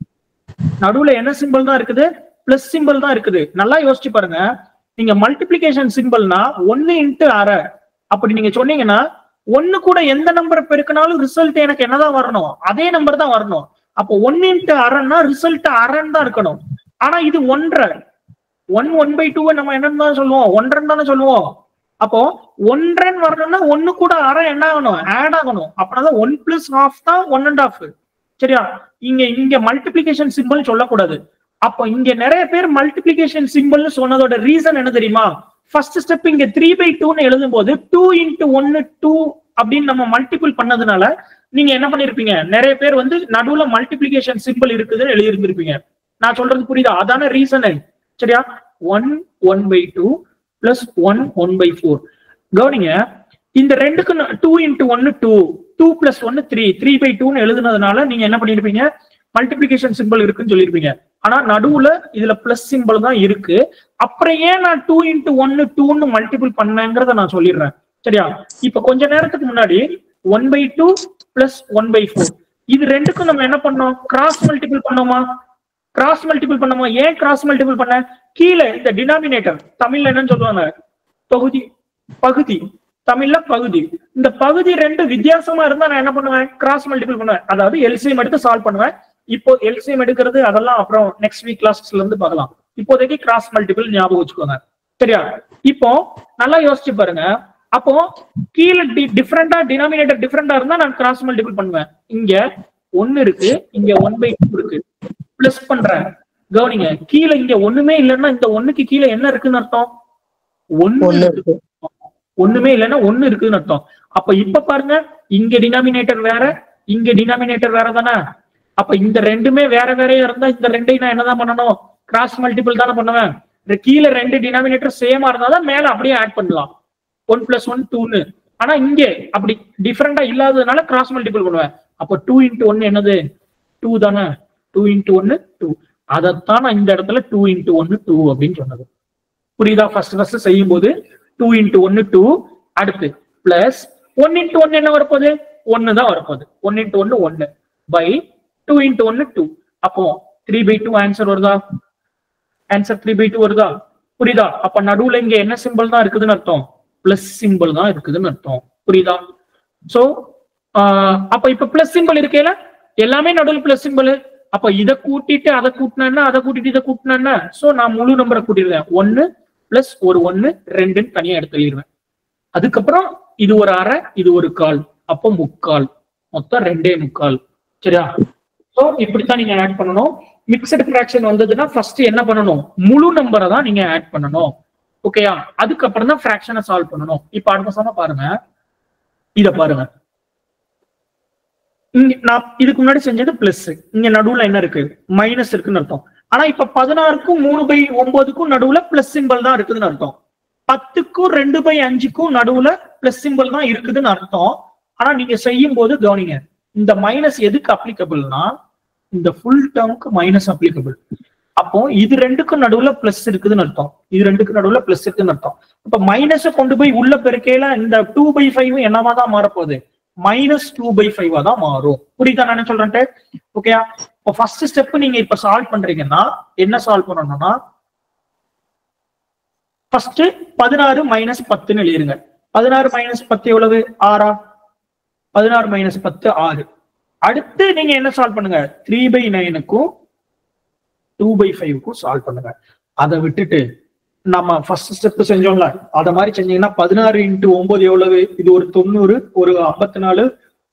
நடுவுல என்ன சிம்பிள் தான் இருக்குது பிளஸ் சிம்பிள் தான் இருக்குது நல்லா யோசிச்சு பாருங்க நீங்க மல்டிப்ளிகேஷன் சிம்பிள்னா ஒன்னு இன்ட்டு அரை அப்படி நீங்க சொன்னீங்கன்னா ஒன்னு கூட எந்த நம்பரை பெருக்கினாலும் ரிசல்ட் எனக்கு என்னதான் வரணும் அதே நம்பர் தான் வரணும் அப்போ ஒன்னு இன்ட்டு அரைன்னா ரிசல்ட் அரைன்னு தான் இருக்கணும் ஆனா இது ஒன்றரை ஒன் ஒன் பை டூ நம்ம என்னன்னு தான் சொல்லுவோம் ஒன்றரை தானே சொல்லுவோம் அப்போ ஒன்றரைன்னு வரணும்னா ஒன்னு கூட அரை என்ன ஆகணும் ஆட் ஆகணும் அப்படின்னா ஒன் பிளஸ் ஹாஃப் தான் ஒன் அண்ட் ஹாஃப் சரியா இங்க இங்க மல்டிபிளிகேஷன் சிம்பிள் சொல்லக்கூடாது அப்போ இங்க நிறைய பேர் மல்டிபிளிகேஷன் சிம்பிள்னு சொன்னதோட ரீசன் என்ன தெரியுமா ஃபர்ஸ்ட் ஸ்டெப் இங்க த்ரீ பை டூன்னு எழுதும் போது டூ இன்ட்டு ஒன்னு டூ அப்படின்னு நம்ம மல்டிபிள் பண்ணதுனால நீங்க என்ன பண்ணிருப்பீங்க நிறைய பேர் வந்து நடுவுல மல்டிபிளிகேஷன் சிம்பிள் இருக்குதுன்னு எழுதியிருந்திருப்பீங்க நான் சொல்றது புரியுதா அதான ரீசன் சரியா one one by two plus one one by four கவனிங்க இந்த ரெண்டுக்கு டூ இன்ட்டு ஒன்னு டூ டூ பிளஸ் ஒன்னு த்ரீ த்ரீ பை டூன்னு எழுதுனதுனால நீங்க என்ன பண்ணிருப்பீங்க மல்டிபிளிகேஷன் சிம்பிள் இருக்குன்னு சொல்லியிருப்பீங்க ஆனா நடுவுல இதுல பிளஸ் சிம்பிள் தான் இருக்கு அப்புறம் ஏன் நான் டூ இன்ட்டு ஒன்னு டூன்னு மல்டிபிள் பண்ணேங்கிறத நான் சொல்லிடுறேன் சரியா இப்ப கொஞ்ச நேரத்துக்கு முன்னாடி one by two plus one by four இது ரெண்டுக்கும் நம்ம என்ன பண்ணோம் கிராஸ் மல்டிபிள் பண்ணோமா கிராஸ் மல்டிபிள் பண்ணோமா ஏன் கிராஸ் மல்டிபிள் பண்ண கீழே இந்த டினாமினேட்டர் தமிழ்ல என்னன்னு சொல்லுவாங்க தொகுதி பகுதி தமிழ்ல பகுதி இந்த பகுதி ரெண்டு வித்தியாசமா இருந்தா நான் என்ன பண்ணுவேன் கிராஸ் மல்டிபிள் பண்ணுவேன் அதாவது எல்சிஎம் எடுத்து சால்வ் பண்ணுவேன் இப்போ எல்சிஎம் எடுக்கிறது அதெல்லாம் அப்புறம் நெக்ஸ்ட் வீக் கிளாஸ்ல இருந்து பார்க்கலாம் இப்போதைக்கு கிராஸ் மல்டிபிள் ஞாபகம் வச்சுக்கோங்க சரியா இப்போ நல்லா யோசிச்சு பாருங்க அப்போ கீழே டிஃப்ரெண்டா டினாமினேட்டர் டிஃப்ரெண்டா இருந்தா நான் கிராஸ் மல்டிபிள் பண்ணுவேன் இங்க ஒன்னு இருக்கு இங்க ஒன் பை டூ இருக்கு பிளஸ் பண்றேன் கவனிங்க கீழே இங்க ஒண்ணுமே இல்லைன்னா இந்த ஒண்ணுக்கு கீழே என்ன இருக்குன்னு அர்த்தம் ஒண்ணு ஒண்ணு இருக்கு. ஒண்ணுமே இல்லைன்னா ஒண்ணு இருக்குன்னு அர்த்தம் அப்ப இப்ப பாருங்க இங்க டினாமினேட்டர் வேற இங்க டினாமினேட்டர் வேற தானே அப்ப இந்த ரெண்டுமே வேற வேறையா இருந்தா இந்த ரெண்டையும் நான் என்னதான் பண்ணணும் கிராஸ் மல்டிபிள் தானே பண்ணுவேன் இந்த கீழே ரெண்டு டினாமினேட்டர் சேமா இருந்தாதான் மேல அப்படியே ஆட் பண்ணலாம் ஒன் பிளஸ் ஒன் டூன்னு ஆனா இங்கே அப்படி டிஃபரெண்டா இல்லாததுனால கிராஸ் மல்டிபிள் பண்ணுவேன் அப்ப டூ இன்ட்டு ஒன்னு என்னது டூ தானே டூ இன்ட்டு ஒன்னு டூ அதைத்தான் நான் இந்த இடத்துல டூ இன்ட்டு ஒன்னு டூ அப்படின்னு சொன்னது புரியுதா ஃபர்ஸ்ட் ஃபர்ஸ்ட் செய்யும் போது டூ இன்ட்டு ஒன்னு டூ அடுத்து பிளஸ் ஒன் இன்ட்டு ஒன்னு என்ன வரப்போகுது ஒன்னு தான் வரப்போகுது ஒன் இன்ட்டு ஒன்னு ஒன்னு பை டூ இன்ட்டு ஒன்னு டூ அப்போ த்ரீ பை டூ ஆன்சர் வருதா ஆன்சர் த்ரீ பை டூ வருதா புரியுதா அப்ப நடுவுல இங்க என்ன சிம்பிள் தான் இருக்குதுன்னு அர்த்தம் பிளஸ் சிம்பிள் தான் இருக்குதுன்னு அர்த்தம் புரியுதா சோ அப்ப இப்ப பிளஸ் சிம்பிள் இருக்கையில எல்லாமே நடுவில் பிளஸ் சிம்பிள் அப்ப இதை கூட்டிட்டு அதை கூட்டினா அதை கூட்டிட்டு இதை கூட்டினா சோ நான் முழு நம்பரை கூட்டிடுவேன் ஒன்னு பிளஸ் ஒரு ஒன்னு ரெண்டுன்னு தனியா எடுத்து எழுதிடுவேன் அதுக்கப்புறம் இது ஒரு அரை இது ஒரு கால் அப்போ முக்கால் மொத்தம் ரெண்டே முக்கால் சரியா சோ இப்படித்தான் நீங்க ஆட் பண்ணணும் மிக்சடு ஃபிராக்ஷன் வந்ததுன்னா ஃபர்ஸ்ட் என்ன பண்ணணும் முழு நம்பரை தான் நீங்க ஆட் பண்ணணும் ஓகேயா அதுக்கப்புறம் தான் ஃபிராக்ஷனை சால்வ் பண்ணணும் இப்ப அடுத்த சம பாருங்க இத பாருங்க இங்க நான் இதுக்கு முன்னாடி செஞ்சது பிளஸ் இங்க நடுவுல என்ன இருக்கு மைனஸ் இருக்குன்னு அர்த்தம் ஆனா இப்ப பதினாறுக்கும் மூணு பை ஒன்பதுக்கும் நடுவுல பிளஸ் சிம்பிள் தான் இருக்குதுன்னு அர்த்தம் பத்துக்கும் ரெண்டு பை அஞ்சுக்கும் நடுவுல பிளஸ் சிம்பிள் தான் இருக்குதுன்னு அர்த்தம் ஆனா நீங்க செய்யும் போது கவனிங்க இந்த மைனஸ் எதுக்கு அப்ளிகபிள்னா இந்த ஃபுல் டேர்முக்கு மைனஸ் அப்ளிகபிள் அப்போ இது ரெண்டுக்கும் நடுவுல பிளஸ் இருக்குதுன்னு அர்த்தம் இது ரெண்டுக்கு நடுவுல பிளஸ் இருக்குன்னு அர்த்தம் இப்ப மைனஸ கொண்டு போய் உள்ள பெருக்கையில இந்த டூ பை ஃபைவ் என்னவா தான் மாறப்போகுது மைனஸ் டூ பை ஃபைவா தான் மாறும் புரியுதா நான் என்ன சொல்றேன் ஓகேயா இப்போ ஃபர்ஸ்ட் ஸ்டெப் நீங்க இப்ப சால்வ் பண்றீங்கன்னா என்ன சால்வ் பண்ணணும்னா ஃபர்ஸ்ட் பதினாறு மைனஸ் பத்துன்னு எழுதிருங்க பதினாறு மைனஸ் பத்து எவ்வளவு ஆறா பதினாறு மைனஸ் பத்து ஆறு அடுத்து நீங்க என்ன சால்வ் பண்ணுங்க த்ரீ பை நைனுக்கும் டூ பை ஃபைவ்க்கும் சால்வ் பண்ணுங்க அதை விட்டுட்டு நம்ம ஃபர்ஸ்ட் ஸ்டெப் செஞ்சோம்ல அத மாதிரி செஞ்சீங்கன்னா பதினாறு இன்ட்டு ஒன்பது எவ்வளவு இது ஒரு தொண்ணூறு ஒரு ஐம்பத்தி நாலு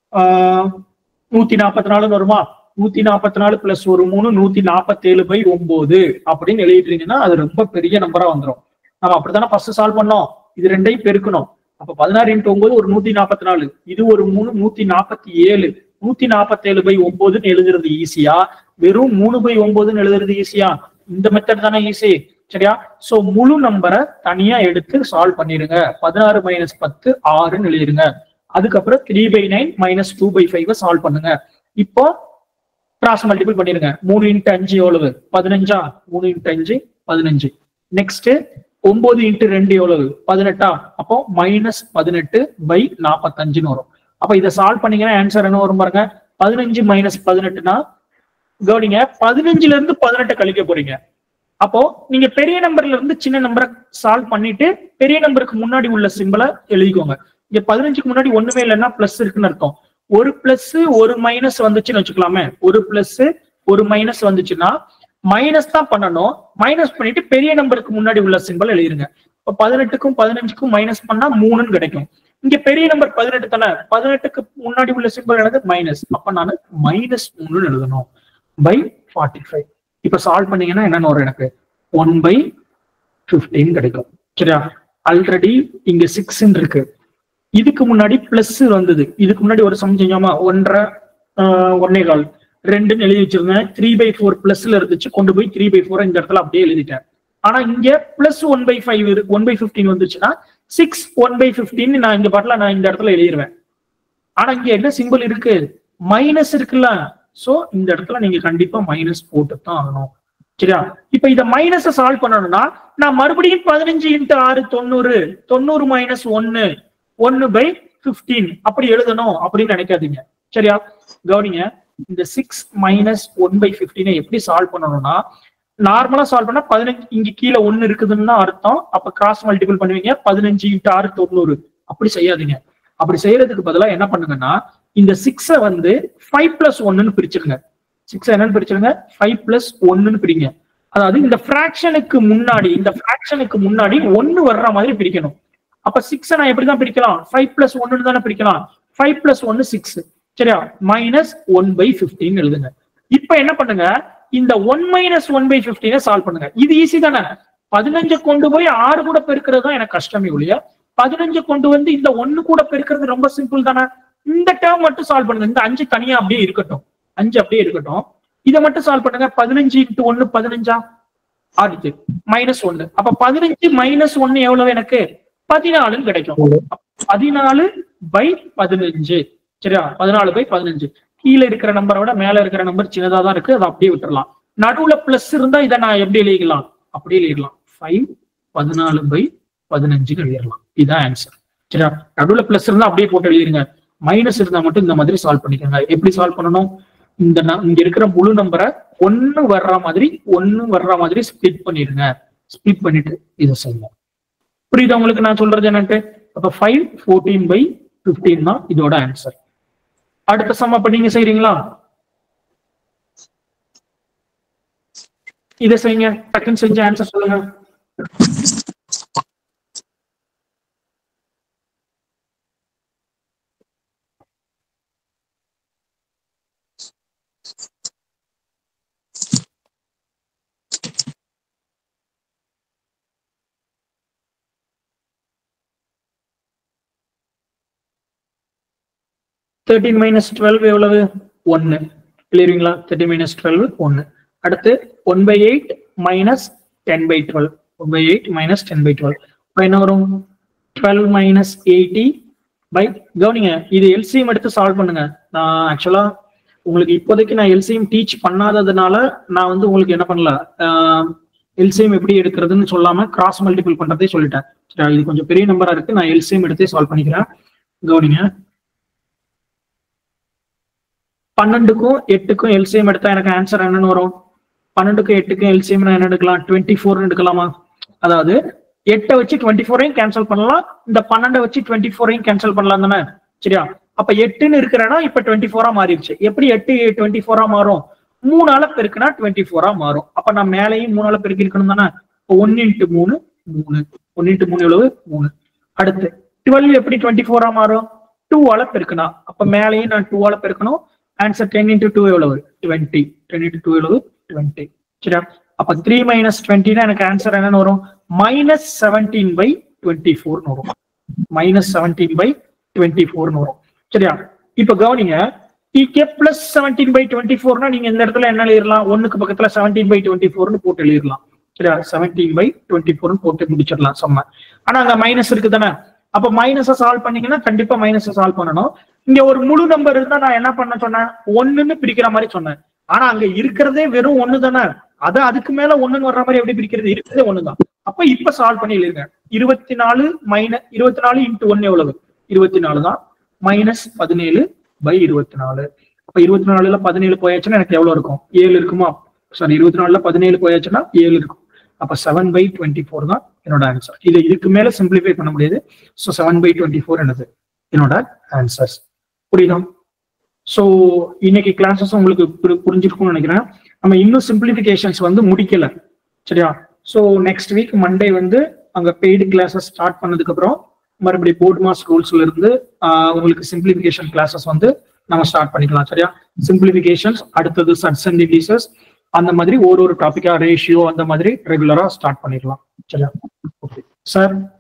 ஆஹ் நூத்தி நாற்பத்தி நாலுன்னு வருமா நூத்தி நாற்பத்தி நாலு பிளஸ் ஒரு மூணு நூத்தி நாற்பத்தி ஏழு பை ஒன்பது அப்படின்னு எழுதிட்டீங்கன்னா அது ரொம்ப பெரிய நம்பரா வந்துடும் நம்ம அப்படித்தானே ஃபர்ஸ்ட் சால்வ் பண்ணோம் இது ரெண்டையும் பெருக்கணும் அப்ப பதினாறு இன்ட்டு ஒன்பது ஒரு நூத்தி நாற்பத்தி நாலு இது ஒரு மூணு நூத்தி நாற்பத்தி ஏழு நூத்தி நாற்பத்தி ஏழு பை ஒன்பதுன்னு எழுதுறது ஈஸியா வெறும் மூணு பை ஒன்பதுன்னு எழுதுறது ஈஸியா இந்த மெத்தட் தானே ஈஸி சரியா சோ முழு நம்பரை தனியா எடுத்து சால்வ் பண்ணிருங்க பதினாறு மைனஸ் பத்து ஆறுன்னு எழுதிருங்க அதுக்கப்புறம் three by nine minus two by five solve பண்ணுங்க இப்போ கிராஸ் மல்டிபிள் பண்ணிருங்க மூணு இன்ட்டு அஞ்சு எவ்வளவு பதினஞ்சா மூணு இன்ட்டு அஞ்சு பதினஞ்சு நெக்ஸ்ட் ஒன்பது இன்ட்டு ரெண்டு எவ்வளவு பதினெட்டா அப்போ மைனஸ் பதினெட்டு பை நாற்பத்தஞ்சுன்னு வரும் அப்ப இதை சால்வ் பண்ணீங்கன்னா ஆன்சர் என்ன வரும் பாருங்க பதினஞ்சு மைனஸ் பதினெட்டுனா கவனிங்க பதினஞ்சுல இருந்து பதினெட்டு கழிக்க போறீங்க அப்போ நீங்க பெரிய நம்பர்ல இருந்து சின்ன நம்பரை சால்வ் பண்ணிட்டு பெரிய நம்பருக்கு முன்னாடி உள்ள சிம்பிளை எழுதிக்கோங்க இங்க பதினஞ்சுக்கு முன்னாடி ஒண்ணுமே இல்லைன்னா பிளஸ் இருக்குன்னு அர்த்தம் ஒரு பிளஸ் ஒரு மைனஸ் வந்துச்சுன்னு வச்சுக்கலாமே ஒரு பிளஸ் ஒரு மைனஸ் வந்துச்சுன்னா மைனஸ் தான் பண்ணணும் மைனஸ் பண்ணிட்டு பெரிய நம்பருக்கு முன்னாடி உள்ள சிம்பிள் எழுதிருங்க இப்ப பதினெட்டுக்கும் பதினஞ்சுக்கும் மைனஸ் பண்ணா மூணுன்னு கிடைக்கும் இங்க பெரிய நம்பர் பதினெட்டு தானே பதினெட்டுக்கு முன்னாடி உள்ள சிம்பிள் என்னது மைனஸ் அப்ப நான் மைனஸ் மூணுன்னு எழுதணும் பை ஃபார்ட்டி ஃபைவ் இப்ப சால்வ் பண்ணீங்கன்னா என்னன்னு வரும் எனக்கு ஒன் பை பிப்டீன் கிடைக்கும் சரியா ஆல்ரெடி இங்க சிக்ஸ் இருக்கு இதுக்கு முன்னாடி பிளஸ் வந்தது இதுக்கு முன்னாடி ஒரு சம் செஞ்சோமா ஒன்றரை ஆஹ், ஒன்னே கால் ரெண்டுன்னு எழுதி வச்சிருந்தேன் த்ரீ பை ஃபோர் பிளஸ்ல இருந்துச்சு கொண்டு போய் த்ரீ பை ஃபோர் இந்த இடத்துல அப்படியே எழுதிட்டேன் ஆனா இங்க plus one by five one by fifteen வந்துச்சுன்னா சிக்ஸ் ஒன் பை பிப்டீன் நான் இந்த பாட்டில நான் இந்த இடத்துல எழுதிருவேன் ஆனா இங்க என்ன சிம்பிள் இருக்கு மைனஸ் இருக்குல்ல சோ இந்த இடத்துல நீங்க கண்டிப்பா மைனஸ் போட்டு தான் ஆகணும் சரியா இப்ப இத மைனஸ் சால்வ் பண்ணணும்னா நான் மறுபடியும் பதினஞ்சு இன்ட்டு ஆறு தொண்ணூறு தொண்ணூறு மைனஸ் ஒன்னு ஒன்னு பை பிப்டீன் அப்படி எழுதணும் அப்படின்னு நினைக்காதீங்க சரியா கவனிங்க இந்த சிக்ஸ் மைனஸ் ஒன் பை பிப்டீனை எப்படி சால்வ் பண்ணணும்னா நார்மலா சால்வ் பண்ணா பதினஞ்சு இங்க கீழே ஒன்னு இருக்குதுன்னு தான் அர்த்தம் அப்ப கிராஸ் மல்டிபிள் பண்ணுவீங்க பதினஞ்சு இன்ட்டு ஆறு தொண்ணூறு அப்படி செய்யாதீங்க அப்படி செய்யறதுக்கு பதிலா என்ன பண்ணுங்கன்னா இந்த சிக்ஸ வந்து ஃபைவ் பிளஸ் ஒன்னுன்னு பிரிச்சிருங்க சிக்ஸ் என்னன்னு பிரிச்சிருங்க ஃபைவ் பிளஸ் ஒன்னுன்னு பிரிங்க அதாவது இந்த ஃபிராக்ஷனுக்கு முன்னாடி இந்த ஃபிராக்ஷனுக்கு முன்னாடி ஒன்னு வர்ற மாதிரி பிரிக்கணும் அப்ப சிக்ஸை நான் எப்படி தான் பிரிக்கலாம் ஃபைவ் பிளஸ் ஒன்னு தானே பிரிக்கலாம் ஃபைவ் பிளஸ் ஒன்னு சிக்ஸ் சரியா மைனஸ் ஒன் பை பிப்டீன் எழுதுங்க இப்ப என்ன பண்ணுங்க இந்த ஒன் மைனஸ் ஒன் பை பிப்டீனை சால்வ் பண்ணுங்க இது ஈஸி தானே பதினஞ்சு கொண்டு போய் ஆறு கூட பெருக்கிறது தான் எனக்கு கஷ்டமே ஒழிய பதினஞ்சு கொண்டு வந்து இந்த ஒன்னு கூட பெருக்கிறது ரொம்ப சிம்பிள் தானே இந்த டேர்ம் மட்டும் சால்வ் பண்ணுங்க இந்த அஞ்சு தனியா அப்படியே இருக்கட்டும் அஞ்சு அப்படியே இருக்கட்டும் இதை மட்டும் சால்வ் பண்ணுங்க பதினஞ்சு இன்ட்டு ஒன்னு பதினஞ்சா அடுத்து மைனஸ் ஒன்னு அப்ப பதினஞ்சு மைனஸ் ஒன்னு எவ்வளவு எனக்கு பதினாலுன்னு கிடைக்கும் பதினாலு பை பதினஞ்சு சரியா பதினாலு பை பதினஞ்சு கீழே இருக்கிற நம்பரை விட மேல இருக்கிற நம்பர் சின்னதா தான் இருக்கு அதை அப்படியே விட்டுறலாம் நடுவுல பிளஸ் இருந்தா இதை நான் எப்படி எழுதிக்கலாம் அப்படியே எழுதிடலாம் ஃபைவ் பதினாலு பை பதினஞ்சுன்னு எழுதிடலாம் இதுதான் ஆன்சர் சரியா நடுவுல பிளஸ் இருந்தா அப்படியே போட்டு எழுதிருங்க மைனஸ் இருந்தா மட்டும் இந்த மாதிரி சால்வ் பண்ணிக்கோங்க எப்படி சால்வ் பண்ணணும் இந்த ந- இங்க இருக்கிற முழு நம்பரை ஒன்னு வர்ற மாதிரி ஒன்னு வர்ற மாதிரி ஸ்பிளிட் பண்ணிடுங்க ஸ்பிளிட் பண்ணிட்டு இதை செய்யுங்க புரியுதா உங்களுக்கு நான் சொல்றது என்னன்ட்டு அப்ப ஃபைவ் ஃபோர்டீன் பை பிப்டீன் தான் இதோட ஆன்சர் அடுத்த சம் அப்ப நீங்க செய்றீங்களா இதை செய்யுங்க டக்குன்னு செஞ்ச ஆன்சர் சொல்லுங்க தேர்ட்டீன் மைனஸ் டுவெல் எவ்வளவு ஒன்னு கிளியரிங்களா தேர்ட்டின் மைனஸ் டுவெல் ஒன்னு அடுத்து one by eight minus ten by twelve one by eight minus ten by twelve இப்போ என்ன வரும் டுவெல் மைனஸ் எயிட்டி பை கவனிங்க இது எல்சிஎம் எடுத்து சால்வ் பண்ணுங்க நான் ஆக்சுவலா உங்களுக்கு இப்போதைக்கு நான் எல்சிஎம் டீச் பண்ணாததுனால நான் வந்து உங்களுக்கு என்ன பண்ணல எல்சிஎம் எப்படி எடுக்கிறதுன்னு சொல்லாம கிராஸ் மல்டிபிள் பண்றதே சொல்லிட்டேன் சரியா இது கொஞ்சம் பெரிய நம்பரா இருக்கு நான் எல்சிஎம் எடுத்தே சால்வ் பண்ணிக்கிறேன் கவனிங்க பன்னெண்டுக்கும் எட்டுக்கும் எல்சிஎம் எடுத்தா எனக்கு ஆன்சர் என்னன்னு வரும் பன்னெண்டுக்கும் எட்டுக்கும் எல்சிஎம் என்ன எடுக்கலாம் டுவெண்ட்டி ஃபோர் எடுக்கலாமா அதாவது எட்டை வச்சு டுவெண்ட்டி ஃபோரையும் கேன்சல் பண்ணலாம் இந்த பன்னெண்டை வச்சு டுவெண்ட்டி ஃபோரையும் கேன்சல் பண்ணலாம் தானே சரியா அப்ப எட்டுன்னு இருக்கிறனா இப்ப டுவெண்ட்டி ஃபோரா மாறிடுச்சு எப்படி எட்டு டுவெண்ட்டி ஃபோரா மாறும் மூணால பெருக்குனா டுவெண்ட்டி ஃபோரா மாறும் அப்ப நான் மேலேயும் மூணால பெருக்கி இருக்கணும் தானே ஒன்னு இன்ட்டு மூணு மூணு ஒன்னு இன்ட்டு மூணு எவ்வளவு மூணு அடுத்து டுவெல் எப்படி டுவெண்ட்டி ஃபோரா மாறும் டூவால பெருக்கனா அப்ப மேலேயும் நான் டூவால பெருக்கணும் ஆன்சர் டென் இன்டூ டூ எவ்வளவு டுவெண்ட்டி டென் இன்டூ டூ எவ்வளவு டுவெண்ட்டி சரியா அப்ப த்ரீ மைனஸ் டுவெண்ட்டினா எனக்கு ஆன்சர் என்னன்னு வரும் மைனஸ் செவன்டீன் பை டுவெண்ட்டி ஃபோர்னு வரும் மைனஸ் செவன்டீன் பை டுவெண்ட்டி ஃபோர்னு வரும் சரியா இப்ப கவனிங்க டிகே பிளஸ் செவன்டீன் பை டுவெண்ட்டி ஃபோர்னா நீங்க இந்த இடத்துல என்ன எழுதிடலாம் ஒண்ணுக்கு பக்கத்துல செவன்டீன் பை டுவெண்ட்டி ஃபோர்னு போட்டு எழுதிடலாம் சரியா செவன்டீன் பை டுவெண்ட்டி ஃபோர்னு போட்டு முடிச்சிடலாம் செம்ம ஆனா அங்க மைனஸ் இருக்கு தானே அப்ப மைனஸை சால்வ் பண்ணீங்கன்னா கண்டிப்பா மைனஸை சால்வ் பண்ணணும் இங்க ஒரு முழு நம்பர் இருந்தா நான் என்ன பண்ண சொன்னேன் ஒண்ணுன்னு பிரிக்கிற மாதிரி சொன்னேன் ஆனா அங்க இருக்கிறதே வெறும் ஒண்ணு தானே அத அதுக்கு மேல ஒண்ணுன்னு வர்ற மாதிரி எப்படி பிரிக்கிறது இருக்கிறதே ஒண்ணுதான் அப்ப இப்ப சால்வ் பண்ணி எழுதுங்க இருபத்தி நாலு மைனஸ் இருபத்தி நாலு இன்ட்டு ஒன்னு எவ்வளவு இருபத்தி நாலு தான் மைனஸ் பதினேழு பை இருபத்தி நாலு அப்ப இருபத்தி நாலுல பதினேழு போயாச்சுன்னா எனக்கு எவ்வளவு இருக்கும் ஏழு இருக்குமா சாரி இருபத்தி நாலுல பதினேழு போயாச்சுன்னா ஏழு இருக்கும் அப்ப செவன் பை டுவெண்ட்டி ஃபோர் தான் என்னோட ஆன்சர் இது இதுக்கு மேல சிம்பிளிஃபை பண்ண முடியாது so seven by twenty four என்னது என்னோட ஆன்சர்ஸ் புரியுதா ஸோ இன்னைக்கு கிளாஸஸ் உங்களுக்கு புரி- புரிஞ்சிருக்கும்னு நினைக்கிறேன் நம்ம இன்னும் சிம்பிளிஃபிகேஷன்ஸ் வந்து முடிக்கல சரியா ஸோ நெக்ஸ்ட் வீக் மண்டே வந்து அங்க பெய்டு கிளாஸஸ் ஸ்டார்ட் பண்ணதுக்கு அப்புறம் மறுபடியும் போர்ட் மாஸ் ரூல்ஸ்ல இருந்து ஆஹ், உங்களுக்கு சிம்பிளிஃபிகேஷன் கிளாஸஸ் வந்து நம்ம ஸ்டார்ட் பண்ணிக்கலாம் சரியா சிம்பிளிஃபிகேஷன்ஸ் அடுத்தது சட்ஸ் அண்ட் டிசஸ் அந்த மாதிரி ஒரு ஒரு டாபிக்கா ரேஷியோ அந்த மாதிரி ரெகுலரா ஸ்டார்ட் பண்ணிடலாம் சரியா ஓகே சார்